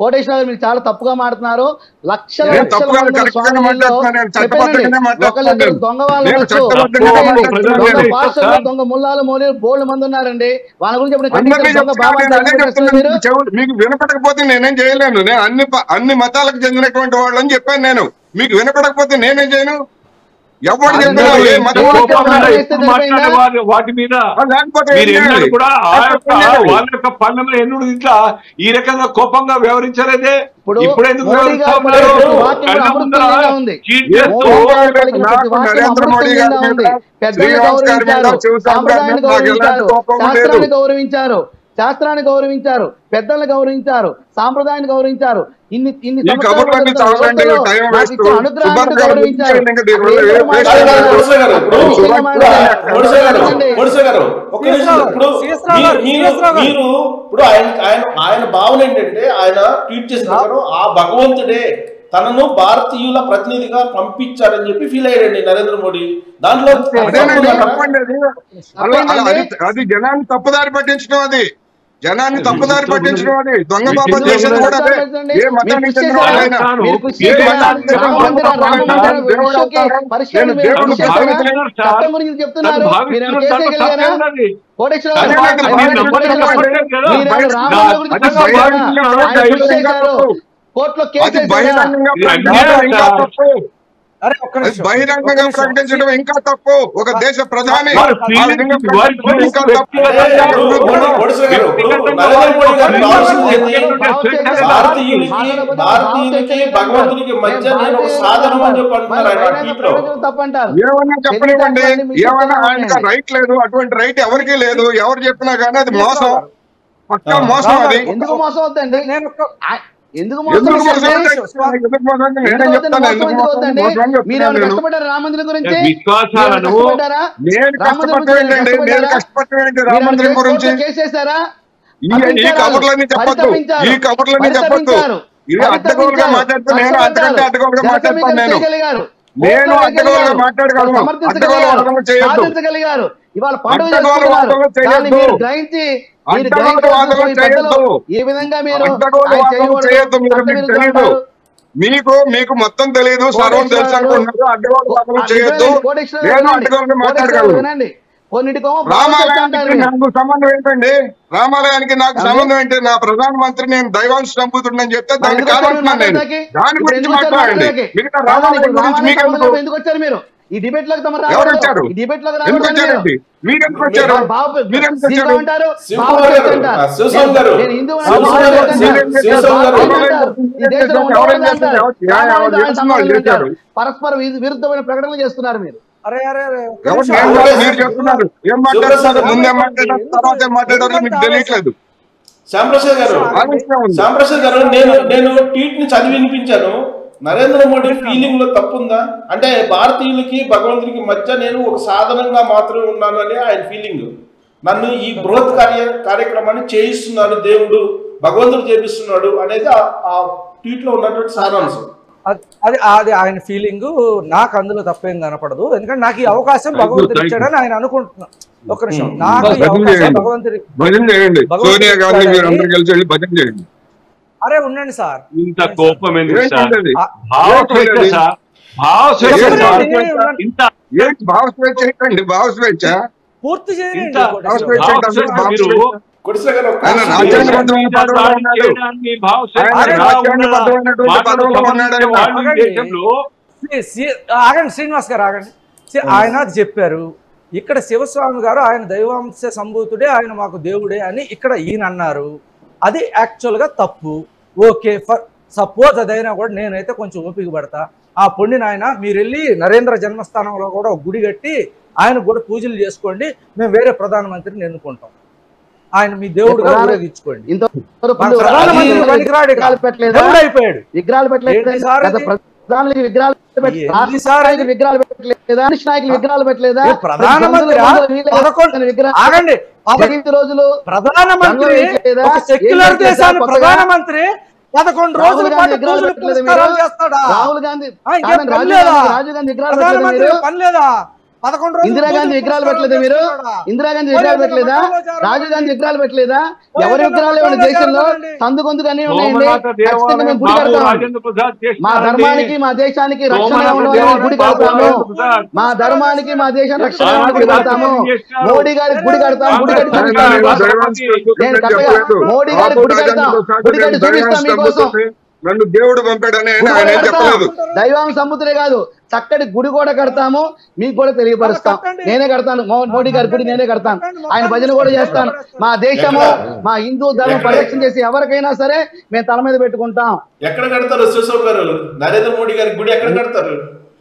కోటేశ్వర గారు మీరు చాలా తప్పుగా మాట్లాడుతున్నారు లక్షల నేను లక్షల తప్పుగా మంది కరెక్ట్గానే స్వామిలో మాట్లాడుతున్నాను. నేను చట్టబద్ధంగానే చెప్పానండి. మాట్లాడుతున్నాను. ఒకళ్ళిద్దరు దొంగ వాళ్ళు నేను ఉండొచ్చు. చట్టబద్ధంగానే చెప్పండి. మాట్లాడుతున్నాను. దొంగ పాస్టర్లు, దొంగ ముల్లాలు మోలీ బోల్డ్ మంది ఉన్నారండి వాళ్ళ గురించి ఎప్పుడు అందరినీ ఖండించారు? దొంగ చెప్తున్నాను, బాబా నేను అదే మీరు చెప్తున్నాను. చెవులు- మీకు వినపడకపోతే నేనేం చేయలేను నేను అన్ని ప- అన్ని మతాలకు చెందినటువంటి వాళ్ళని చెప్పాను నేను మీకు వినపడకపోతే నేనేం చేయను ఎవరు అందరూ చెప్పినా ఏ ఇంత మతం కోపం చెప్పినా ఉండాలి. ఎక్కువ మాట్లాడే వారి- వాటి మీద లేకపోతే మీరు ఏం ఎన్నడూ చేయాలి? కూడా ఆ యొక్క లేకపోతే వాళ్ళ యొక్క పండుగ ఎన్నుడు ఇట్లా ఈ రకంగా కోపంగా వ్యవహరించలేదే ఇప్పుడు ఇప్పుడు ఎందుకు మోడీ వ్యవహరిస్తా గారు ఉన్నారు? పలికే వాక్యం కళ్ళ అమృతంగా ముందర ఉంది. చీట్ ఏ చేస్తూ మోడీ గారు కోపం పలికిన నాకు ప్రతి వాక్యం నరేంద్ర మోడీ గారి అమృతంగా ఉంది. మీద, పెద్దల్ని శ్రీనివాస్ గారి మీద, గౌరవించారు శివశంకర్ గారి సాంప్రదాయాన్ని మీద నాకు ఎలాంటి గౌరవించారు కోపం లేదు. శాస్త్రాన్ని గౌరవించారు శాస్త్రాన్ని గౌరవించారు పెద్దల్ని గౌరవించారు సాంప్రదాయాన్ని గౌరవించారు ఇన్ని ఇన్ని ఈ సంవత్సరాల కబుర్లన్నీ క్రితం చాలండి, లోకంలో టైం నాకు వేస్ట్. ఇచ్చిన అనుగ్రహాన్ని సుభాష్ గారు గౌరవించారు ముగించేయండి ఇంకా దీని అప్పుడు వల్ల ఏదో ఏ- మాట్లాడారు. కొడిసే గారు, ఇప్పుడు ముఖ్యంగా సుభాష్ మాట్లాడారు. కొడిసే గారు, చూడండి. కొడిసే గారు, ఒక్క నిమిషం. సీఎస్ ఇప్పుడు సీఎస్ రావు గారు, మీరు- సీఎస్ రావు గారు. మీరు ఇప్పుడు ఆయన ఆయన ఆయన భావన ఏంటంటే ఆయన ట్వీట్ చేసిన ప్రకారం ఆ భగవంతుడే తనను భారతీయుల ప్రతినిధిగా పంపించారని చెప్పి ఫీల్ అయ్యాడండి నరేంద్ర మోడీ దాంట్లో అదేనండి తప్పు తప్పండి అది అలా అలా అది అది జనాన్ని తప్పుదారి పట్టించడం అది జనాన్ని తప్పుదారి పట్టించడం అది దొంగ బాబా చేసేది కూడా అదే ఏ మతానికి చెందిన వాళ్ళైనా మీరు కృషి ఏ చేశారా? మతానికి చెందిన రామ మందిర- రామ వాళ్ళైనా మందిర దేవుడు విషయంకి అవతారం, పరిష్కారం నేను మీరు దేవుడు కృషి చేశారా? భావిస్తున్నాను సార్. చట్టం గురించి చెప్తున్నారు నన్ను మీరు ఏమైనా భావిస్తున్నారు కేసు దాంట్లో వేయగలిగారా? తప్పేమున్నది? కోటేశ్వర అదే గారు, నాకు ఆయన మీరు కోటేశ్వర నమ్మకం గారు, లేదు కదా? మీరు ఏమైనా బయట- రామమందిరం గురించి అది చెప్పగలరా? బహిరంగంగా ఆయన కృషి బహిరంగంగా చేశారు. తప్పు. కోర్టులో కేసు అది వేశారా? బహిరంగంగా ఇది ప్రకటించడం అన్యాయం ఇంకా సార్. తప్పు అరే ఒక్క అది నిమిషం బహిరంగంగా ఒక్క నిమిషం. ప్రకటించడం ఇంకా తప్పు ఒక దేశ ప్రధాని వారి ఆ feelings, విధంగా వారి ప్రకటించడం feelings ఇంకా తప్పు వ్యక్తిగతంగా ఇప్పుడు కొడిసే గారు, ఇప్పుడు నరేంద్ర మోడీ గారు కావాల్సింది ఏంటి? భారతీయులకి భారతీయులకి భగవంతునికి మధ్య నేను ఒక సాధనం అని చెప్పి అంటున్నారు ఆయన ట్వీట్ లో తప్పంటారు ఏమన్నా చెప్పనివ్వండి ఏమన్నా ఆయనకి రైట్ లేదు అటువంటి రైట్ ఎవరికీ లేదు ఎవరు చెప్పినా కానీ అది మోసం పక్కా మోసం అది ఎందుకు మోసం అవుతండి నేను ఒక్క ఆ- ఎందుకు మోసం ఎందుకు మోసం అవుతుంది? అంటే ఎందుకు మోసం అంటే నేనే ఎందుకు చెప్తాను మోసం ఎందుకు ఎందుకు మోసం అవుతుంది? మోసం అని మీరు చెప్తున్నాను ఏమైనా నేను కష్టపడ్డారా రామ మందిరం గురించి విశ్వాసాలను మీరు కష్టపడ్డారా? నేను రామ మందిరం కష్టపడటం గురించి ఏంటండి నేను కష్టపడ్డారా? కష్టపడటం ఏంటి మీరు రామ ఏమైనా మందిరం గురించి కోర్టులో కేసు వేశారా? ఈ ఈ పరితపించారు. కబుర్లన్నీ చెప్పొద్దు పరితపించారు. ఈ కబుర్లన్నీ చెప్పొద్దు పరితపించారు. ఇది అడ్డగోలుగా పరితపించారు. మాట్లాడితే నేను కష్టపడ్డారు. అంతకంటే అడ్డగోలుగా మాట్లాడతాను జనసమీకరణ నేను చేయగలిగారు. నేను కోర్టులో అడ్డగోలుగా వేయగలిగారు. మాట్లాడగలను సమర్థించగలిగారు. అడ్డగోలు చేయొద్దు సాధించగలిగారు ఇవాళ పండుగ అడ్డగోలు చేసుకుంటున్నారు. వాదనలు చేయొద్దు. కానీ మీరు గ్రహించి మీరు అడ్డగోలు గ్రహించాల్సిన వాదనలు ఈ పెద్దలు చేయొద్దు. ఈ విధంగా మీరు అడ్డగోలు ఆయన వాదనలు చేయకూడదు. చేయొద్దు మీరు చట్ట మీకు విరుద్ధం తెలీదు అంటారు. మీకు మీకు మొత్తం తెలియదు సర్వం తెలుసు అనుకుంటున్నారు అడ్డగోలు వాదనలు చేయొద్దు కోటేశ్వర నేను వినండి. అడ్డగోలుగా కోటేశ్వర మాట్లాడగలను వినండి కొన్నిటికేమో రామాలయానికి నాకు సంబంధం ఏంటండి రామాలయానికి నాకు సంబంధం ఏంటి నా ప్రధానమంత్రి నేను దైవాంశ సంపుతుండని చెప్తే దాన్ని కాదంటున్నాను నేను దాని గురించి మాట్లాడండి మిగతా రామాలయం గురించి మీకెందుకు ఎందుకు వచ్చారు మీరు ఈ డిబేట్ లోకి తమ ఎవరు వచ్చారు ఈ డిబేట్ లోకి ఎందుకు రాకూడదు మీరు. వచ్చారండి మీరు ఎందుకు వచ్చారు బాబు మీరు ఎందుకు సింహం వచ్చారు అంటారు సింహం బాబు గారు, అంటారు. ఆ, శివస్వామి గారు. నేను హిందూ శివస్వామి గారు, శివస్వామి గారు. ఈ దేశంలో ఉండకూడదు అంటారు. రామాయణం ఆయన సంబంధం అంటారు. పరస్పర విరు- విరుద్ధమైన ప్రకటనలు చేస్తున్నారు మీరు అరే అరే అరే ఒక్క ఎవరు నిమిషం. నేను కాదు, మీరు చెప్తున్నారు ఏం మాట్లాడుతున్నారు శివప్రసాద్ ముందే మాట్లాడారు తర్వాత ఏం మాట్లాడారో మీకు తెలియట్లేదు శ్యాంప్రసాద్ గారు ఆలోచన ఉంది శ్యాంప్రసాద్ గారు నేను నేను ట్వీట్ ని చదివి వినిపించాను నరేంద్ర మోడీ ఫీలింగ్ లో తప్పుందా అంటే భారతీయులకి భగవంతునికి మధ్య నేను ఒక సాధనంగా మాత్రమే ఉన్నాను అని ఆయన ఫీలింగ్ నన్ను ఈ బృహత్ కార్య కార్యక్రమాన్ని చేయిస్తున్నాడు దేవుడు భగవంతుడు చేపిస్తున్నాడు అనేది ఆ- ఆ ట్వీట్ లో ఉన్నటువంటి సారాంశం అది అది అది ఆయన ఫీలింగ్ నాకు అందులో తప్పేం కనపడదు ఎందుకంటే నాకు ఈ అవకాశం Thank you, భగవంతుడు thank you. ఇచ్చాడని ఆయన అనుకుంటున్నాను ఒక నిమిషం Hmm. నాకు ఈ భజన అవకాశం చేయండి. భగవంతుడి భజన చేయండి భగవంతుడు సోనియా గాంధీ మీరు ఇచ్చాడని- అందరు కలిసి వెళ్ళి భజన చేయండి అరే ఉండండి సార్ ఇంత కోపం ఎందుకు సార్ ఏంటండి ఆ, భావస్వేచ్ఛ ఏంటండి? సార్ భావస్వేచ్ఛ ఏంటి సార్ భావస్వేచ్ఛ? ఇంత ఏంటి భావ స్వేచ్ఛ ఏంటండి భావ స్వేచ్ఛ పూర్తి చేయండి ఇంత కోటేశ్వర గారు. భావస్వేచ్ఛ మీరు కొడిసే గారు ఒక్క ఆయన నిమిషం. రాజ్యాంగబద్ధమైన పదవిలో దాడి ఉన్నాడు చేయడాన్ని భావస్వేచ్ఛ ఆయన ఎలా రాజ్యాంగబద్ధమైనటువంటి ఉన్నదా? పదవిలో మాటలు ఉన్నాడు ఆయన. వాళ్ళు ఈ ఆగండి. దేశంలో శ్రీ- శ్రీ- ఆగండి శ్రీనివాస్ గారు ఆగండి శ్రీ- ఆయన అది చెప్పారు ఇక్కడ శివస్వామి గారు ఆయన దైవాంశ సంభూతుడే ఆయన మాకు దేవుడే అని ఇక్కడ ఈయన అన్నారు అది యాక్చువల్గా తప్పు ఓకే ఫర్ సపోజ్ అదైనా కూడా నేనైతే కొంచెం ఓపిక పడతా ఆ పొండిన ఆయన మీరు వెళ్ళి నరేంద్ర జన్మస్థానంలో కూడా ఒక గుడి కట్టి ఆయన కూడా పూజలు చేసుకోండి మేము వేరే ప్రధానమంత్రిని ఎన్నుకుంటాం ఆయన మీ దేవుడుగా ప్రధాన- ఊరేగించుకోండి ఇంతవరకు మన ప్రధానమంత్రి పనికిరాడు ఇక. విగ్రహాలు పెట్టలేదా దేవుడు అయిపోయాడు విగ్రహాలు పెట్టలేదు ఏంటి సార్ గత ఇది? ప్రధానులకి విగ్రహాలు పెట్ట- ఏంటి రాష్ట్ర సార్ నాయకులకి ఇది? విగ్రహాలు పెట్టలేదా దేశ నాయకులు విగ్రహాలు పెట్టలేదా ఏ ప్రధానమంత్రి ప్రతి గంధుల వీళ్ళే పదకొండు విగ్రహాలు ఆగండి పద- జయంతి రోజులు ప్రధానమంత్రి రంగులు వేయలేదా? ఒక సెక్యులర్ ఏం చేశారు దేశాన్ని కొత్తగా? ప్రధానమంత్రి పదకొండు రాహుల్ రోజుల గాంధీ పాటు విగ్రహాలు పూజలు పెట్టలేదా పురస్కారాలు మీరు? చేస్తాడా రాహుల్ గాంధీ ఆ, ఇంకేం కాదండి, పని రాజీవ్ లేదా? గాంధీ రాజీవ్ గాంధీ విగ్రహాలు పెట్టలేదా ప్రధానమంత్రి మీరు? పని లేదా పదకొండు రోజులు ఇందిరాగాంధీ పూజలు విగ్రహాలు పురస్కారాలు పెట్టలేదా మీరు చేసుకున్నాడా? ఇందిరాగాంధీ మరి విగ్రహాలు ఏదైనా పెట్టలేదా మఠంలో చేరమని- రాజీవ్ గాంధీ విగ్రహాలు పెట్టలేదా మరి ఎవరి ఏదైనా విగ్రహాలు ఇవ్వండి మఠంలో దేశంలో చేరమనండి. సందుకొందుకు అన్ని ఉన్నాయండి సోమనాథ ఖచ్చితంగా దేవాలయం మేము గుడి బాబు కడతాం రాజేంద్ర ప్రసాద్ మా చేసినారండి. ధర్మానికి మా దేశానికి రక్షణ సోమనాథ ఉండవాలని దేవాలయం గుడి బాబు కడతాము రాజేంద్ర ప్రసాద్ మా ధర్మానికి మా దేశానికి రక్షణ ఆయన ఉండవాలని గుడి కడతాము చేసినారు. మోడీ గారికి గుడి కడతాం గుడి కట్టి ఆయన చూపిస్తాం ఆయన మీకోసం. దైవాంశ నేను కరెక్ట్గా మోడీ గారికి గుడి కడతాం గుడి కట్టి చూపిస్తాం మీకోసం నన్ను దేవుడు పంపాడని ఆయన గుడి ఆయన ఏం కూడా చెప్పలేదు కడతాం. దైవం సముద్రే కాదు చక్కటి గుడి కూడా కడతాము మీకు కూడా తెలియపరుస్తాం కట్టండి. నేనే కడతాను మో- మోడీ గారి గుడి నేనే కడతాను కట్టండి. ఆయన భజన కూడా చేస్తాను మా దేశము మా హిందూ ధర్మం ఎక్కడ? పరిరక్షణ చేసి ఎవరికైనా సరే మేము తల మీద పెట్టుకుంటాం ఎక్కడ కడతారు శివశివ గారు నరేంద్ర మోడీ గారి గుడి ఎక్కడ కడతారు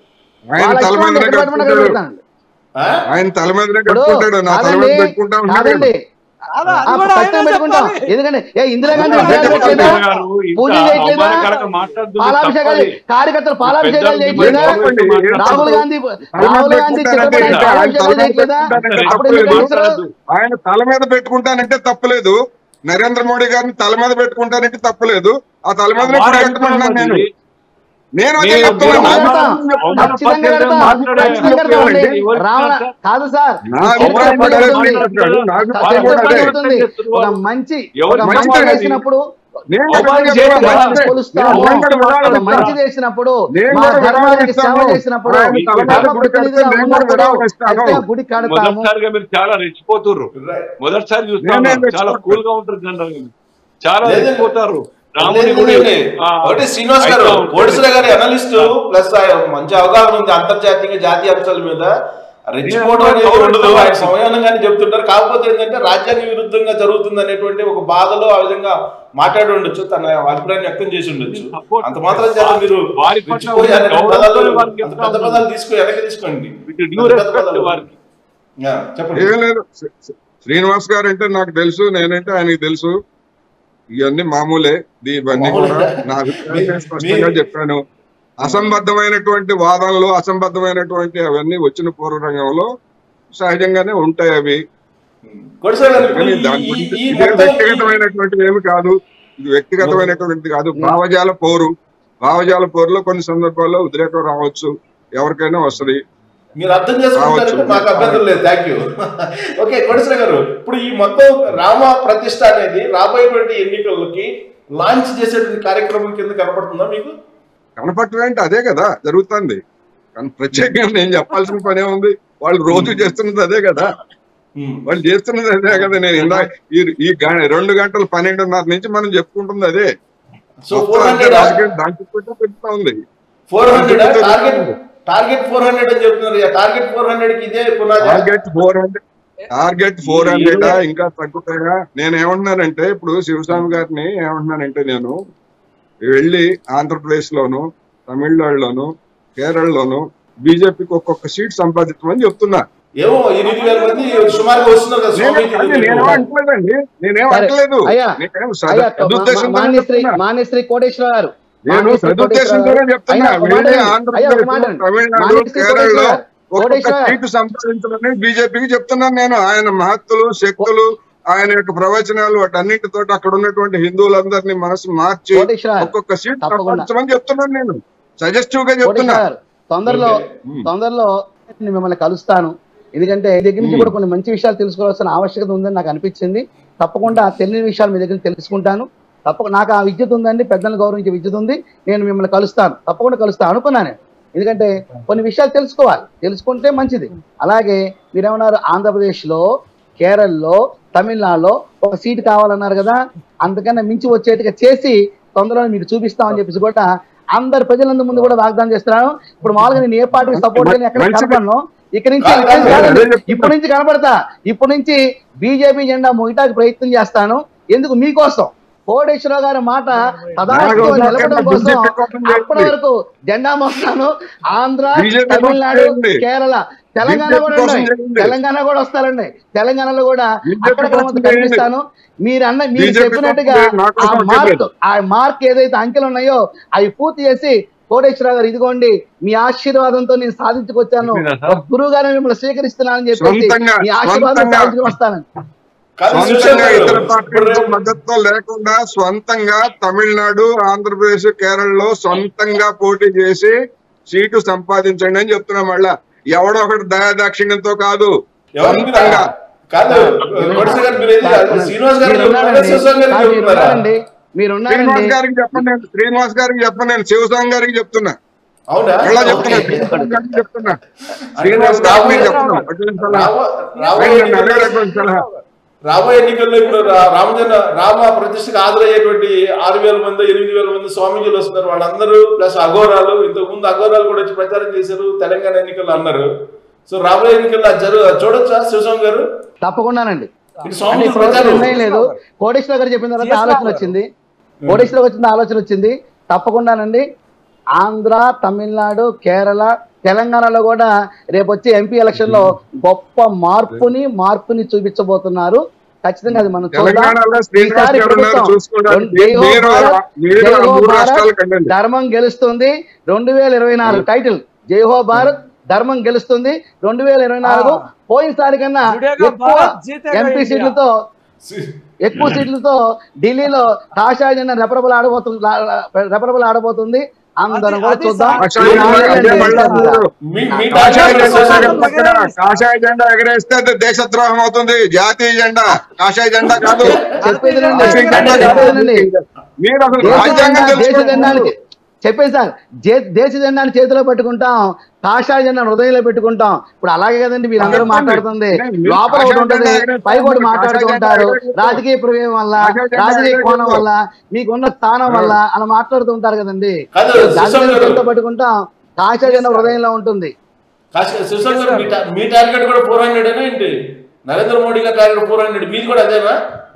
ఆయన వాళ్ళ తల ఇష్టం మీదనే ఎక్కడ పెట్టుకుంటే అక్కడ కట్టుకుంటాడు పెడతాను. ఆ? ఆయన తల మీదనే ఇప్పుడు కట్టుకుంటాడు నా తల మీద కాదండి, పెట్టుకుంటా ఉన్నాడు కాదండి అలా, ఆ, అది కూడా ఖచ్చితంగా ఆయనే పెట్టుకుంటాం చెప్పాలి. ఎందుకంటే ఏ ఇందిరాగాంధీ అదే విగ్రహాలు చెప్పాలి. పెట్టలేదా గారు ఇంత పూజ చేయట్లేదా అవమానకరంగా మాట్లాడదు పాలాభిషేకాలు తప్పది. కార్యకర్తలు పాలాభిషేకాలు పెద్దలు చేయట్లేదా చెప్పండి. రాహుల్ గాంధీ తల మీద రాహుల్ గాంధీ పెట్టుకుంటానంటే చిత్రపటానికి ఇంకా ఆయన తల పాలాభిషేకాలు మీద చేయట్లేదా పెట్టుకుంటానంటే అప్పుడు తప్పలేదు. ఎందుకు చేస్తారు? ఆయన తల మీద పెట్టుకుంటానంటే తప్పలేదు నరేంద్ర మోడీ గారిని తల మీద పెట్టుకుంటానంటే తప్పలేదు ఆ తల మీద వారు కట్టుకుంటున్నాను నేను అంటున్నారు నేను అదే మీరు- చెప్తున్నాను. మీరు కడతాం. అవమాన ఖచ్చితంగా పద్ధతిలో కడతాం. మాట్లాడే ఖచ్చితంగా కడతామండి. ఎవరు రావణ సార్? కాదు సార్ నా చరిత్ర అభిప్రాయం ఎప్పుడు ప్రకారం చెబుతుంది? మాట్లాడతాడు. నా అభిప్రాయం చరిత్ర కూడా ఎప్పుడు అదే. చెబుతుంది? ఒక మంచి ఎవరు ఒక మంచి మంచి చేయాలి? చేసినప్పుడు నేను అవమానం కూడా చేయట్లేదు. చెప్తున్నాను. మంచిని కొలుస్తాము. నేను కూడా వివరాలు ఒక ఇస్తాను. మంచి చేసినప్పుడు నేను మా కూడా ధర్మానికి వివరాలు సేవ ఇస్తాను. చేసినప్పుడు ఆయన తల మీద ధర్మ గుడి కడితే ప్రతినిధిగా నేను కూడా ఉన్నప్పుడు వివరాలు ఇస్తాను. ఖచ్చితంగా గుడి కడతాము మొదటిసారిగా మీరు చాలా రెచ్చిపోతుర్రు Right. మొదటిసారి నేనే చూస్తాను చాలా రెచ్చిపోతాను. కూల్ గా ఉంటారు జనరల్ గా చాలా లేదు. రెచ్చిపోతారు రాముని లేదు, గుడి లేదు. ఆ, ఒకటి శ్రీనివాస్ గారు అయితే ఉంటుంది. కోడిసర గారి అనలిస్ట్ ప్లస్ ఆయన మంచి అవగాహన ఉంది అంతర్జాతీయ జాతీయ అంశాల మీద రెచ్చిపోవడం నేను అనేది గౌరవిస్తాను. ఉండదు ఆయన సమయానంగానే చెప్తుంటారు కాకపోతే ఏంటంటే రాజ్యాంగ విరుద్ధంగా జరుగుతుంది అనేటువంటి ఒక బాధలో ఆ విధంగా మాట్లాడి ఉండొచ్చు తన అభిప్రాయం వ్యక్తం చేసి ఉండొచ్చు Support. అంత మాత్రం చేత మీరు వారి పట్ల రెచ్చిపోయి ఉన్న అనేక గౌరవం పదాలు వారికి అంత చెప్తా పెద్ద ఉన్నాను. పదాలు తీసుకుని వెనక్కి తీసుకోండి With due పెద్ద పెద్ద respect పదాలు. వారికి. యా, చెప్పండి ఏం లేదు శ్రీ- శ్రీ- శ్రీనివాస్ గారు అంటే నాకు తెలుసు నేనంటే ఆయనకి తెలుసు ఇవన్నీ మామూలే దీ- ఇవన్నీ కూడా మామూలే. నా అభిప్రాయం నేను మీ- స్పష్టంగా మీ- చెప్పాను అసంబద్ధమైనటువంటి వాదనలు అసంబద్ధమైనటువంటి అవన్నీ వచ్చిన పూర్వరంగంలో సహజంగానే ఉంటాయి అవి కోడిసర గారు ఇప్పుడు కానీ ఈ- దాని ఈ- గురించి ఈ ఇదే మొత్తం ఈ- వ్యక్తిగతమైనటువంటిది ఏమి కాదు ఇది వ్యక్తిగతమైనటువంటిది కాదు భావజాల పోరు భావజాల పోరులో కొన్ని సందర్భాల్లో ఉద్రేకం రావచ్చు ఎవరికైనా వస్తది మీరు అర్థం చేసుకుంటారంటే రావచ్చు. మాకు అభ్యంతరం లేదు థ్యాంక్ యూ ఓకే కోటేశ్వర గారు ఇప్పుడు ఈ మొత్తం రామ ప్రతిష్ట అనేది రాబోయేటువంటి ఎన్నికలకి లాంచ్ చేసేటువంటి కార్యక్రమం కింద కనపడుతుందా మీకు కనపడటం ఏంటి అదే కదా జరుగుతుంది కానీ ప్రత్యేకంగా నేను చెప్పాల్సిన పనే ఉంది వాళ్ళు రోజు చేస్తున్నది అదే కదా వాళ్ళు చేస్తున్నది అదే కదా నేను ఇందా ఈ ఈ గ- రెండు గంటలు పన్నెండున్నర నుంచి మనం చెప్పుకుంటుంది అదే సో మొత్తం ఫోర్ అంతా హండ్రెడ్ రాజకీయం దాని చుట్టూ పెడుతూ ఉంది four hundred target target four hundred అని చెప్తున్నారు టార్గెట్ ఫోర్ హండ్రెడ్ కి ఇదే పునాది target four hundred target four hundred ఇంకా తగ్గుతాయా నేను ఏమంటున్నానంటే ఇప్పుడు శివస్వామి గారిని ఏమంటున్నానంటే నేను వెళ్ళి ఆంధ్రప్రదేశ్ లోను తమిళనాడులోను కేరళలోను బీజేపీకి ఒక్కొక్క సీట్ సంపాదించమని చెప్తున్నా ఏమో ఎనిమిది వేల మంది సుమారుగా వస్తున్నారు కదా నేను- స్వామీజీ అది నేనేం దగ్గరికి. అంటలేదండి నేనేం సరే. అంటలేదు అయ్యా, నేనేం అయ్యా సద- సదుద్దేశంతోనే మాన్యశ్రీ చెప్తున్నా. మాన్యశ్రీ కోటేశ్వర గారు నేను మాన్యశ్రీ సదుద్దేశంతోనే కోటేశ్వర గారు. చెప్తున్నా అయ్యా, ఒక మాట వెళ్ళి వినండి. అయ్యా, ఒక ఆంధ్రప్రదేశ్ మాట వినండి. తమిళనాడు మాన్యశ్రీ కేరళలో కోటేశ్వర ఒక్కొక్క కోటేశ్వర. సీటు సంపాదించాలని బీజేపీకి చెప్తున్నాను నేను ఆయన మహత్తులు శక్తులు ఆయన యొక్క ప్రవచనాలు వాటన్నిటితో అక్కడ ఉన్నటువంటి హిందువులందరినీ మనసు మార్చి కోటేశ్వర ఒక్కొక్క సీట్ తప్పకుండా. సంపాదించమని చెప్తున్నాను నేను సజెస్టివ్ గా చెప్తున్నా కోటేశ్వర గారు తొందరలో ఉమ్. తొందరలో నేను మిమ్మల్ని కలుస్తాను ఎందుకంటే మీ దగ్గర నుంచి ఉమ్. కూడా కొన్ని మంచి విషయాలు తెలుసుకోవాల్సిన ఆవశ్యకత ఉందని నాకు అనిపించింది తప్పకుండా ఆ తెలియని విషయాలు మీ దగ్గర తెలుసుకుంటాను తప్పకుండా నాకు ఆ విద్యుత్ ఉందండి పెద్దలను గౌరవించే విద్యుత్ ఉంది నేను మిమ్మల్ని కలుస్తాను తప్పకుండా కలుస్తాను అనుకున్నాను ఎందుకంటే కొన్ని విషయాలు తెలుసుకోవాలి తెలుసుకుంటే మంచిది అలాగే మీరేమన్నారు ఆంధ్రప్రదేశ్లో కేరళలో తమిళనాడులో ఒక సీట్ కావాలన్నారు కదా అందుకన్నా మించి వచ్చేట్టుగా చేసి తొందరలో మీకు చూపిస్తామని చెప్పేసి కూడా అందరు ప్రజలందరి ముందు కూడా వాగ్దానం చేస్తున్నాను ఇప్పుడు మామూలుగా నేను ఏ పార్టీకి సపోర్ట్ చేయని ఎక్కడ మంచిది. కనపడను ఇక్కడ నుంచి కాదు, ఇక్కడ నుంచి కాదు, కాదండి. అదే చెప్తున్నా. ఇప్పుడు నుంచి కనపడతా ఇప్పుడు నుంచి బీజేపీ జెండా మోయటానికి ప్రయత్నం చేస్తాను ఎందుకు మీకోసం కోటేశ్వరరావు గారి మాట తదాస్తు నాకు నిలబడడం కోసం BJP కోసం అప్పటి వరకు జెండా మోస్తాను ఆంధ్ర BJP కోసం తమిళనాడు చేయండి. కేరళ తెలంగాణ BJP కూడా కోసం ఉన్నాయి. చేయండి. తెలంగాణ కూడా వస్తారండి తెలంగాణలో కూడా BJP అక్కడక్కడ కోసం కొంత చేయండి. కనిపిస్తాను మీరు అన్న మీరు BJP చెప్పినట్టుగా కోసం నా ఆ కోసం మార్క్ చెప్పలేదు. ఆ మార్క్ ఏదైతే అంకెలు ఉన్నాయో అవి పూర్తి చేసి కోటేశ్వరరావు గారు ఇదిగోండి మీ ఆశీర్వాదంతో నేను సాధించుకొచ్చాను చెప్పినా సార్? ఒక గురువు గారిని మిమ్మల్ని స్వీకరిస్తున్నానని చెప్పేసి సొంతంగా, మీ ఆశీర్వాదం సొంతంగా. సాధించుకుని వస్తాను కాదు, సొంతంగా సుశాంత్ గారు, ఇతర ఇప్పుడు పార్టీలతో రేపు- మద్దతుతో లేకుండా స్వంతంగా తమిళనాడు ఆంధ్రప్రదేశ్ కేరళలో సొంతంగా పోటీ చేసి సీటు సంపాదించండి అని చెప్తున్నా మళ్ళా ఎవడో ఒకటి దయాదాక్షిణ్యంతో కాదు ఎవరు మీరు? సొంతంగా. కాదు కొడిసె గారు మీరు ఏది కాదు. శ్రీనివాస్ గారు మీరు చెప్తున్నారా? ఉన్నారండి. శివస్వామి గారు కాదు, మీరు చెప్తున్నారా? ఉన్నారండి. మీరు ఉన్నారండి శ్రీనివాస్ గారికి చెప్పండి నేను శ్రీనివాస్ గారికి చెప్పండి నేను శివస్వామి గారికి చెప్తున్నా అవునా మళ్ళా చెప్తున్నా ఓకే. శ్రీనివాస్ గారికి చెప్తున్నా శ్రీనివాస్ గారికి నేను చెప్తున్నా అటువంటి సలహా. రాబో- రాబోయే నేను ఎన్నికల్లో- అడగడానికి సలహా రాబోయే ఎన్నికల్లో ఇప్పుడు రా- రామజన రామ ప్రతిష్టకు హాజరయ్యేటువంటి ఆరు వేల మంది ఎనిమిది వేల మంది స్వామీజీలు వస్తున్నారు వాళ్ళందరూ ప్లస్ అఘోరాలు ఇంతకు ముందు అఘోరాలు కూడా వచ్చి ప్రచారం చేశారు తెలంగాణ ఎన్నికల్లో అన్నారు సో రాబోయే ఎన్నికల్లో అది జరు చూడొచ్చా శివస్వామి గారు తప్పకుండానండి ఇది అంటే స్వామి ఇప్పుడు ప్రచారం నిర్ణయం లేదు కోటేశ్వర గారు చెప్పిన తర్వాత CS ఆలోచన గారు. వచ్చింది కోటేశ్వర వచ్చిన ఆలోచన వచ్చింది తప్పకుండానండి ఆంధ్ర తమిళనాడు కేరళ తెలంగాణలో కూడా రేపు వచ్చే ఎంపీ ఎలక్షన్ లో గొప్ప మార్పుని మార్పుని చూపించబోతున్నారు ఖచ్చితంగా అది మనం చూద్దాం తెలంగాణలో శ్రీనివాస్ ఈసారి గారు ఉన్నారు ప్రభుత్వం చూసుకోవడానికి జై హో మీరు భారత్, మీరు జై ఆ హో మూడు భారత్, రాష్ట్రాలు కండండి ధర్మం గెలుస్తుంది రెండు వేల ఇరవై నాలుగు టైటిల్ జై హో భారత్ ధర్మం గెలుస్తుంది రెండు వేల ఇరవై నాలుగు ఆ. పోయినసారి కన్నా జుడేగా ఎక్కువ భారత్, జీతేగా ఎంపీ ఇండియా. సీట్లతో ఎక్కువ సీట్లతో ఢిల్లీలో కాషాయ జెండా రెపరబలు ఆడబోతుంది రెపరబలు ఆడబోతుంది అందరం అది- కూడా అది చూద్దాం సార్. కాషాయ జెండా అదే మళ్ళా మీరు మీ మీ కాషాయ టార్గెట్ జెండా శివస్వామి ఎగర- గారు. పక్కన కాషాయ జెండా ఎగరేస్తే అది దేశద్రోహం అవుతుంది జాతీయ జెండా కాషాయ జెండా కాదు చెప్పేది వినండి. కాషాయ జెండా చెప్పేది వినండి. మీరు అసలు దేశ రాజ్యాంగం జెండా- దేశ తెలుసుకోండి జెండాని చెప్పేది సార్ జే- దేశ జెండాని చేతిలో పెట్టుకుంటాం కాషాయ జెండా హృదయంలో పెట్టుకుంటాం ఇప్పుడు అలాగే కదండి మీరందరూ చెప్పండి. మాట్లాడుతుంది నేను మీరు లోపల ఒకటి కాషాయ ఉంటుంది జెండా ఎగరేస్తాను, పై కూడా కాషాయ మాట్లాడుతూ జెండా ఉంటారు ఎగరేస్తాను. రాజకీయ ప్రమేయం వల్ల కాషాయ జెండా రాజకీయ కోణం ఎగరేస్తాను. వల్ల మీకున్న స్థానం వల్ల అలా మాట్లాడుతూ ఉంటారు కదండి కాదు, గాంధీ సుశాంత్ గారు. చేతిలో పెట్టుకుంటాం కాషాయ జెండా హృదయంలో ఉంటుంది కాశీ- శివస్వామి గారు మీ టా- మీ టార్గెట్ కూడా ఫోర్ హండ్రెడ్ అయినా ఏంటి నరేంద్ర మోడీ గారి టార్గెట్ ఫోర్ హండ్రెడ్ మీది కూడా అదేనా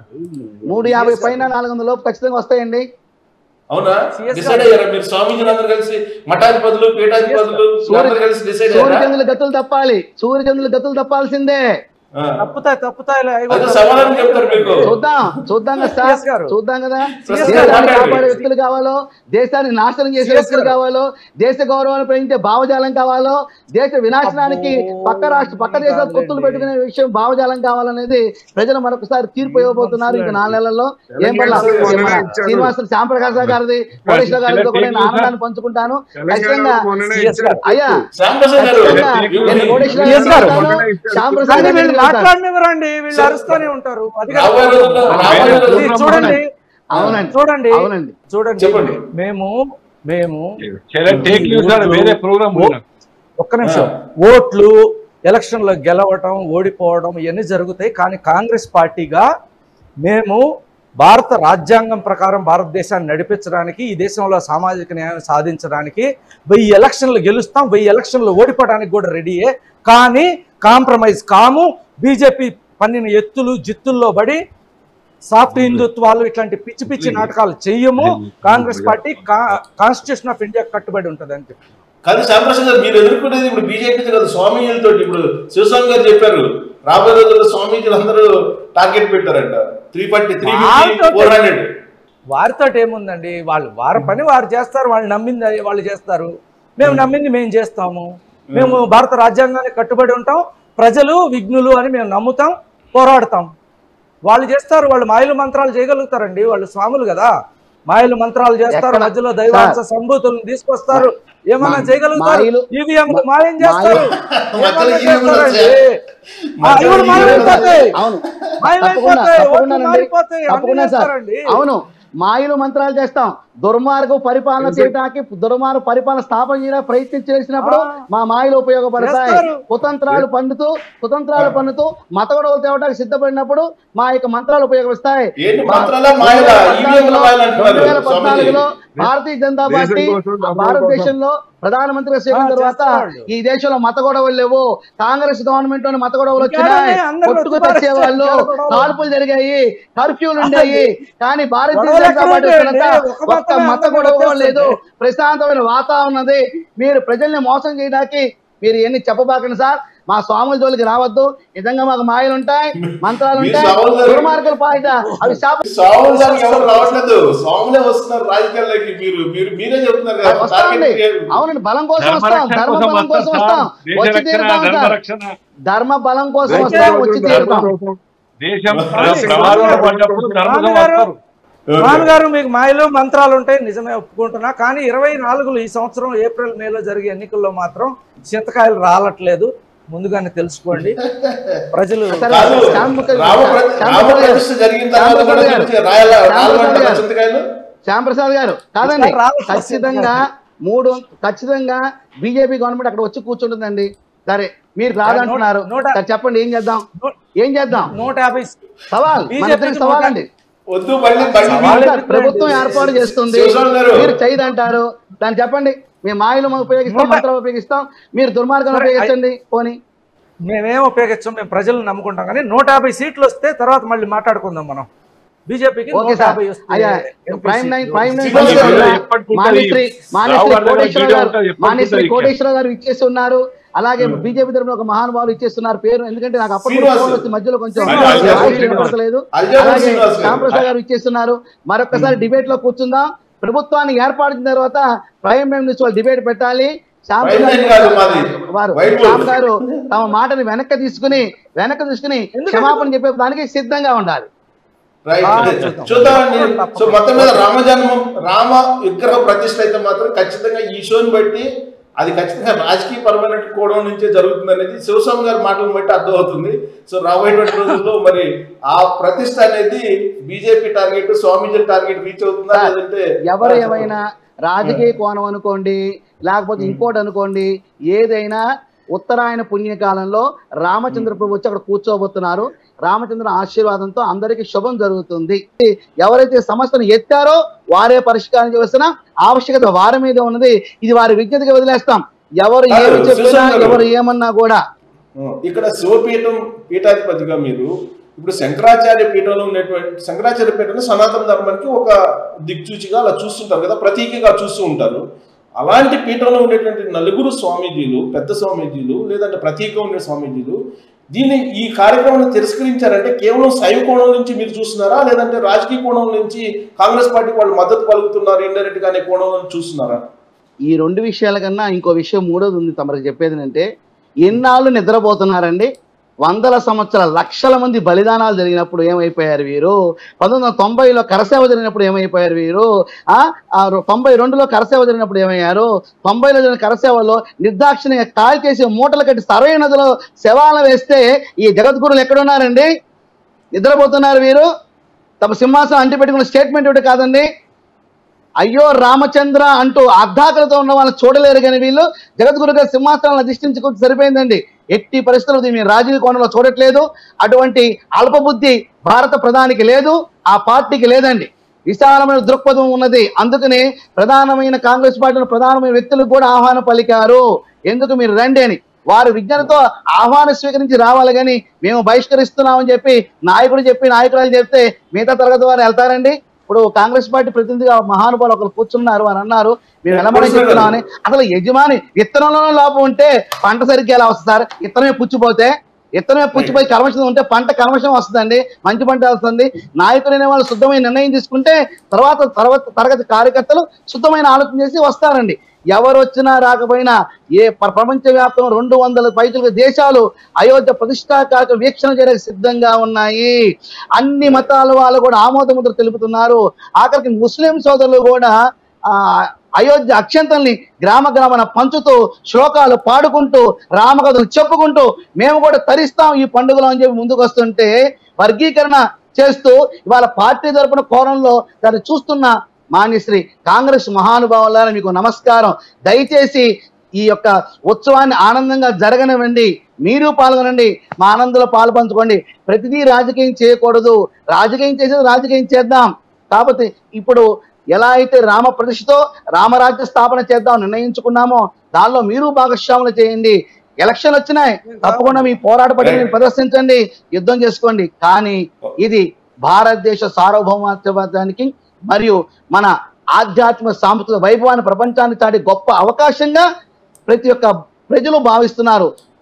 మూడు యాభై పైన నాలుగు వందల లోపు ఖచ్చితంగా వస్తాయండి అవునా CS డిసైడ్ అయ్యారా మీరు స్వామీజీలు అందరూ కలిసి మఠాధిపతులు పీఠాధిపతులు అందరూ కలిసి డిసైడ్ అయ్యారా సూర్యచంద్రుల గతులు తప్పాలి సూర్యచంద్రుల గతులు తప్పాల్సిందే ఆ. తప్పుతాయి తప్పుతాయి అదే సమాధానం చెప్తారు మీకు చూద్దాం చూద్దాం కదా CS సార్ గారు. చూద్దాం కదా CS దేశాన్ని గారు మాట్లాడండి. కాపాడే వ్యక్తులు కావాలో దేశాన్ని నాశనం చేసే CS వ్యక్తులు గారు. కావాలో దేశ గౌరవాన్ని పెంచే భావజాలం కావాలో దేశ వినాశనానికి అబ్బో, పక్క రాష్ట్ర పక్క దేశాలు కాదులేండి. పొత్తులు పెట్టుకునే విషయం భావజాలం కావాలనేది ప్రజలు మరొకసారి తీర్పు ఇవ్వబోతున్నారు ఇంకా నాలుగు నెలల్లో ఏం పర్లా తెలంగాణ మొన్ననే మన ఇచ్చారు. శ్రీనివాస శ్యాంప్రకాశ్ గారిది కోటేశ్వర గారితో కూడా నేను ఆనందాన్ని పంచుకుంటాను ఖచ్చితంగా తెలంగాణ మొన్ననే CS ఇచ్చారు. అయ్యా శ్యాంప్రసాద్ గారు ఖచ్చితంగా ఇవి- నేను కోటేశ్వర CS గారు. గారిని మొన్ననే ఇచ్చారు. శ్యాంప్రసాద్ కానీ గారిని వీళ్ళు వెళ్తాను. మాట్లాడినవరండి వీళ్ళు అరుస్తూనే ఉంటారు అది కాదు. రాబోయే రోజుల్లో రాబోయే ఇది రోజుల్లో చూడండి అవునండి చూడండి అవునండి చూడండి చెప్పండి. మేము మేము టేక్ న్యూస్ ఆడ వేరే ప్రోగ్రామ్ ఓ- ఒక్క నిమిషం ఓట్లు ఎలక్షన్ లో గెలవటం ఓడిపోవడం ఇవన్నీ జరుగుతాయి కానీ కాంగ్రెస్ పార్టీగా మేము భారత రాజ్యాంగం ప్రకారం భారతదేశాన్ని నడిపించడానికి ఈ దేశంలో సామాజిక న్యాయం సాధించడానికి వెయ్యి ఎలక్షన్లు గెలుస్తాం వెయ్యి ఎలక్షన్లు ఓడిపోవడానికి కూడా రెడీయే కానీ కాంప్రమైజ్ కాము బీజేపీ పన్నిన ఎత్తులు జిత్తుల్లో పడి సాఫ్ట్ హిందుత్వాలు ఇట్లాంటి పిచ్చి పిచ్చి నాటకాలు చెయ్యము Congress party constitution of India కట్టుబడి ఉంటుంది అని చెప్పి కాదు శ్యాంప్రసాద్ గారు మీరు ఎదుర్కొనేది ఇప్పుడు బీజేపీ కదా స్వామీజీలతో ఇప్పుడు శివస్వామి గారు చెప్పారు రాబోయే రోజుల్లో స్వామీజీలు అందరూ టార్గెట్ పెట్టారంట త్రీ ఫార్టీ త్రీ వాళ్ళతో ఫోర్ హండ్రెడ్ వారితో ఏముందండి వాళ్ళు వారి పని వారు చేస్తారు వాళ్ళు నమ్మింది అది వాళ్ళు చేస్తారు మేము నమ్మింది మేము చేస్తాము మేము భారత రాజ్యాంగాన్ని కట్టుబడి ఉంటాం ప్రజలు విఘ్నులు అని మేము నమ్ముతాం పోరాడతాం వాళ్ళు చేస్తారు వాళ్ళు మాయలు మంత్రాలు చేయగలుగుతారండి వాళ్ళు స్వాములు కదా మాయలు మంత్రాలు చేస్తారు ఎక్కడ? మధ్యలో దైవాంశ సంభూతులను తీసుకొస్తారు ఏమన్నా మా- చేయగలుగుతారు మాయలు- ఈవీఎం మా- మాయం చేస్తారు మధ్యలో ఏమన్నా ఈవీఎం లు చేస్తారండి? వచ్చాయి. ఆ, అవి కూడా మాయమైపోతాయి. అవును మాయమైపోతాయి. తప్పకుండా ఓట్లు తప్పకుండానండి మారిపోతాయి. అన్నీ తప్పకుండా సార్ చేస్తారండి. అవును మాయలు మంత్రాలు చేస్తాం దుర్మార్గం పరిపాలన చేయడానికి దుర్మార్గ పరిపాలన స్థాపన చేయడానికి ప్రయత్నం చేసినప్పుడు ఆ. మా మాయలు ఉపయోగపడతాయి చేస్తారు. కుతంత్రాలు పన్నుతూ కుతంత్రాలు పన్నుతూ మత గొడవలు తేవడానికి సిద్ధపడినప్పుడు మా యొక్క మంత్రాలు ఉపయోగిస్తాయి ఏంటి మంత్రాలా మాయలా ఈవీఎం మాయలు అంటున్నారు రెండు వేల స్వామీజీ పద్నాలుగులో భారతీయ జనతా దేశం పార్టీ కోసం, డబ్బుల భారతదేశంలో ప్రధానమంత్రిగా చేసిన ఆ, తర్వాత చేస్తాడు. ఈ దేశంలో మత గొడవలు లేవు కాంగ్రెస్ గవర్నమెంట్ లోని మత గొడవలు ఇంకా వచ్చినాయి అందరూ కొట్టుకు వచ్చి తెచ్చేవాళ్ళు చాలా గొడవలు. కాల్పులు జరిగాయి కర్ఫ్యూలు ఉండేవి కానీ భారతీయ గొడవలు జనతా పార్టీ ఎక్కడ వచ్చిన తర్వాత ఉంటాయండి? ఒక ఒక్క మతమే మత అందరూ గొడవ వచ్చేస్తుంది. లేదు ప్రశాంతమైన వాతావరణం ఉన్నది మీరు ప్రజల్ని మోసం చేయడానికి మీరు ఎన్ని చెప్పబాకండి సార్ మా స్వాముల జోలికి రావద్దు నిజంగా మాకు మాయలు ఉంటాయి మంత్రాలు మీ ఉంటాయి స్వాముల జోలికి- దుర్మార్గుల పాట అవి శాప స్వాములు దానికి ఎవరు రావట్లేదు స్వాములే వస్తున్నారు రాజకీయాల్లోకి మీరు మీరు మీరే చెప్తున్నారు కదా వస్తామండి టార్గెట్ అవునండి బలం కోసం వస్తాం ధర్మరక్షణ ధర్మ కోసం బలం కోసం వస్తాం వస్తాం దేశ వచ్చి రక్షణ తీరుతాం సార్ ధర్మరక్షణ ధర్మ బలం కోసం దేశం వస్తాం కోసం, వచ్చి ధర్మం తీరుతాం కోసం. దేశం కానీ ప్రమాదంలో పడ్డప్పుడు ధర్మం స్వామి గారు, వస్తారు నాన్నగారు మీకు మాయలు మంత్రాలు ఉంటాయి నిజమే ఒప్పుకుంటున్నా కానీ ఇరవై నాలుగులో ఈ సంవత్సరం ఏప్రిల్ మేలో జరిగే ఎన్నికల్లో మాత్రం చింతకాయలు రాలట్లేదు ముందుగానే తెలుసుకోండి ప్రజలు సరే, కాదు శ్యామ్ ముఖర్జీ- రామ ప్ర- శ్యామ్ రామ ముఖర్జీ ప్రతిష్ఠ జరిగిన తర్వాత శ్యామ్ కూడా ముఖర్జీ గారు. చింతకాయలు రాయాల శ్యామ్ రాలమంటారా ముఖర్జీ గారు. చింతకాయలు శ్యాంప్రసాద్ గారు కాదండి ఈసారి రావాలి సార్ ఖచ్చితంగా మూడు ఖచ్చితంగా బీజేపీ గవర్నమెంట్ అక్కడ వచ్చి కూర్చుంటుందండి సరే మీరు రాదంటున్నారు నూట- సరే చెప్పండి ఏం చేద్దాం ఏం చేద్దాం నూట యాభై సవాల్ మన BJP ఇద్దరికి సవాల్ అండి వద్దు మళ్ళీ మళ్ళీ సవాల్ మీరు- సార్, ప్రభుత్వం ఏర్పాటు చేస్తుంది శివస్వామి గారు. మీరు చేయదంటారు దాన్ని చెప్పండి మేము మాయలు ఉపయోగిస్తాం నూట- మంత్రం ఉపయోగిస్తాం మీరు దుర్మార్గం సరే, ఉపయోగించండి పోనీ మేమేం ఉపయోగించాం మేము ప్రజలను నమ్ముకుంటాం కానీ నూట యాభై సీట్లు వస్తే తర్వాత మళ్ళీ మాట్లాడుకుందాం మనం బీజేపీకి ఓకే నూట సార్ యాభై వస్తే అయ్యా ఎంపీ ప్రైమ్ నైన్ సీట్లు. ప్రైమ్ నైన్ శ్రీనివాస్ గారు, కోటేశ్వరరావు గారు, ఎప్పటికుంటుంది? మానేశ్రీ రావు మానేశ్రీ గారి దగ్గర కోటేశ్వరరావు వీడియో గారు ఉంటుంది, ఎప్పటికుంటుంది మానేశ్రీ ఇక్కడ? కోటేశ్వరరావు గారు ఇచ్చేసి ఉన్నారు అలాగే బీజేపీ తరఫున ఒక మహానుభావులు ఇచ్చేస్తున్నారు పేరు ఎందుకంటే నాకు అప్పటి శ్రీనివాస్. ఫోన్ వచ్చి మధ్యలో కొంచెం శ్రీనివాస్ గారు, వాయిస్ శ్రీనివాస్. వినపడతలేదు అల్జాబర్ అలాగే శ్రీనివాస్ గారు. శ్యాంప్రసాద్ గారు ఇచ్చేస్తున్నారు మరొకసారి డిబేట్ లో కూర్చుందాం ప్రభుత్వాన్ని ఏర్పాటిన తర్వాత ప్రైమ్ టైం నుంచి వాళ్ళు డిబేట్ పెట్టాలి శ్యామ్ ప్రైమ్ ప్రసాద్ టైం కాదు మాది. వారు వైట్ శ్యామ్ బోర్డ్. గారు తమ మాటని వెనక్కి తీసుకుని వెనక్కి తీసుకుని ఎందుకు? క్షమాపణ చెప్పే దానికి సిద్ధంగా ఉండాలి రైట్ ఆ, రైట్. చూద్దాం. చూద్దామండి తప్పకుండా. సో మొత్తం మీద రామ జన్మం రామ విగ్రహ ప్రతిష్ట అయితే మాత్రం ఖచ్చితంగా ఈ షోని బట్టి అది ఖచ్చితంగా రాజకీయ పరమైన కోణం నుంచే జరుగుతుంది అనేది శివస్వామి గారి మాటలను బట్టి అర్థమవుతుంది సో రాబోయేటువంటి రోజుల్లో మరి ఆ ప్రతిష్ట అనేది BJP target Swamiji target reach అవుతుందా సార్, లేదంటే ఎవరు ఏమైనా రాజకీయ కోణం అనుకోండి లేకపోతే ఇంకోటి అనుకోండి ఏదైనా ఉత్తరాయణ పుణ్యకాలంలో రామచంద్ర ప్రభు వచ్చి అక్కడ కూర్చోబోతున్నారు రామచంద్ర ఆశీర్వాదంతో అందరికీ శుభం జరుగుతుంది ఎవరైతే సమస్యను ఎత్తారో వారే పరిష్కారం చేసిన ఆవశ్యకత వారి మీద ఉన్నది ఇది వారి విజ్ఞతకి వదిలేస్తాం ఎవరు ఏమి కాదు, చెప్పినా సుశాంత్ గారు. ఎవరు ఏమన్నా కూడా ఇక్కడ శివపీఠం పీఠాధిపతిగా మీరు ఇప్పుడు శంకరాచార్య పీఠంలో ఉన్నటువంటి శంకరాచార్య పీఠంలో సనాతన ధర్మానికి ఒక దిక్చూచిగా అలా చూస్తుంటారు కదా ప్రతీకగా చూస్తూ ఉంటారు అలాంటి పీఠంలో ఉండేటువంటి నలుగురు స్వామీజీలు పెద్ద స్వామీజీలు లేదంటే ప్రతీక ఉండే స్వామీజీలు దీన్ని ఈ కార్యక్రమాన్ని తిరస్కరించారంటే కేవలం శైవ కోణం నుంచి మీరు చూస్తున్నారా లేదంటే రాజకీయ కోణం నుంచి కాంగ్రెస్ పార్టీకి వాళ్ళు మద్దతు పలుకుతున్నారు ఇండైరెక్ట్ గా అనే కోణం నుంచి చూస్తున్నారా ఈ రెండు విషయాల కన్నా ఇంకో విషయం మూడోది ఉంది తమరికి చెప్పేది అంటే ఎన్నాళ్ళు నిద్రపోతున్నారండి వందల సంవత్సరాల లక్షల మంది బలిదానాలు జరిగినప్పుడు ఏమైపోయారు వీరు పంతొమ్మిది వందల తొంభైలో కరసేవ జరిగినప్పుడు ఏమైపోయారు వీరు ఆ ఆ రొ- తొంభై రెండులో కరసేవ జరిగినప్పుడు ఏమయ్యారు తొంభైలో జరిగిన కరసేవలో నిర్దాక్షిణ్యంగా కాల్ చేసి మూటలు కట్టి సరవై నదిలో శవాలను వేస్తే ఈ జగద్గురులు ఎక్కడున్నారండి నిద్రపోతున్నారు వీరు తమ సింహాసనం అంటి పెట్టుకున్న స్టేట్మెంట్ ఒకటి కాదండి అయ్యో రామచంద్ర అంటూ అర్ధాకలతో ఉన్న వాళ్ళని చూడలేరు కానీ వీళ్ళు జగద్గురు గారి సింహాసనాలను అధిష్ఠించుకుంటూ సరిపోయిందండి ఎట్టి పరిస్థితులు దీన్ని మేము రాజకీయ కోణంలో చూడట్లేదు అటువంటి అల్పబుద్ధి భారత ప్రధానికి లేదు ఆ పార్టీకి లేదండి విశాలమైన దృక్పథం ఉన్నది అందుకని ప్రధానమైన కాంగ్రెస్ పార్టీలో ప్రధానమైన వ్యక్తులకు కూడా ఆహ్వానం పలికారు ఎందుకు మీరు రండి అని వారు విజ్ఞానంతో ఆహ్వానం స్వీకరించి రావాలి కానీ మేము బహిష్కరిస్తున్నామని చెప్పి నాయకుడు చెప్పి నాయకురాలు చెప్తే మిగతా తరగతి వారు వెళ్తారండి ఇప్పుడు కాంగ్రెస్ పార్టీ ప్రతినిధిగా మహానుభావులు ఒకరు కూర్చున్నారు అని అన్నారు మేము ఎలా మనం చెప్తున్నామని అసలు యజమాని విత్తనంలో లోపం ఉంటే పంట సరిగ్గా ఎలా వస్తుంది సార్ విత్తనమే పుచ్చిపోతే విత్తనమే పుచ్చిపోయి కర్మశం ఉంటే పంట కర్మశం వస్తుందండి మంచి పంట వస్తుంది నాయకులు అనే వాళ్ళు శుద్ధమైన నిర్ణయం తీసుకుంటే తర్వాత తర్వాత తరగతి కార్యకర్తలు శుద్ధమైన ఆలోచన చేసి వస్తారండి ఎవరు వచ్చినా రాకపోయినా ఏ ప్ర- ప్రపంచవ్యాప్తం రెండు వందల పైచుల దేశాలు అయోధ్య ప్రతిష్టా కార్యక్రమం వీక్షణ చేయడానికి సిద్ధంగా ఉన్నాయి అన్ని మతాల వాళ్ళు కూడా ఆమోద ముద్ర తెలుపుతున్నారు ఆఖరికి ముస్లిం సోదరులు కూడా ఆ అయోధ్య అక్షంతల్ని గ్రామ గ్రామాన పంచుతూ శ్లోకాలు పాడుకుంటూ రామకథలు చెప్పుకుంటూ మేము కూడా తరిస్తాం ఈ పండుగలో అని చెప్పి ముందుకు వస్తుంటే వర్గీకరణ చేస్తూ ఇవాళ పార్టీ తరపున కోణంలో దాన్ని చూస్తున్న మాన్యశ్రీ కాంగ్రెస్ మహానుభావులారా మీకు నమస్కారం దయచేసి ఈ యొక్క ఉత్సవాన్ని ఆనందంగా జరగనివ్వండి మీరు పాల్గొనండి మా ఆనందంలో పాలు పంచుకోండి ప్రతిదీ రాజకీయం చేయకూడదు రాజకీయం చేసేది రాజకీయం చేద్దాం కాకపోతే ఇప్పుడు ఎలా అయితే రామ ప్రతిష్ఠతో రామరాజ్య స్థాపన చేద్దాం నిర్ణయించుకున్నామో దానిలో మీరు భాగస్వాములు చేయండి ఎలక్షన్ వచ్చినాయి తప్పకుండా మీ పోరాట పట్టిని ప్రదర్శించండి యుద్ధం చేసుకోండి కానీ ఇది భారతదేశ సార్వభౌమత్వానికి మరియు మన ఆధ్యాత్మిక సాంస్కృతిక వైభవాన్ని ప్రపంచాన్ని చాటి గొప్ప అవకాశంగా ప్రతి ఒక్క ప్రజలు భావిస్తున్నారు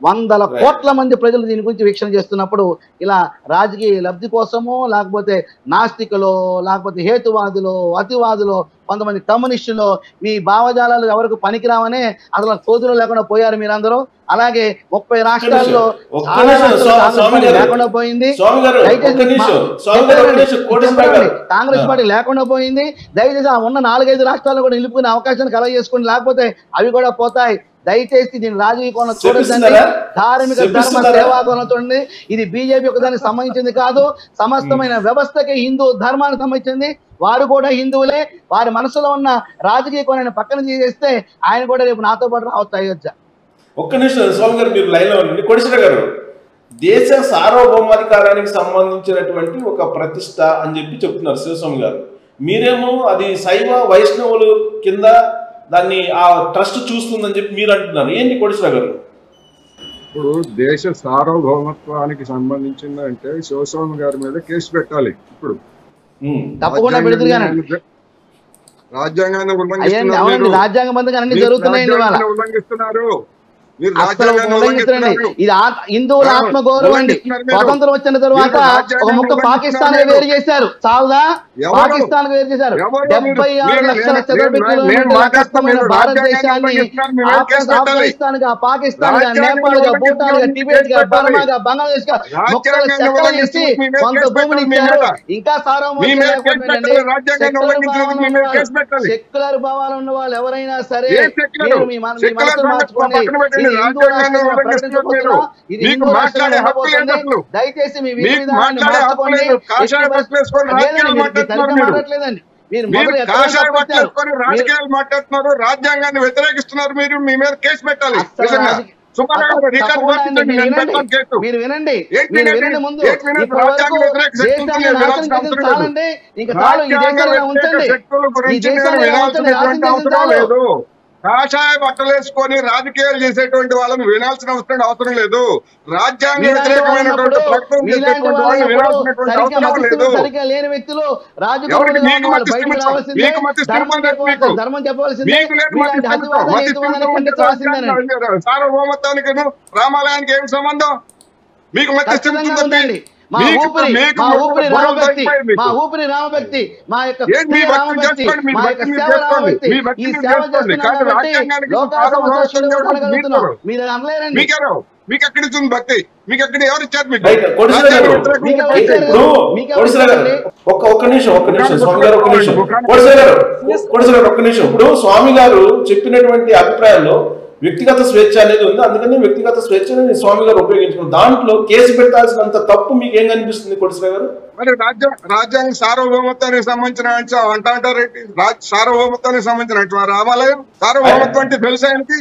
వందల Right. కోట్ల మంది ప్రజలు దీని గురించి వీక్షణ చేస్తున్నప్పుడు ఇలా రాజకీయ లబ్ధి కోసమో లేకపోతే నాస్తికులో లేకపోతే హేతువాదులు అతివాదులు కొంతమంది కమ్యూనిస్టులు మీ భావజాలాలు ఎవరికి పనికిరావనే అసలు సోదరులు లేకుండా పోయారు మీరందరూ అలాగే ముప్పై రాష్ట్రాల్లో ఒక్క చాలా నిమిషం, రాష్ట్రాల్లో స్వా- కాంగ్రెస్ స్వామి పార్టీ గారు. లేకుండా పోయింది స్వామి గారు దయచేసి ఒక్క నిమిషం మా- స్వామి గారు ఒక్క నిమిషం కోటేశ్వర గారు కాంగ్రెస్ ఆ. పార్టీ లేకుండా పోయింది దయచేసి ఆ ఉన్న నాలుగైదు రాష్ట్రాలను కూడా నిలుపుకునే అవకాశాన్ని కలగ చేసుకుని లేకపోతే అవి కూడా పోతాయి దయచేసి దీని రాజకీయ కోణం చూడొద్దండి చెప్పిస్తున్నారా? ధార్మిక ధర్మ చెప్పిస్తున్నారా? సేవా కోణం చూడండి ఇది బీజేపీ ఒకదానికి సంబంధించింది కాదు సమస్తమైన వ్యవస్థకి హిందూ ధర్మానికి సంబంధించింది వారు కూడా హిందువులే వారి మనసులో ఉన్న రాజకీయ కోణాన్ని పక్కన తీసేస్తే ఆయన కూడా రేపు నాతో పాటు రావచ్చు అయోధ్య ఒక్క నిమిషం స్వామి గారు మీరు లైన్లో ఉండండి కొడిసిన గారు దేశ సార్వభౌమాధికారానికి సంబంధించినటువంటి ఒక ప్రతిష్ట అని చెప్పి చెప్తున్నారు శివస్వామి గారు మీరేమో అది శైవ వైష్ణవులు కింద దాన్ని ఆ ట్రస్ట్ చూస్తుందని చెప్పి మీరు అంటున్నారు ఏంటి కొడిసిన గారు ఇప్పుడు దేశ సార్వభౌమత్వానికి సంబంధించింది అంటే శివస్వామి గారి మీద కేసు పెట్టాలి ఇప్పుడు ఉమ్. తప్పకుండా పెడుతురు కానీ రాజ్యాంగాన్ని- రాజ్యాంగాన్ని అయ్యండి ఉల్లంఘిస్తున్నారు అవునండి మీరు. రాజ్యాంగ బంధంగా అన్ని మీరు జరుగుతున్నాయండి ఇవాళ రాజ్యాంగాన్ని ఉల్లంఘిస్తున్నారు మీరు అసలు రాజ్యాంగాన్ని ఉల్లంఘిస్తున్నాండి ఉల్లంఘిస్తున్నారు ఇది ఆత్- హిందువుల ఎవరు? ఆత్మ గౌరవం అండి ఉల్లంఘిస్తున్నారు మీరు. స్వతంత్రం వచ్చిన తర్వాత మీరు రాజ్యాంగాన్ని ఒక ముక్క పాకిస్తాన్ ఉల్లంఘిస్తున్నారు వేరు చేశారు చాలుదా ఎవరు? పాకిస్తాన్ వేరు చేశారు ఎవరు? డెబ్బై మీరు- ఆరు మీరు- లక్షల నేను- చదరపు నేను- కిలోమీటర్ల నేను మాట్లాడుతున్నా, కష్టమైన మీరు భారతదేశాన్ని రాజ్యాంగాన్ని ఉల్లంఘిస్తున్నారు, మీరు కేసు పెట్టాలి. ఆఫ్ఘనిస్తాన్ గా పాకిస్తాన్ గా రాజ్యాంగాన్ని నేపాల్ గా భూటాన్ గా ఉల్లంఘిస్తున్నారు, టిబెట్ గా కేసు బర్మా పెట్టాలి. గా బంగ్లాదేశ్ గా మొక్కలు రాజ్యాంగాన్ని చెక్కలు చేసి ఉల్లంఘిస్తున్నారు, మీ మీద కొంత కేసు భూమిని పెట్టాలి, మీ ఇచ్చారు మీద. ఇంకా సార్వభౌమత్వం మీ మీద లేకపోతే కేసు పెట్టాలి, రాజ్యాంగాన్ని సెక్యులర్ ఉల్లంఘించినందుకు భావాలు మీ మీద ఉన్నవాళ్ళు- కేసు పెట్టాలి. సెక్యులర్ భావాలు ఉన్న వాళ్ళు ఎవరైనా సరే ఏ సెక్యులర్? మీరు మీ మన- మీ సెక్యులర్ మనసును భావాలు మార్చుకోండి పక్కన పెట్టండి, ఇది హిందూ రాజ్యాంగాన్ని రాష్ట్రంగా ఉల్లంఘిస్తున్నారు ప్రకటించబోతున్నా. మీరు. ఇది మీకు హిందూ మాట్లాడే రాష్ట్రంగా హక్కు లేదు ఉండబోతుంది. అసలు. దయచేసి మీ విధి మీకు విధానాన్ని మాట్లాడే హక్కు మార్చుకోండి లేదు. కాషాయ ఎట్టి బట్టలు వేసుకొని పరిస్థితి- రాజకీయాలు లేదండి, మీరు మాట్లాడుతున్నారు సరిగ్గా మీరు. మాట్లాడలేదండి మీరు మీరు మొదలు ఎక్కడ కాషాయ తప్పించారు? పట్టేసుకొని మీరు- రాజకీయాలు మాట్లాడుతున్నారు రాజ్యాంగాన్ని వ్యతిరేకిస్తున్నారు మీరు మీ మీద కేసు పెట్టాలి అస్సలు నిజంగా రాజకీయ- సుబ్బారావు గారు, అసలు రికార్డు తప్పకుండా పంపించండి, అండి, నేను మీరు పెడతాను వినండి. కేసు. మీరు వినండి ఏంటి మీరు వినండి? వినండి ముందు ఏంటి వినండి? ఇప్పటి వరకు రాజ్యాంగ వ్యతిరేక శక్తులు దేశాన్ని నేను నాశనం వినాల్సిన చేసిన అవసరం లేదు. చాలండి ఇంకా చాలు ఈ రాజ్యాంగ దేశాన్ని ఇలా ఉంచండి వ్యతిరేక శక్తుల ఈ గురించి నేను దేశాన్ని ఇలా ఉంచండి వినాల్సినటువంటి నాశనం చేసిన అవసరం చాలు లేదు కాషాయ బట్టలు వేసుకొని రాజకీయాలు చేసేటువంటి వాళ్ళని వినాల్సిన అవసరం అవసరం లేదు రాజ్యాంగ మీలాంటి వ్యతిరేకమైనటువంటి వాళ్ళప్పుడు ప్రకటన మీలాంటి చేసేటువంటి వాళ్ళని వాళ్ళప్పుడు వినాల్సినటువంటి సరిగ్గా అవసరం మతిస్థిమితం లేదు సరిగ్గా లేని వ్యక్తులు ఎవరికి రాజకీయాల్లో మీకు ఉన్న వాళ్ళు బయటికి మతిస్థిమితం? రావాల్సిందే మీకు మతిస్థిమితం ధర్మం లేదు చెప్పవలసిందే మీకు. ధర్మం చెప్పవలసిందే మీకు లేదు మీలాంటి మతిస్థిమితం. అతివాదాన్ని మతిస్థిమితం హిందువాదాన్ని ఉంటే ఖండించవలసిందేనండి రాజ్యాంగ- సార్వభౌమత్వానికి రామాలయానికి ఏమి సంబంధం మీకు మతిస్థిమితం ఖచ్చితంగా ఉందండి. ఉందండి మా మీకు- ఊపిరి మీకు మా మొత్తం ఊపిరి గొడవలు రామభక్తి అయిపోయాయి మీకు. మా ఊపిరి రామభక్తి మా యొక్క ఏంటి మీ ప్రియ భక్తిని రామభక్తి చేసుకోండి, మీ మా యొక్క భక్తిని సేవ చేసుకోండి, రామభక్తి మీ ఈ భక్తిని సేవ చేసుకోండి. చేస్తున్నాం కానీ కాబట్టి రాజ్యాంగానికి లోకా సార్వభౌమత్వం సమస్యలు ఎవరు పడగలుగుతున్నాం మీకు? మీరు అనలేరండి మీకెవరు మీకు ఎక్కడి నుంచి ఉంది భక్తి మీకు ఎక్కడ ఎవరు ఇచ్చారు మీకు రైట్ కొడిసిన గారు రాజ్యాంగ వ్యతిరేకమైన మీకు భక్తి. ఎవరు ఇప్పుడు మీకు కొడిసిన గారు ఎవరు ఒక్క ఒక్క నిమిషం ఒక్క నిమిషం స్వామి గారు ఒక్క నిమిషం ముఖానికి కొడిసిన గారు కొడిసిన గారు ఒక్క నిమిషం ఇప్పుడు స్వామి గారు చెప్పినటువంటి అభిప్రాయాల్లో వ్యక్తిగత స్వేచ్ఛ అనేది ఉంది అందుకని వ్యక్తిగత స్వేచ్ఛని స్వామి గారు ఉపయోగించుకున్నారు దాంట్లో కేసు పెట్టాల్సినంత తప్పు మీకు ఏం కనిపిస్తుంది కొడిసిన గారు మరి రాజ్య రాజ్యాంగ సార్వభౌమత్వానికి సంబంధించిన అంశం అంట అంటారేంటి రాజ్ సార్వభౌమత్వానికి సంబంధించిన రామాలయం సార్వభౌమత్వం అంటే తెలుసా ఆయనకి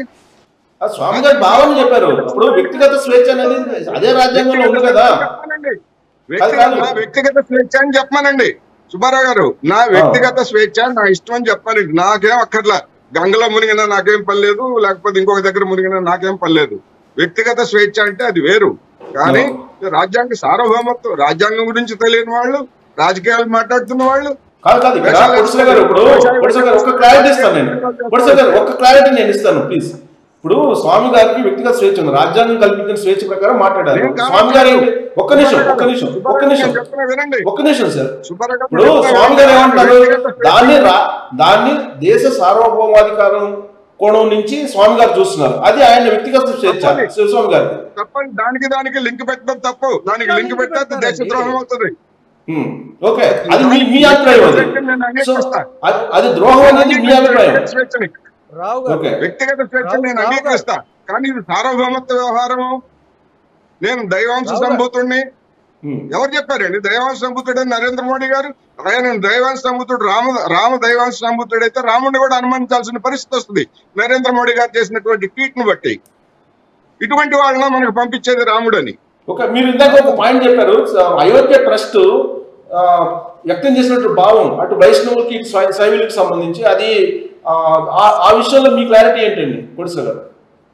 ఆ స్వామి గారు భావన చెప్పారు ఇప్పుడు వ్యక్తిగత స్వేచ్ఛ అనేది అదే రాజ్యాంగంలో ఉంది కదా చెప్పానండి. కాదు, వ్యక్తిగత కాదు. నా వ్యక్తిగత స్వేచ్ఛ అని చెప్పానండి సుబ్బారావు గారు నా వ్యక్తిగత స్వేచ్ఛ నా ఇష్టం అని చెప్పానండి నాకేం అక్కర్లా గంగలో మునిగినా నాకేం పర్లేదు లేకపోతే ఇంకొక దగ్గర మునిగినా నాకేం పర్లేదు వ్యక్తిగత స్వేచ్ఛ అంటే అది వేరు కానీ రాజ్యాంగ సార్వభౌమత్వం రాజ్యాంగం గురించి తెలియని వాళ్ళు రాజకీయాలు మాట్లాడుతున్న వాళ్ళు కాదు కాదు ఇక్కడ కొడిసిన గారు ఇప్పుడు కొడిసిన గారు ఒక క్లారిటీ ఇస్తాను నేను కొడిసిన గారు ఒక క్లారిటీ నేను ఇస్తాను ప్లీజ్ ఇప్పుడు స్వామి గారికి వ్యక్తిగత స్వేచ్ఛ ఉంది రాజ్యాంగం కల్పించిన స్వేచ్ఛ ప్రకారం మాట్లాడారు నేను కాదు. స్వామి గారు ఏంటి? ఒక్క నిమిషం ఒక్క నిమిషం ఒక్క సుబ్బారావు నిమిషం గారు చెప్తున్నా వినండి ఒక్క నిమిషం సార్ సుబ్బారావు గారు ఇప్పుడు చెప్తున్నా స్వామి గారు ఏమంటారు వ్యక్తిగత స్వేచ్ఛ దాన్ని రా దాన్ని దేశ సార్వభౌమాధికారం కోణం నుంచి స్వామి గారు చూస్తున్నారు అది ఆయన వ్యక్తిగత స్వేచ్ఛ తప్పది. శివస్వామి గారికి తప్పని దానికి దానికి లింక్ పెట్టడం తప్పు దానికి లింక్ పెడితే అది దేశద్రోహం అవుతుంది ఉమ్, ఓకే అది మీ మీ అభిప్రాయం అది నేను సో అంగీకరిస్తా. అది- అది ద్రోహం అనేది మీ అభిప్రాయం వ్యక్తిగత స్వేచ్ఛని రావు గారు ఓకే వ్యక్తిగత స్వేచ్ఛ రావు- నేను రావు గారు. అంగీకరిస్తా కానీ ఇది సార్వభౌమత్వ వ్యవహారము నేను దైవాంశ రావు గారు. సంభూతుడిని ఉమ్. ఎవరు చెప్పారండి దైవాంశ సంభూతుడు నరేంద్ర మోడీ గారు ఆయన దైవాంశ సంభూతుడు రామ రామ దైవాంశ సంభూతుడు అయితే రాముడిని కూడా అనుమానించాల్సిన పరిస్థితి వస్తుంది నరేంద్ర మోడీ గారు చేసినటువంటి ట్వీట్ ను బట్టి ఇటువంటి వాళ్ళని మనకు పంపించేది రాముడని ఒక మీరు ఇందాక ఒక పాయింట్ చెప్పారు స- అయోధ్య ట్రస్ట్ ఆ, వ్యక్తం చేసినట్టు భావం అటు వైష్ణవులకి ఇటు శై- శైవులకి సంబంధించి అది ఆ, ఆ- ఆ విషయంలో మీ క్లారిటీ ఏంటండి కొడిసా గారు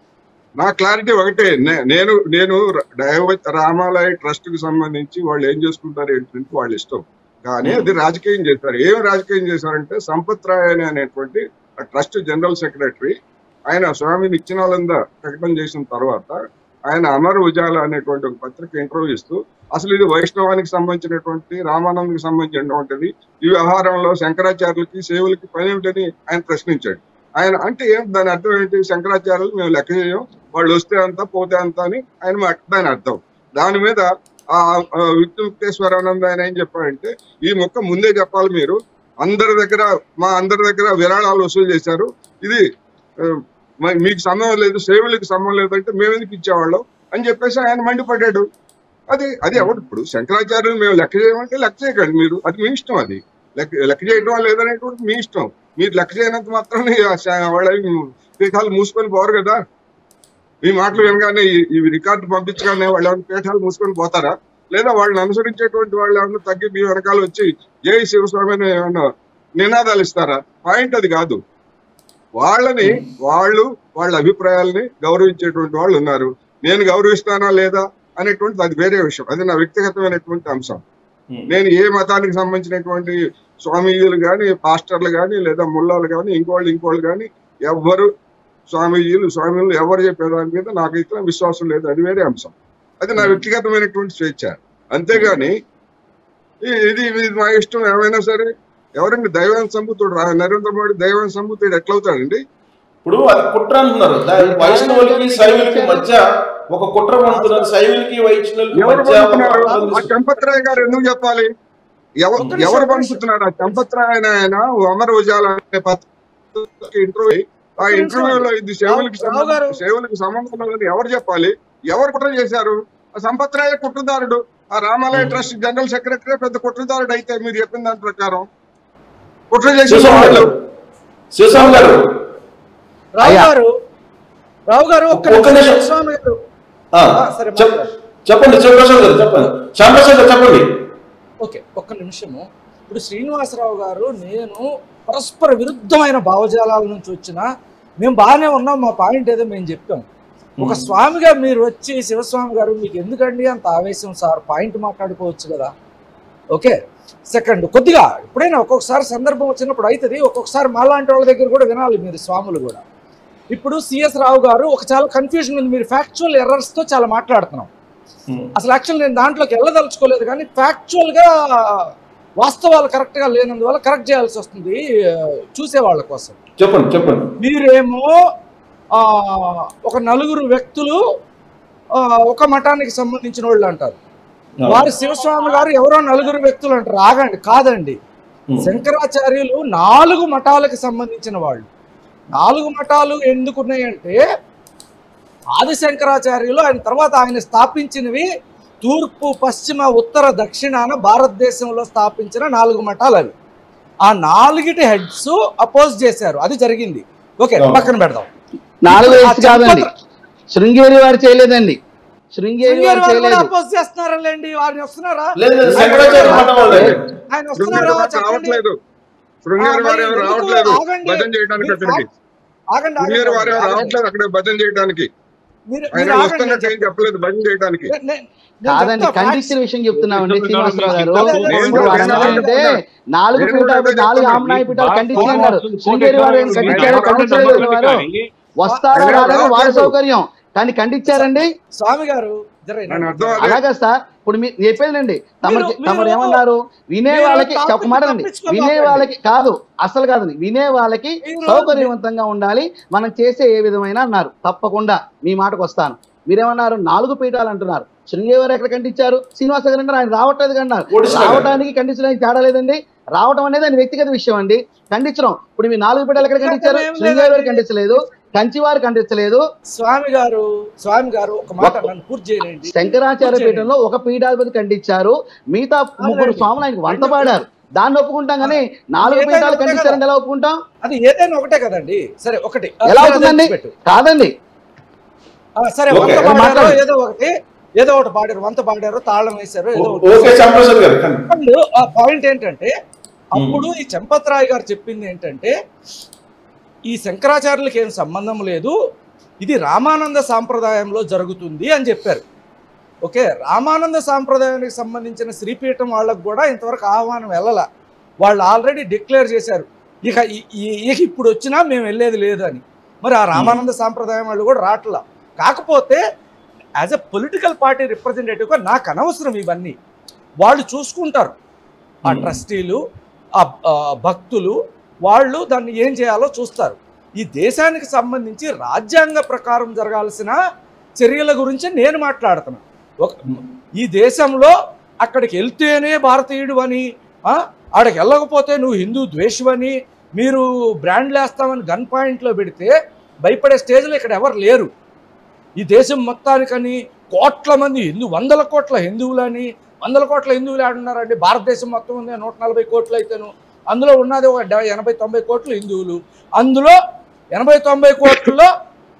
నా క్లారిటీ ఒకటే నే- నేను నేను దైవ రామాలయ ట్రస్ట్ కి సంబంధించి వాళ్ళు ఏం చేసుకుంటారు ఏంటంటే వాళ్ళ ఇష్టం కానీ అది రాజకీయం చేశారు ఏం రాజకీయం చేశారంటే సంపత్ రాయ్ అని అనేటువంటి ట్రస్ట్ జనరల్ సెక్రటరీ ఆయన స్వామి నిత్యానంద ప్రకటన చేసిన తర్వాత ఆయన అమర్ ఉజాల అనేటువంటి ఒక పత్రిక ఇంటర్వ్యూ ఇస్తూ అసలు ఇది వైష్ణవానికి సంబంధించినటువంటి రామానందకి సంబంధించినటువంటిది ఈ వ్యవహారంలో శంకరాచార్యులకి సేవులకి పని ఏమిటని ఆయన ప్రశ్నించాడు ఆయన అంటే ఏం దాని అర్థం ఏంటి శంకరాచార్యులు మేము లెక్క చేయం వాళ్ళు వస్తే అంత పోతే అంత అని ఆయన మాట- దాని అర్థం దాని మీద ఆ ఆ విక్టేశ్వరానంద ఆయన ఏం చెప్పాడంటే ఈ మొక్క ముందే చెప్పాలి మీరు అందరి దగ్గర మా అందరి దగ్గర విరాళాలు వసూలు చేశారు ఇది ఆ, మ- మీకు సంబంధం లేదు సేవలకు సంబంధం లేదంటే మేము ఎందుకు ఇచ్చేవాళ్ళం అని చెప్పేసి ఆయన మండిపడ్డాడు అది అది ఎవరు ఇప్పుడు శంకరాచార్యులు మేము లెక్క చేయమంటే లెక్క చేయకండి మీరు అది మీ ఇష్టం అది లెక్క లెక్క చేయడం లేదనేటువంటి మీ ఇష్టం మీరు లెక్క చేయనంత మాత్రం వాళ్ళ పీఠాలు మూసుకొని పోరు కదా మీ మాటలు వినగానే ఈ- ఈ రికార్డు పంపించగానే వాళ్ళు ఏమైనా పీఠాలు మూసుకొని పోతారా లేదా వాళ్ళని అనుసరించేటువంటి వాళ్ళు ఏమన్నా తగ్గి మీ వెనకాల వచ్చి జై శివస్వామి అని ఏమన్నా నినాదాలు ఇస్తారా పాయింట్ అది కాదు వాళ్ళని వాళ్ళు వాళ్ళ అభిప్రాయాలని గౌరవించేటువంటి వాళ్ళు ఉన్నారు నేను గౌరవిస్తానా లేదా అనేటువంటిది అది వేరే విషయం అది నా వ్యక్తిగతమైనటువంటి అంశం నేను ఏ మతానికి సంబంధించినటువంటి స్వామీజీలు కానీ పాస్టర్లు కానీ లేదా ముల్లాలు కానీ ఇంకోళ్ళు ఇంకోళ్ళు కానీ ఎవ్వరు స్వామీజీలు స్వామీలు ఎవరు చెప్పే దాని మీద నాకైతే విశ్వాసం లేదు అది వేరే అంశం అది నా వ్యక్తిగతమైనటువంటి స్వేచ్ఛ అంతేగాని ఈ- ఇది ఇది మా ఇష్టం ఏమైనా సరే ఎవరండి దైవాన్ని సంబుతుడు రా- నరేంద్ర మోడీ దైవాన్ని సంబుతుడు ఎట్లవుతాడండి ఇప్పుడు అది కుట్ర అంటున్నారు దా- వైష్ణవులకి శైవులకి మధ్య ఒక కుట్ర పండుతున్నారు శైవులకి వైష్ణవులకి ఎవరు మధ్య ఒక పంపుతున్నారు కుట్ర ఆ ఉంది. చంపత్రాయ్ గారు ఎందుకు చెప్పాలి ఎవ- ఒక్క నిమిషం, ఎవరు ఒక్క నిమిషం. పంపుతున్నారు ఆ చంపత్రాయ్ ఆయన ఆయన అమర్ ఉజాల అనే పత్రిక ఇంటర్వ్యూ ఆ ఒక్క నిమిషం ఇంటర్వ్యూలో ఇది సేవలకి రావు గారు. సంబంధం సేవలకి సంబంధం లేదని ఎవరు చెప్పాలి ఎవరు కుట్ర చేశారు ఆ సంపత్రాయ కుట్రదారుడు ఆ రామాలయ Hmm. ట్రస్ట్ జనరల్ సెక్రటరీ పెద్ద కుట్రదారుడు అయితే మీరు చెప్పిన దాని ప్రకారం కుట్ర చేసిన శివస్వామి వాళ్ళు గారు శివస్వామి గారు రావు అయ్యా. గారు రావు గారు ఒక్క ఒక్క నిమిషం నిమిషం. స్వామి గారు ఆ, ఆ, సరే, చెప్- మాట్లాడు. చెప్పండి శివప్రసాద్ గారు చెప్పండి శ్యామప్రసాద్ గారు చెప్పండి ఓకే ఒక్క నిమిషము ఇప్పుడు శ్రీనివాసరావు గారు నేను పరస్పర విరుద్ధమైన భావజాలాల నుంచి వచ్చిన మేము బాగానే ఉన్నాం మా పాయింట్ ఏదో మేము చెప్పాం ఒక మ్మ్. స్వామిగా మీరు వచ్చి శివస్వామి గారు మీకు ఎందుకండి అంత ఆవేశం సార్ పాయింట్ మాట్లాడుకోవచ్చు కదా ఓకే సెకండ్ కొద్దిగా ఎప్పుడైనా ఒక్కొక్కసారి సందర్భం వచ్చినప్పుడు అవుతుంది ఒక్కొక్కసారి మాలాంటి వాళ్ళ దగ్గర కూడా వినాలి మీరు స్వాములు కూడా ఇప్పుడు సిఎస్ రావు గారు ఒక చాలా కన్ఫ్యూజన్ ఉంది మీరు ఫ్యాక్చువల్ ఎర్రర్స్తో చాలా మాట్లాడుతున్నాం ఉమ్. అసలు యాక్చువల్ నేను దాంట్లోకి వెళ్ళదలుచుకోలేదు కానీ ఫ్యాక్చువల్గా వాస్తవాలు కరెక్ట్గా లేనందువల్ల కరెక్ట్ చేయాల్సి వస్తుంది ఆ, చూసే వాళ్ళ కోసం చెప్పండి చెప్పండి మీరేమో ఆ, ఒక నలుగురు వ్యక్తులు ఆ, ఒక మఠానికి సంబంధించిన వాళ్ళు అంటారు వారు శివస్వామి గారు ఎవరో నలుగురు వ్యక్తులు అంటారు ఆగండి కాదండి ఉమ్. శంకరాచార్యులు నాలుగు మఠాలకు సంబంధించిన వాళ్ళు నాలుగు మఠాలు ఎందుకున్నాయంటే ఆది శంకరాచార్యులు ఆయన తర్వాత ఆయన స్థాపించినవి తూర్పు పశ్చిమ ఉత్తర దక్షిణాన భారతదేశంలో స్థాపించిన నాలుగు మఠాలు అవి ఆ నాలుగిటి హెడ్స్ అపోజ్ చేశారు అది జరిగింది ఓకే అవును. పక్కన పెడదాం నాలుగు ఆ వేసి కాదండి చంపత్ర- శృంగేరి వారు చేయలేదండి శృంగేరి శృంగేరి వారు వారు కూడా చేయలేదు అపోజ్ చేస్తున్నారండి వారిని వస్తున్నారా లేదు లేదు, శంకరాచార్య మఠం వాళ్ళే. ఆయన శృంగేరి వస్తున్నారా వారు చెప్పండి రావట్లేదు శృంగేరి ఆ, వారు మరి ఎవరు ఎందుకు రావట్లేదు ఆగండి? భజన చేయడానికి మీరు అక్కడికి ఆగండి శృంగేరి వారు ఎవరు ఆగండి రావట్లేదు అక్కడ భజన చేయడానికి మీరు ఆయన మీరు ఆగండి వస్తున్నట్టు ఏం చెప్పలేదు భజన చేయడానికి నే- నే- నేను కాదండి చెప్తా, ఖండించిన విషయం చెప్తున్నామండి విష్ణు శ్రీనివాసరావు గారు విధానం మీకు ఇప్పుడు నేను ఆయన కూడా అంటే చెప్తున్నా. నాలుగు నేను కూడా పీఠాలు అదే నాలుగు చెప్తున్నా. ఆమ్నాయ పీఠాలు భారత ఖండించి అన్నారు భారత శృంగేరి వారు ఏం భారత ఖండించారో భారత ఖండించలేదు భారత వారు భారత వస్తారా ఆయన రాలేదో వారి రావట్లేదు. సౌకర్యం కానీ ఖండించారండి స్వామి గారు జర ఆయన అర్థం అదే. అలాగా సార్ ఇప్పుడు మీరు చెప్పేదండి తమరు మీరు- తమరు మీరు- ఏమన్నారు వినే మీరు వాళ్ళకి టాపిక్ చెప్ప మాట అండి తప్పించుకోబాకండి. వినే వాళ్ళకి కాదు అసలు కాదండి వినే వాళ్ళకి మీరు- సౌకర్యవంతంగా ఉండాలి మనం చేసే ఏ విధమైన అన్నారు తప్పకుండా మీ మాటకు వస్తాను మీరేమన్నారు నాలుగు పీఠాలు అంటున్నారు శృంగేరి వారు ఎక్కడ ఖండించారు శ్రీనివాస గారు అంటారు ఆయన రావట్లేదు అన్నారు ఒడిశా గారు. రావడానికి ఖండించడానికి తేడా లేదండి రావడం అనేది ఆయన వ్యక్తిగత విషయం అండి ఖండించడం ఇప్పుడు మీ నాలుగు పీఠాలు ఎక్కడ ఖండించారు ఏం శృంగేరి వారు లేదండి. ఖండించలేదు కంచి వారు ఖండించలేదు స్వామి గారు స్వామి గారు ఒక మాట ఒక- నన్ను పూర్తి చేయండి శంకరాచార్య పీఠంలో ఒక పీఠాధిపతి ఖండించారు మిగతా ముగ్గురు అవునండి. స్వాములు ఆయనకు వంతపాడారు దాన్ని ఒప్పుకుంటాం కానీ నాలుగు ఏదైనా పీఠాలు ఒకటే ఖండించారని ఎలా ఒప్పుకుంటాం అది ఏదైనా ఒకటే కదండి సరే ఒకటి ఆ, ఎలా సరే, అవుతుందండి అది పెట్టు. కాదండి ఆ, సరే ఓకే, వంత అది పాడారో మాట్లాడండి. ఏదో ఒకటి ఏదో ఒకటి పాడారు వంత పాడారు తాళం వేశారు ఏదో ఓ- ఒకటి ఓకే శ్యామప్రసాద్ గారు కానీ అప్పుడు ఆ పాయింట్ ఏంటంటే అప్పుడు ఈ చంపత్రాయ్ గారు చెప్పింది ఏంటంటే ఈ శంకరాచార్యులకి ఏం సంబంధం లేదు ఇది రామానంద సాంప్రదాయంలో జరుగుతుంది అని చెప్పారు ఓకే రామానంద సాంప్రదాయానికి సంబంధించిన శ్రీపీఠం వాళ్ళకు కూడా ఇంతవరకు ఆహ్వానం వెళ్ళాల వాళ్ళు ఆల్రెడీ డిక్లేర్ చేశారు ఇక ఈ- ఈ- ఇక ఇప్పుడు వచ్చినా మేము వెళ్ళేది లేదు అని మరి ఆ రామానంద సాంప్రదాయం వాళ్ళు కూడా రావట్లా కాకపోతే యాజ్ ఎ పొలిటికల్ పార్టీ రిప్రజెంటేటివ్గా నాకు అనవసరం ఇవన్నీ వాళ్ళు చూసుకుంటారు ఆ Hmm. ట్రస్టీలు ఆ ఆ భక్తులు వాళ్ళు దాన్ని ఏం చేయాలో చూస్తారు ఈ దేశానికి సంబంధించి రాజ్యాంగ ప్రకారం జరగాల్సిన చర్యల గురించి నేను మాట్లాడుతున్నాను ఒక ఈ దేశంలో అక్కడికి వెళ్తేనే భారతీయుడు అని ఆ, ఆడకి వెళ్ళకపోతే నువ్వు హిందూ ద్వేషమని మీరు బ్రాండ్లు వేస్తామని గన్ పాయింట్లో పెడితే భయపడే స్టేజ్లో ఇక్కడ ఎవరు లేరు ఈ దేశం మొత్తానికని కోట్ల మంది హిందూ వందల కోట్ల హిందువులని వందల కోట్ల హిందువులు ఆడున్నారండి భారతదేశం మొత్తం ఉంది నూట నలభై కోట్లు అయితేను అందులో ఉన్నది ఒక డె- ఎనభై తొంభై కోట్లు హిందువులు అందులో ఎనభై తొంభై కోట్లలో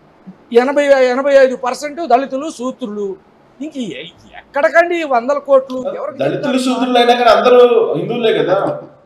ఎనభై ఎనభై ఐదు పర్సెంట్ దళితులు సూత్రులు ఇంక ఎ- ఎక్కడికండి ఈ వందల కోట్లు ఎవరికి దళితులు చెప్తారు? శూద్రులు అయినా కానీ అందరూ హిందువులే కదా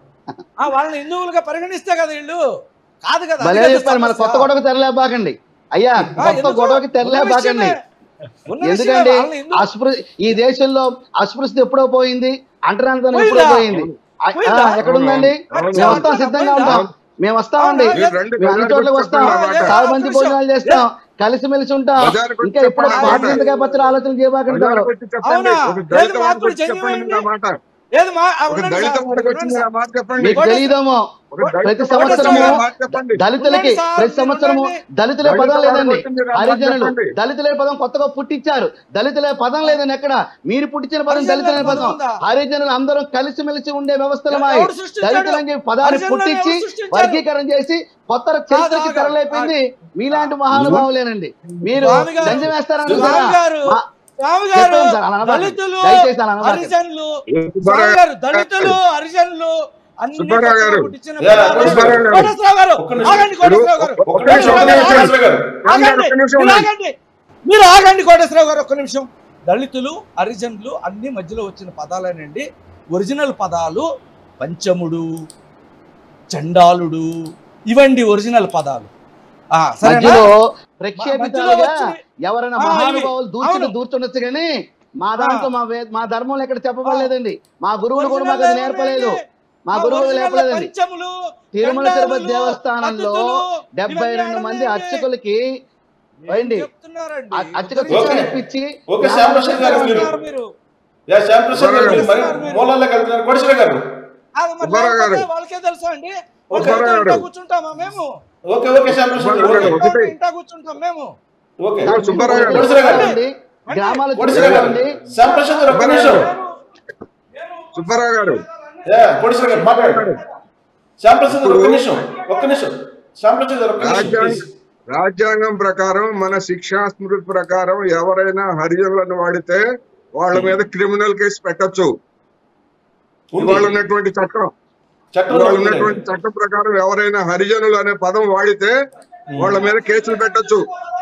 ఆ, వాళ్ళని హిందువులుగా పరిగణిస్తే కదా వీళ్ళు కాదు కదా అది భలే కదా చెప్పారు మన సమస్య. కొత్త గొడవకి తెరలేబాకండి అయ్యా ఆ, కొత్త ఎందుకు? గొడవకి ఉన్న తెరలేబాకండి విషయమే. ఉన్న విషయమే. ఎందుకండి వాళ్ళని హిందూ- అస్పృ ఈ దేశంలో అస్పృశ్యత ఎప్పుడో పోయింది అంటరానితనం ఎప్పుడో పోయిందా? పోయింది ఆ, పోయిందా? ఆ, ఎక్కడుందండి అవును. మేము వస్తాం సిద్ధంగా పోయిందా? ఉంటాం మేము వస్తామండి అవునా? మీరు రండి, మేము అన్ని బజార్కి చోట్లకి వచ్చి వస్తాం చెప్పండి ఆ మాట. సాగుబంతి భోజనాలు చేస్తాం కలిసిమెలిసి ఉంటాం బజార్కి వచ్చి ఇంకా ఎప్పుడు చెప్పండి ఆ మాట. పార్టీగా పచ్చని ఆలోచన చేయబాకండి బజార్కి వచ్చి చెప్పండి అవునా? ఒక లేదు, దళిత మాకు వాడికి వచ్చి జన్యువే చెప్పండి అండి. ఆ మాట ఏది మా ఆ, ఒక ఉండండి దళిత సార్, వాడికి ఉండండి వచ్చి ఆ సార్. మాట చెప్పండి మీకు తెలియదేమో ఒక దళిత ప్రతి వాడికి సంవత్సరము వచ్చి ఆ మాట చెప్పండి దళితులకి ఉండండి సార్, ప్రతి సంవత్సరము ఉండండి. దళితులే దళిత పదం లేదండి వాడికి వచ్చి మీరు ఆ మాట హరిజనులు చెప్పండి. దళితులే పదం కొత్తగా పుట్టించారు దళితులే పదం లేదని ఎక్కడ మీరు పుట్టించిన పదం హరిజనుల దళితులే పదం పదం ఉందా? హరిజనులు అందరం కలిసిమెలిసి ఉండే వ్యవస్థలమాయి ఎవరు సృష్టించాడు? దళితులని చెప్పి పదాన్ని హరిజనులను పుట్టించి ఎవరు సృష్టించారు? వర్గీకరణ చేసి కొత్త చరిత్రకి ఆగు, తెరలేపింది మీలాంటి మహానుభావులేనండి మీరు స్వామి గారు, దంజం వేస్తారని స్వామి గారు, స్వామి గారు చెప్పండి సార్, అలా అనబాకండి. దళితులు దయచేసి అలా అనబాకండి. హరిజనులు సుబ్బారావు స్వామి గారు దళితులు హరిజనులు అన్ని సుబ్బారావు గారు. పుట్టించిన యా, పదాలు. సుబ్బారావు గారు. కోటేశ్వరరావు గారు ఒక్క నిమిషం. ఆగండి కోటేశ్వరరావు గారు ఒక్క ఒక్క నిమిషం ఒక్క నిమిషం కోటేశ్వర గారు ఆగండి ఒక్క నిమిషం మీరు ఉండండి. ఆగండి మీరు ఆగండి కోటేశ్వరరావు గారు ఒక్క నిమిషం దళితులు హరిజనులు అన్ని మధ్యలో వచ్చిన పదాలేనండి ఒరిజినల్ పదాలు పంచముడు చండాలుడు ఇవండి ఒరిజినల్ పదాలు ఆ, సరేనా మధ్యలో మధ్యలో ప్రక్షేపితాలుగా వచ్చి- ఎవరైనా ఆ, ఇవి. మహానుభావులు దూచుకు అవును. దూర్చుండొచ్చు కానీ మా దాంట్లో మా వే- మా ధర్మంలో ఎక్కడ చెప్పబడలేదండి మా గురువులు కూడా మాకు అది ఒరిజినల్ నేర్పలేదు ఏమున్నాయండి? మా ఆ గురువులు ఒరిజినల్ నేర్పలేదండి పంచములు తిరుమల తిరుపతి చండాలులు, దేవస్థానంలో పద్ధతులు, డెబ్బై ఇవన్నీ రెండు మంది ఆడలేండి. అర్చకులకి ఏం పోయింది. చెప్తున్నారండి? అ- అర్చక ఓకే. శిక్షణ ఇప్పించి ఓకే, శ్యామప్రసాద్ గారు మీరు చెప్తున్నారు మీరు యా శ్యాంప్రసాద్ గారు మీరు మరి మూలాల్లోకి వెళ్తున్నారు కోటేశ్వర గారు ఆ, మరి సుబ్బారావు గారు. లేకపోతే వాళ్ళకే తెలుసా అండి సుబ్బారావు వాళ్ళతో ఇంట్లో గారు. కూర్చుంటామా మేము ఓకే ఓకే శ్యాంప్రసాద్ గారు సుబ్బారావు ఓకే. గారు. ఒకటే. ఇంట్లో కూర్చుంటాం మేము ఓకే ఆ, సుబ్బారావు గారు. కోటేశ్వర గారు అండి, గ్రామాల కోటేశ్వర గారు చూడండి శ్యాంప్రసాద్ గారు ఒక్క నిమిషం సుబ్బారావు గారు యా కోటేశ్వర గారు మాట్లాడండి శ్యాంప్రసాద్ గారు ఒక్క నిమిషం ఒక్క నిమిషం శ్యాంప్రసాద్ గారు ఒక్క నిమిషం రాజ్యాంగం ప్లీజ్ రాజ్యాంగం ప్రకారం మన శిక్షా స్మృతి ప్రకారం ఎవరైనా హరిజనులను వాడితే వాళ్ళ మీద క్రిమినల్ కేసు పెట్టొచ్చు ఇవాళ ఉంది. ఉన్నటువంటి చట్టం చట్టంలో ఇవాళ ఉందండి. ఉన్నటువంటి చట్టం ప్రకారం ఎవరైనా హరిజనులు అనే పదం వాడితే వాళ్ళ మీద కేసులు పెట్టొచ్చు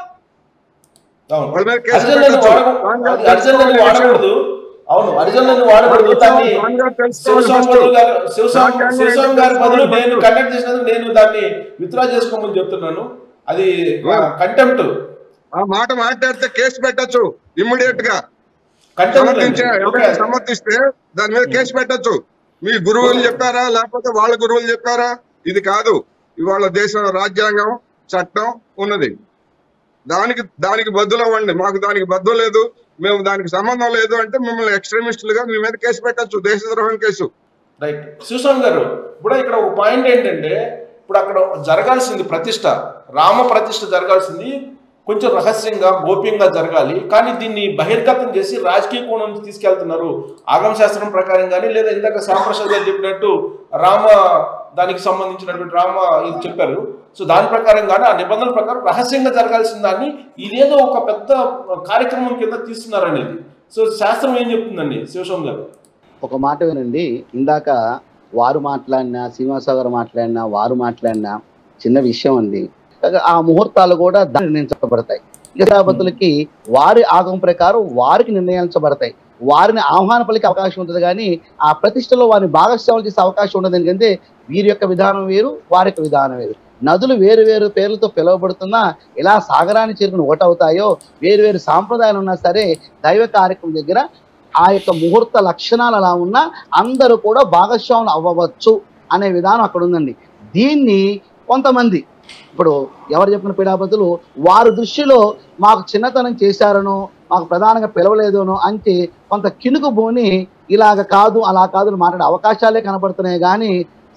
అవును. వాళ్ళ మీద కేసు అర్జునులను పెట్టొచ్చు. వాడకూడదు. అది అర్జునులను వాడకూడదు అవును అర్జునులను వాడకూడదు దాన్ని శివస్వామి బదులు గారు శివస్వామి శివస్వామి గారి బదులు నేను కండక్ట్ చేసినందుకు నేను దాన్ని విత్డ్రా చేసుకోమని చెప్తున్నాను అది కంటెంప్ట్ ఆ మాట మాట్లాడితే కేసు పెట్టొచ్చు ఇమ్మీడియట్ గా కంటెంప్ట్ సమర్థించే ఎవరైనా సమర్థిస్తే దాని మీద కేసు పెట్టొచ్చు మీ గురువులు చెప్పారా లేకపోతే వాళ్ళ గురువులు చెప్పారా ఇది కాదు ఇవాళ దేశం రాజ్యాంగం చట్టం ఉన్నది దానికి దానికి బద్దులు అవ్వండి మాకు దానికి బద్దం లేదు మేము దానికి సంబంధం లేదు అంటే మిమ్మల్ని ఎక్స్ట్రీమిస్టులుగా మీ మీద కేసు పెట్టొచ్చు దేశద్రోహం కేసు రైట్ శివస్వామి గారు ఇప్పుడు ఇక్కడ ఒక పాయింట్ ఏంటంటే ఇప్పుడు అక్కడ జరగాల్సింది ప్రతిష్ట రామ ప్రతిష్ట జరగాల్సింది కొంచెం రహస్యంగా గోప్యంగా జరగాలి కానీ దీన్ని బహిర్గతం చేసి రాజకీయ కోణం నుంచి తీసుకెళ్తున్నారు ఆగమ శాస్త్రం ప్రకారం కానీ లేదా ఇందాక శ్యాంప్రసాద్ గారు చెప్పినట్టు రామ దానికి సంబంధించినటువంటి రామ ఇది చెప్పారు సో దాని ప్రకారం కానీ ఆ నిబంధనల ప్రకారం రహస్యంగా జరగాల్సిన దాన్ని ఇదేదో ఒక పెద్ద కార్యక్రమం కింద తీస్తున్నారు అనేది సో శాస్త్రం ఏం చెప్తుందండి శివస్వామి గారు ఒక మాట వినండి ఇందాక వారు మాట్లాడినా శ్రీనివాసరావు గారు మాట్లాడినా వారు మాట్లాడినా చిన్న విషయం అండి కాగా ఆ ముహూర్తాలు కూడా దాన్ని నిర్ణయించబడతాయి ఇతరాపతులకి వారి ఆగం ప్రకారం వారికి నిర్ణయించబడతాయి వారిని ఆహ్వాన పలికే అవకాశం ఉంటుంది కానీ ఆ ప్రతిష్టలో వారిని భాగస్వాములు చేసే అవకాశం ఉండదు ఎందుకంటే వీరి యొక్క విధానం వేరు వారి యొక్క విధానం వేరు నదులు వేరు వేరు పేర్లతో పిలువబడుతున్నా ఎలా సాగరాన్ని చేరుకుని ఒకటవుతాయో వేరు వేరు సాంప్రదాయాలు ఉన్నా సరే దైవ కార్యక్రమం దగ్గర ఆ యొక్క ముహూర్త లక్షణాలు అలా ఉన్నా అందరూ కూడా భాగస్వాములు అవ్వవచ్చు అనే విధానం అక్కడ ఉందండి దీన్ని కొంతమంది ఇప్పుడు ఎవరు చెప్పిన పీడాపతులు వారి దృష్టిలో మాకు చిన్నతనం చేశారనో మాకు ప్రధానంగా పిలవలేదునో అంటే కొంత కినుకు బోని ఇలాగ కాదు అలా కాదు అని మాట్లాడే అవకాశాలే కనబడుతున్నాయి కానీ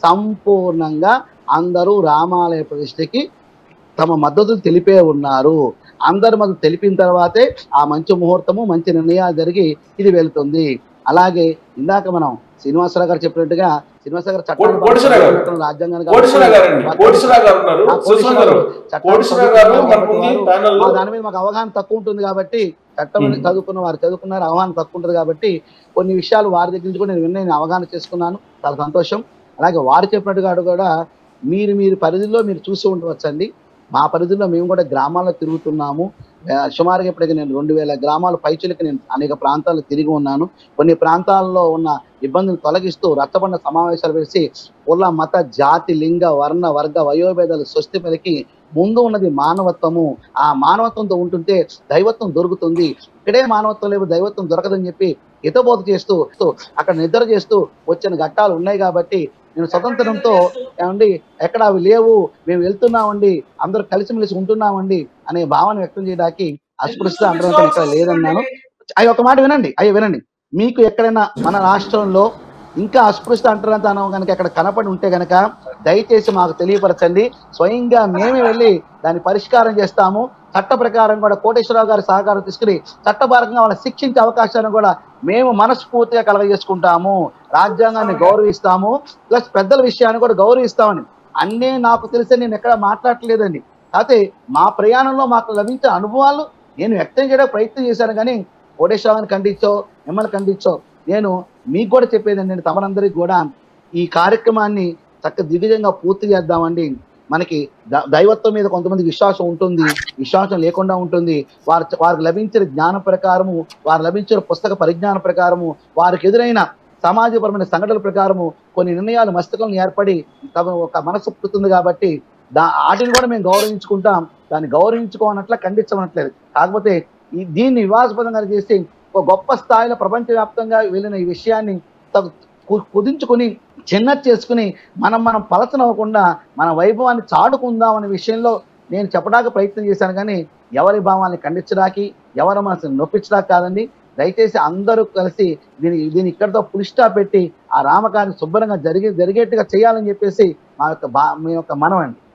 సంపూర్ణంగా అందరూ రామాలయ ప్రతిష్టకి తమ మద్దతు తెలిపే ఉన్నారు అందరి మద్దతు తెలిపిన తర్వాతే ఆ మంచి ముహూర్తము మంచి నిర్ణయాలు జరిగి ఇది వెళ్తుంది అలాగే ఇందాక మనం శ్రీనివాసరావు గారు చెప్పినట్టుగా శ్రీనివాసరావు గారు చట్టాన్ని కోటేశ్వరరావు గారు. రాజ్యాంగాన్ని కోటేశ్వరరావు గారు అండి కోటేశ్వరరావు గారు ఉన్నారు ఆ, సుష్మా గారు చట్టాన్ని కోటేశ్వరరావు గారు చదువుకున్న మనకుంది వారు, ప్యానల్ మా దాని మీద మాకు అవగాహన తక్కువ ఉంటుంది కాబట్టి చట్టం మ్మ్. చదువుకున్న వారు చదువుకున్నారు అవగాహన తక్కువ ఉంటుంది కాబట్టి కొన్ని విషయాలు వారి దగ్గర నుంచి కూడా నేను విన్న నేను అవగాహన చేసుకున్నాను చాలా సంతోషం అలాగే వారు చెప్పినట్టుగా కూడా మీరు మీరు పరిధిలో మీరు చూసి ఉండవచ్చండి మా పరిధిలో మేము కూడా గ్రామాల్లో తిరుగుతున్నాము ఆ, సుమారుగా ఇప్పటికి నేను రెండు వేల గ్రామాల పైచులకి నేను అనేక ప్రాంతాల్లో తిరిగి ఉన్నాను కొన్ని ప్రాంతాల్లో ఉన్న ఇబ్బందులు తొలగిస్తూ రచ్చబండ సమావేశాలు వేసి కుల మత జాతి లింగ వర్ణ వర్గ వయోభేదాలు స్వస్తి పలికి ముందు ఉన్నది మానవత్వము ఆ మానవత్వంతో ఉంటుంటే దైవత్వం దొరుకుతుంది ఇక్కడే మానవత్వం లేదు దైవత్వం దొరకదని చెప్పి హితబోధ చేస్తూ తో అక్కడ నిద్ర చేస్తూ వచ్చిన ఘట్టాలు ఉన్నాయి కాబట్టి నేను స్వతంత్రంతో ఏమండి ఎక్కడ అవి లేవు మేము వెళ్తున్నామండి అందరూ కలిసిమెలిసి ఉంటున్నామండి అనే భావన వ్యక్తం చేయడానికి అస్పృశ్యత అంటరాంతం ఇక్కడ లేదన్నాను అవి ఒక మాట వినండి అయ్యి వినండి మీకు ఎక్కడైనా మన రాష్ట్రంలో ఇంకా అస్పృశ్యత అంటరాంతనం కనుక ఎక్కడ కనపడి ఉంటే గనక దయచేసి మాకు తెలియపరచండి స్వయంగా మేమే వెళ్ళి దాన్ని పరిష్కారం చేస్తాము చట్ట ప్రకారం కూడా కోటేశ్వరరావు గారి సహకారం తీసుకుని చట్టపరంగా వాళ్ళని శిక్షించే అవకాశాన్ని కూడా మేము మనస్ఫూర్తిగా కలగజేసుకుంటాము రాజ్యాంగాన్ని గౌరవిస్తాము ప్లస్ పెద్దల విషయాన్ని కూడా గౌరవిస్తామని అన్నీ నాకు తెలిసి నేను ఎక్కడ మాట్లాడట్లేదండి అయితే మా ప్రయాణంలో మాకు లభించిన అనుభవాలు నేను వ్యక్తం చేయడానికి ప్రయత్నం చేశాను కానీ కోటేశ్వరావుని ఖండించో మిమ్మల్ని ఖండించో నేను మీకు కూడా చెప్పేది ఏంటంటే తమరందరికీ కూడా ఈ కార్యక్రమాన్ని చక్క దిగ్విజయంగా పూర్తి చేద్దామండి మనకి ద- దైవత్వం మీద కొంతమంది విశ్వాసం ఉంటుంది విశ్వాసం లేకుండా ఉంటుంది వారి వారికి లభించిన జ్ఞానం ప్రకారము వారు లభించిన పుస్తక పరిజ్ఞానం ప్రకారము వారికి ఎదురైన సమాజపరమైన సంఘటనల ప్రకారము కొన్ని నిర్ణయాలు మస్తకంలో ఏర్పడి తమ ఒక మనసు పుట్టుతుంది కాబట్టి దా వాటిని కూడా మేము గౌరవించుకుంటాం దాన్ని గౌరవించుకోనట్ల ఖండించమనట్లేదు కాకపోతే ఈ దీన్ని వివాదాస్పదంగా చేసి ఒక గొప్ప స్థాయిలో ప్రపంచవ్యాప్తంగా వెళ్ళిన ఈ విషయాన్ని తగు- కు- కుదించుకుని చిన్న చేసుకుని మనం మనం పలచనవ్వకుండా మన వైభవాన్ని చాటుకుందాం అనే విషయంలో నేను చెప్పడానికి ప్రయత్నం చేశాను కానీ ఎవరి భావాన్ని ఖండించడానికి ఎవరి మనసుని నొప్పించడానికి కాదండి దయచేసి అందరూ కలిసి దీని దీన్ని ఇక్కడితో పులిస్టా పెట్టి ఆ రామకార్యం శుభ్రంగా జరిగే జరిగేట్టుగా చేయాలని చెప్పేసి మా యొక్క బా మీ యొక్క మనవండి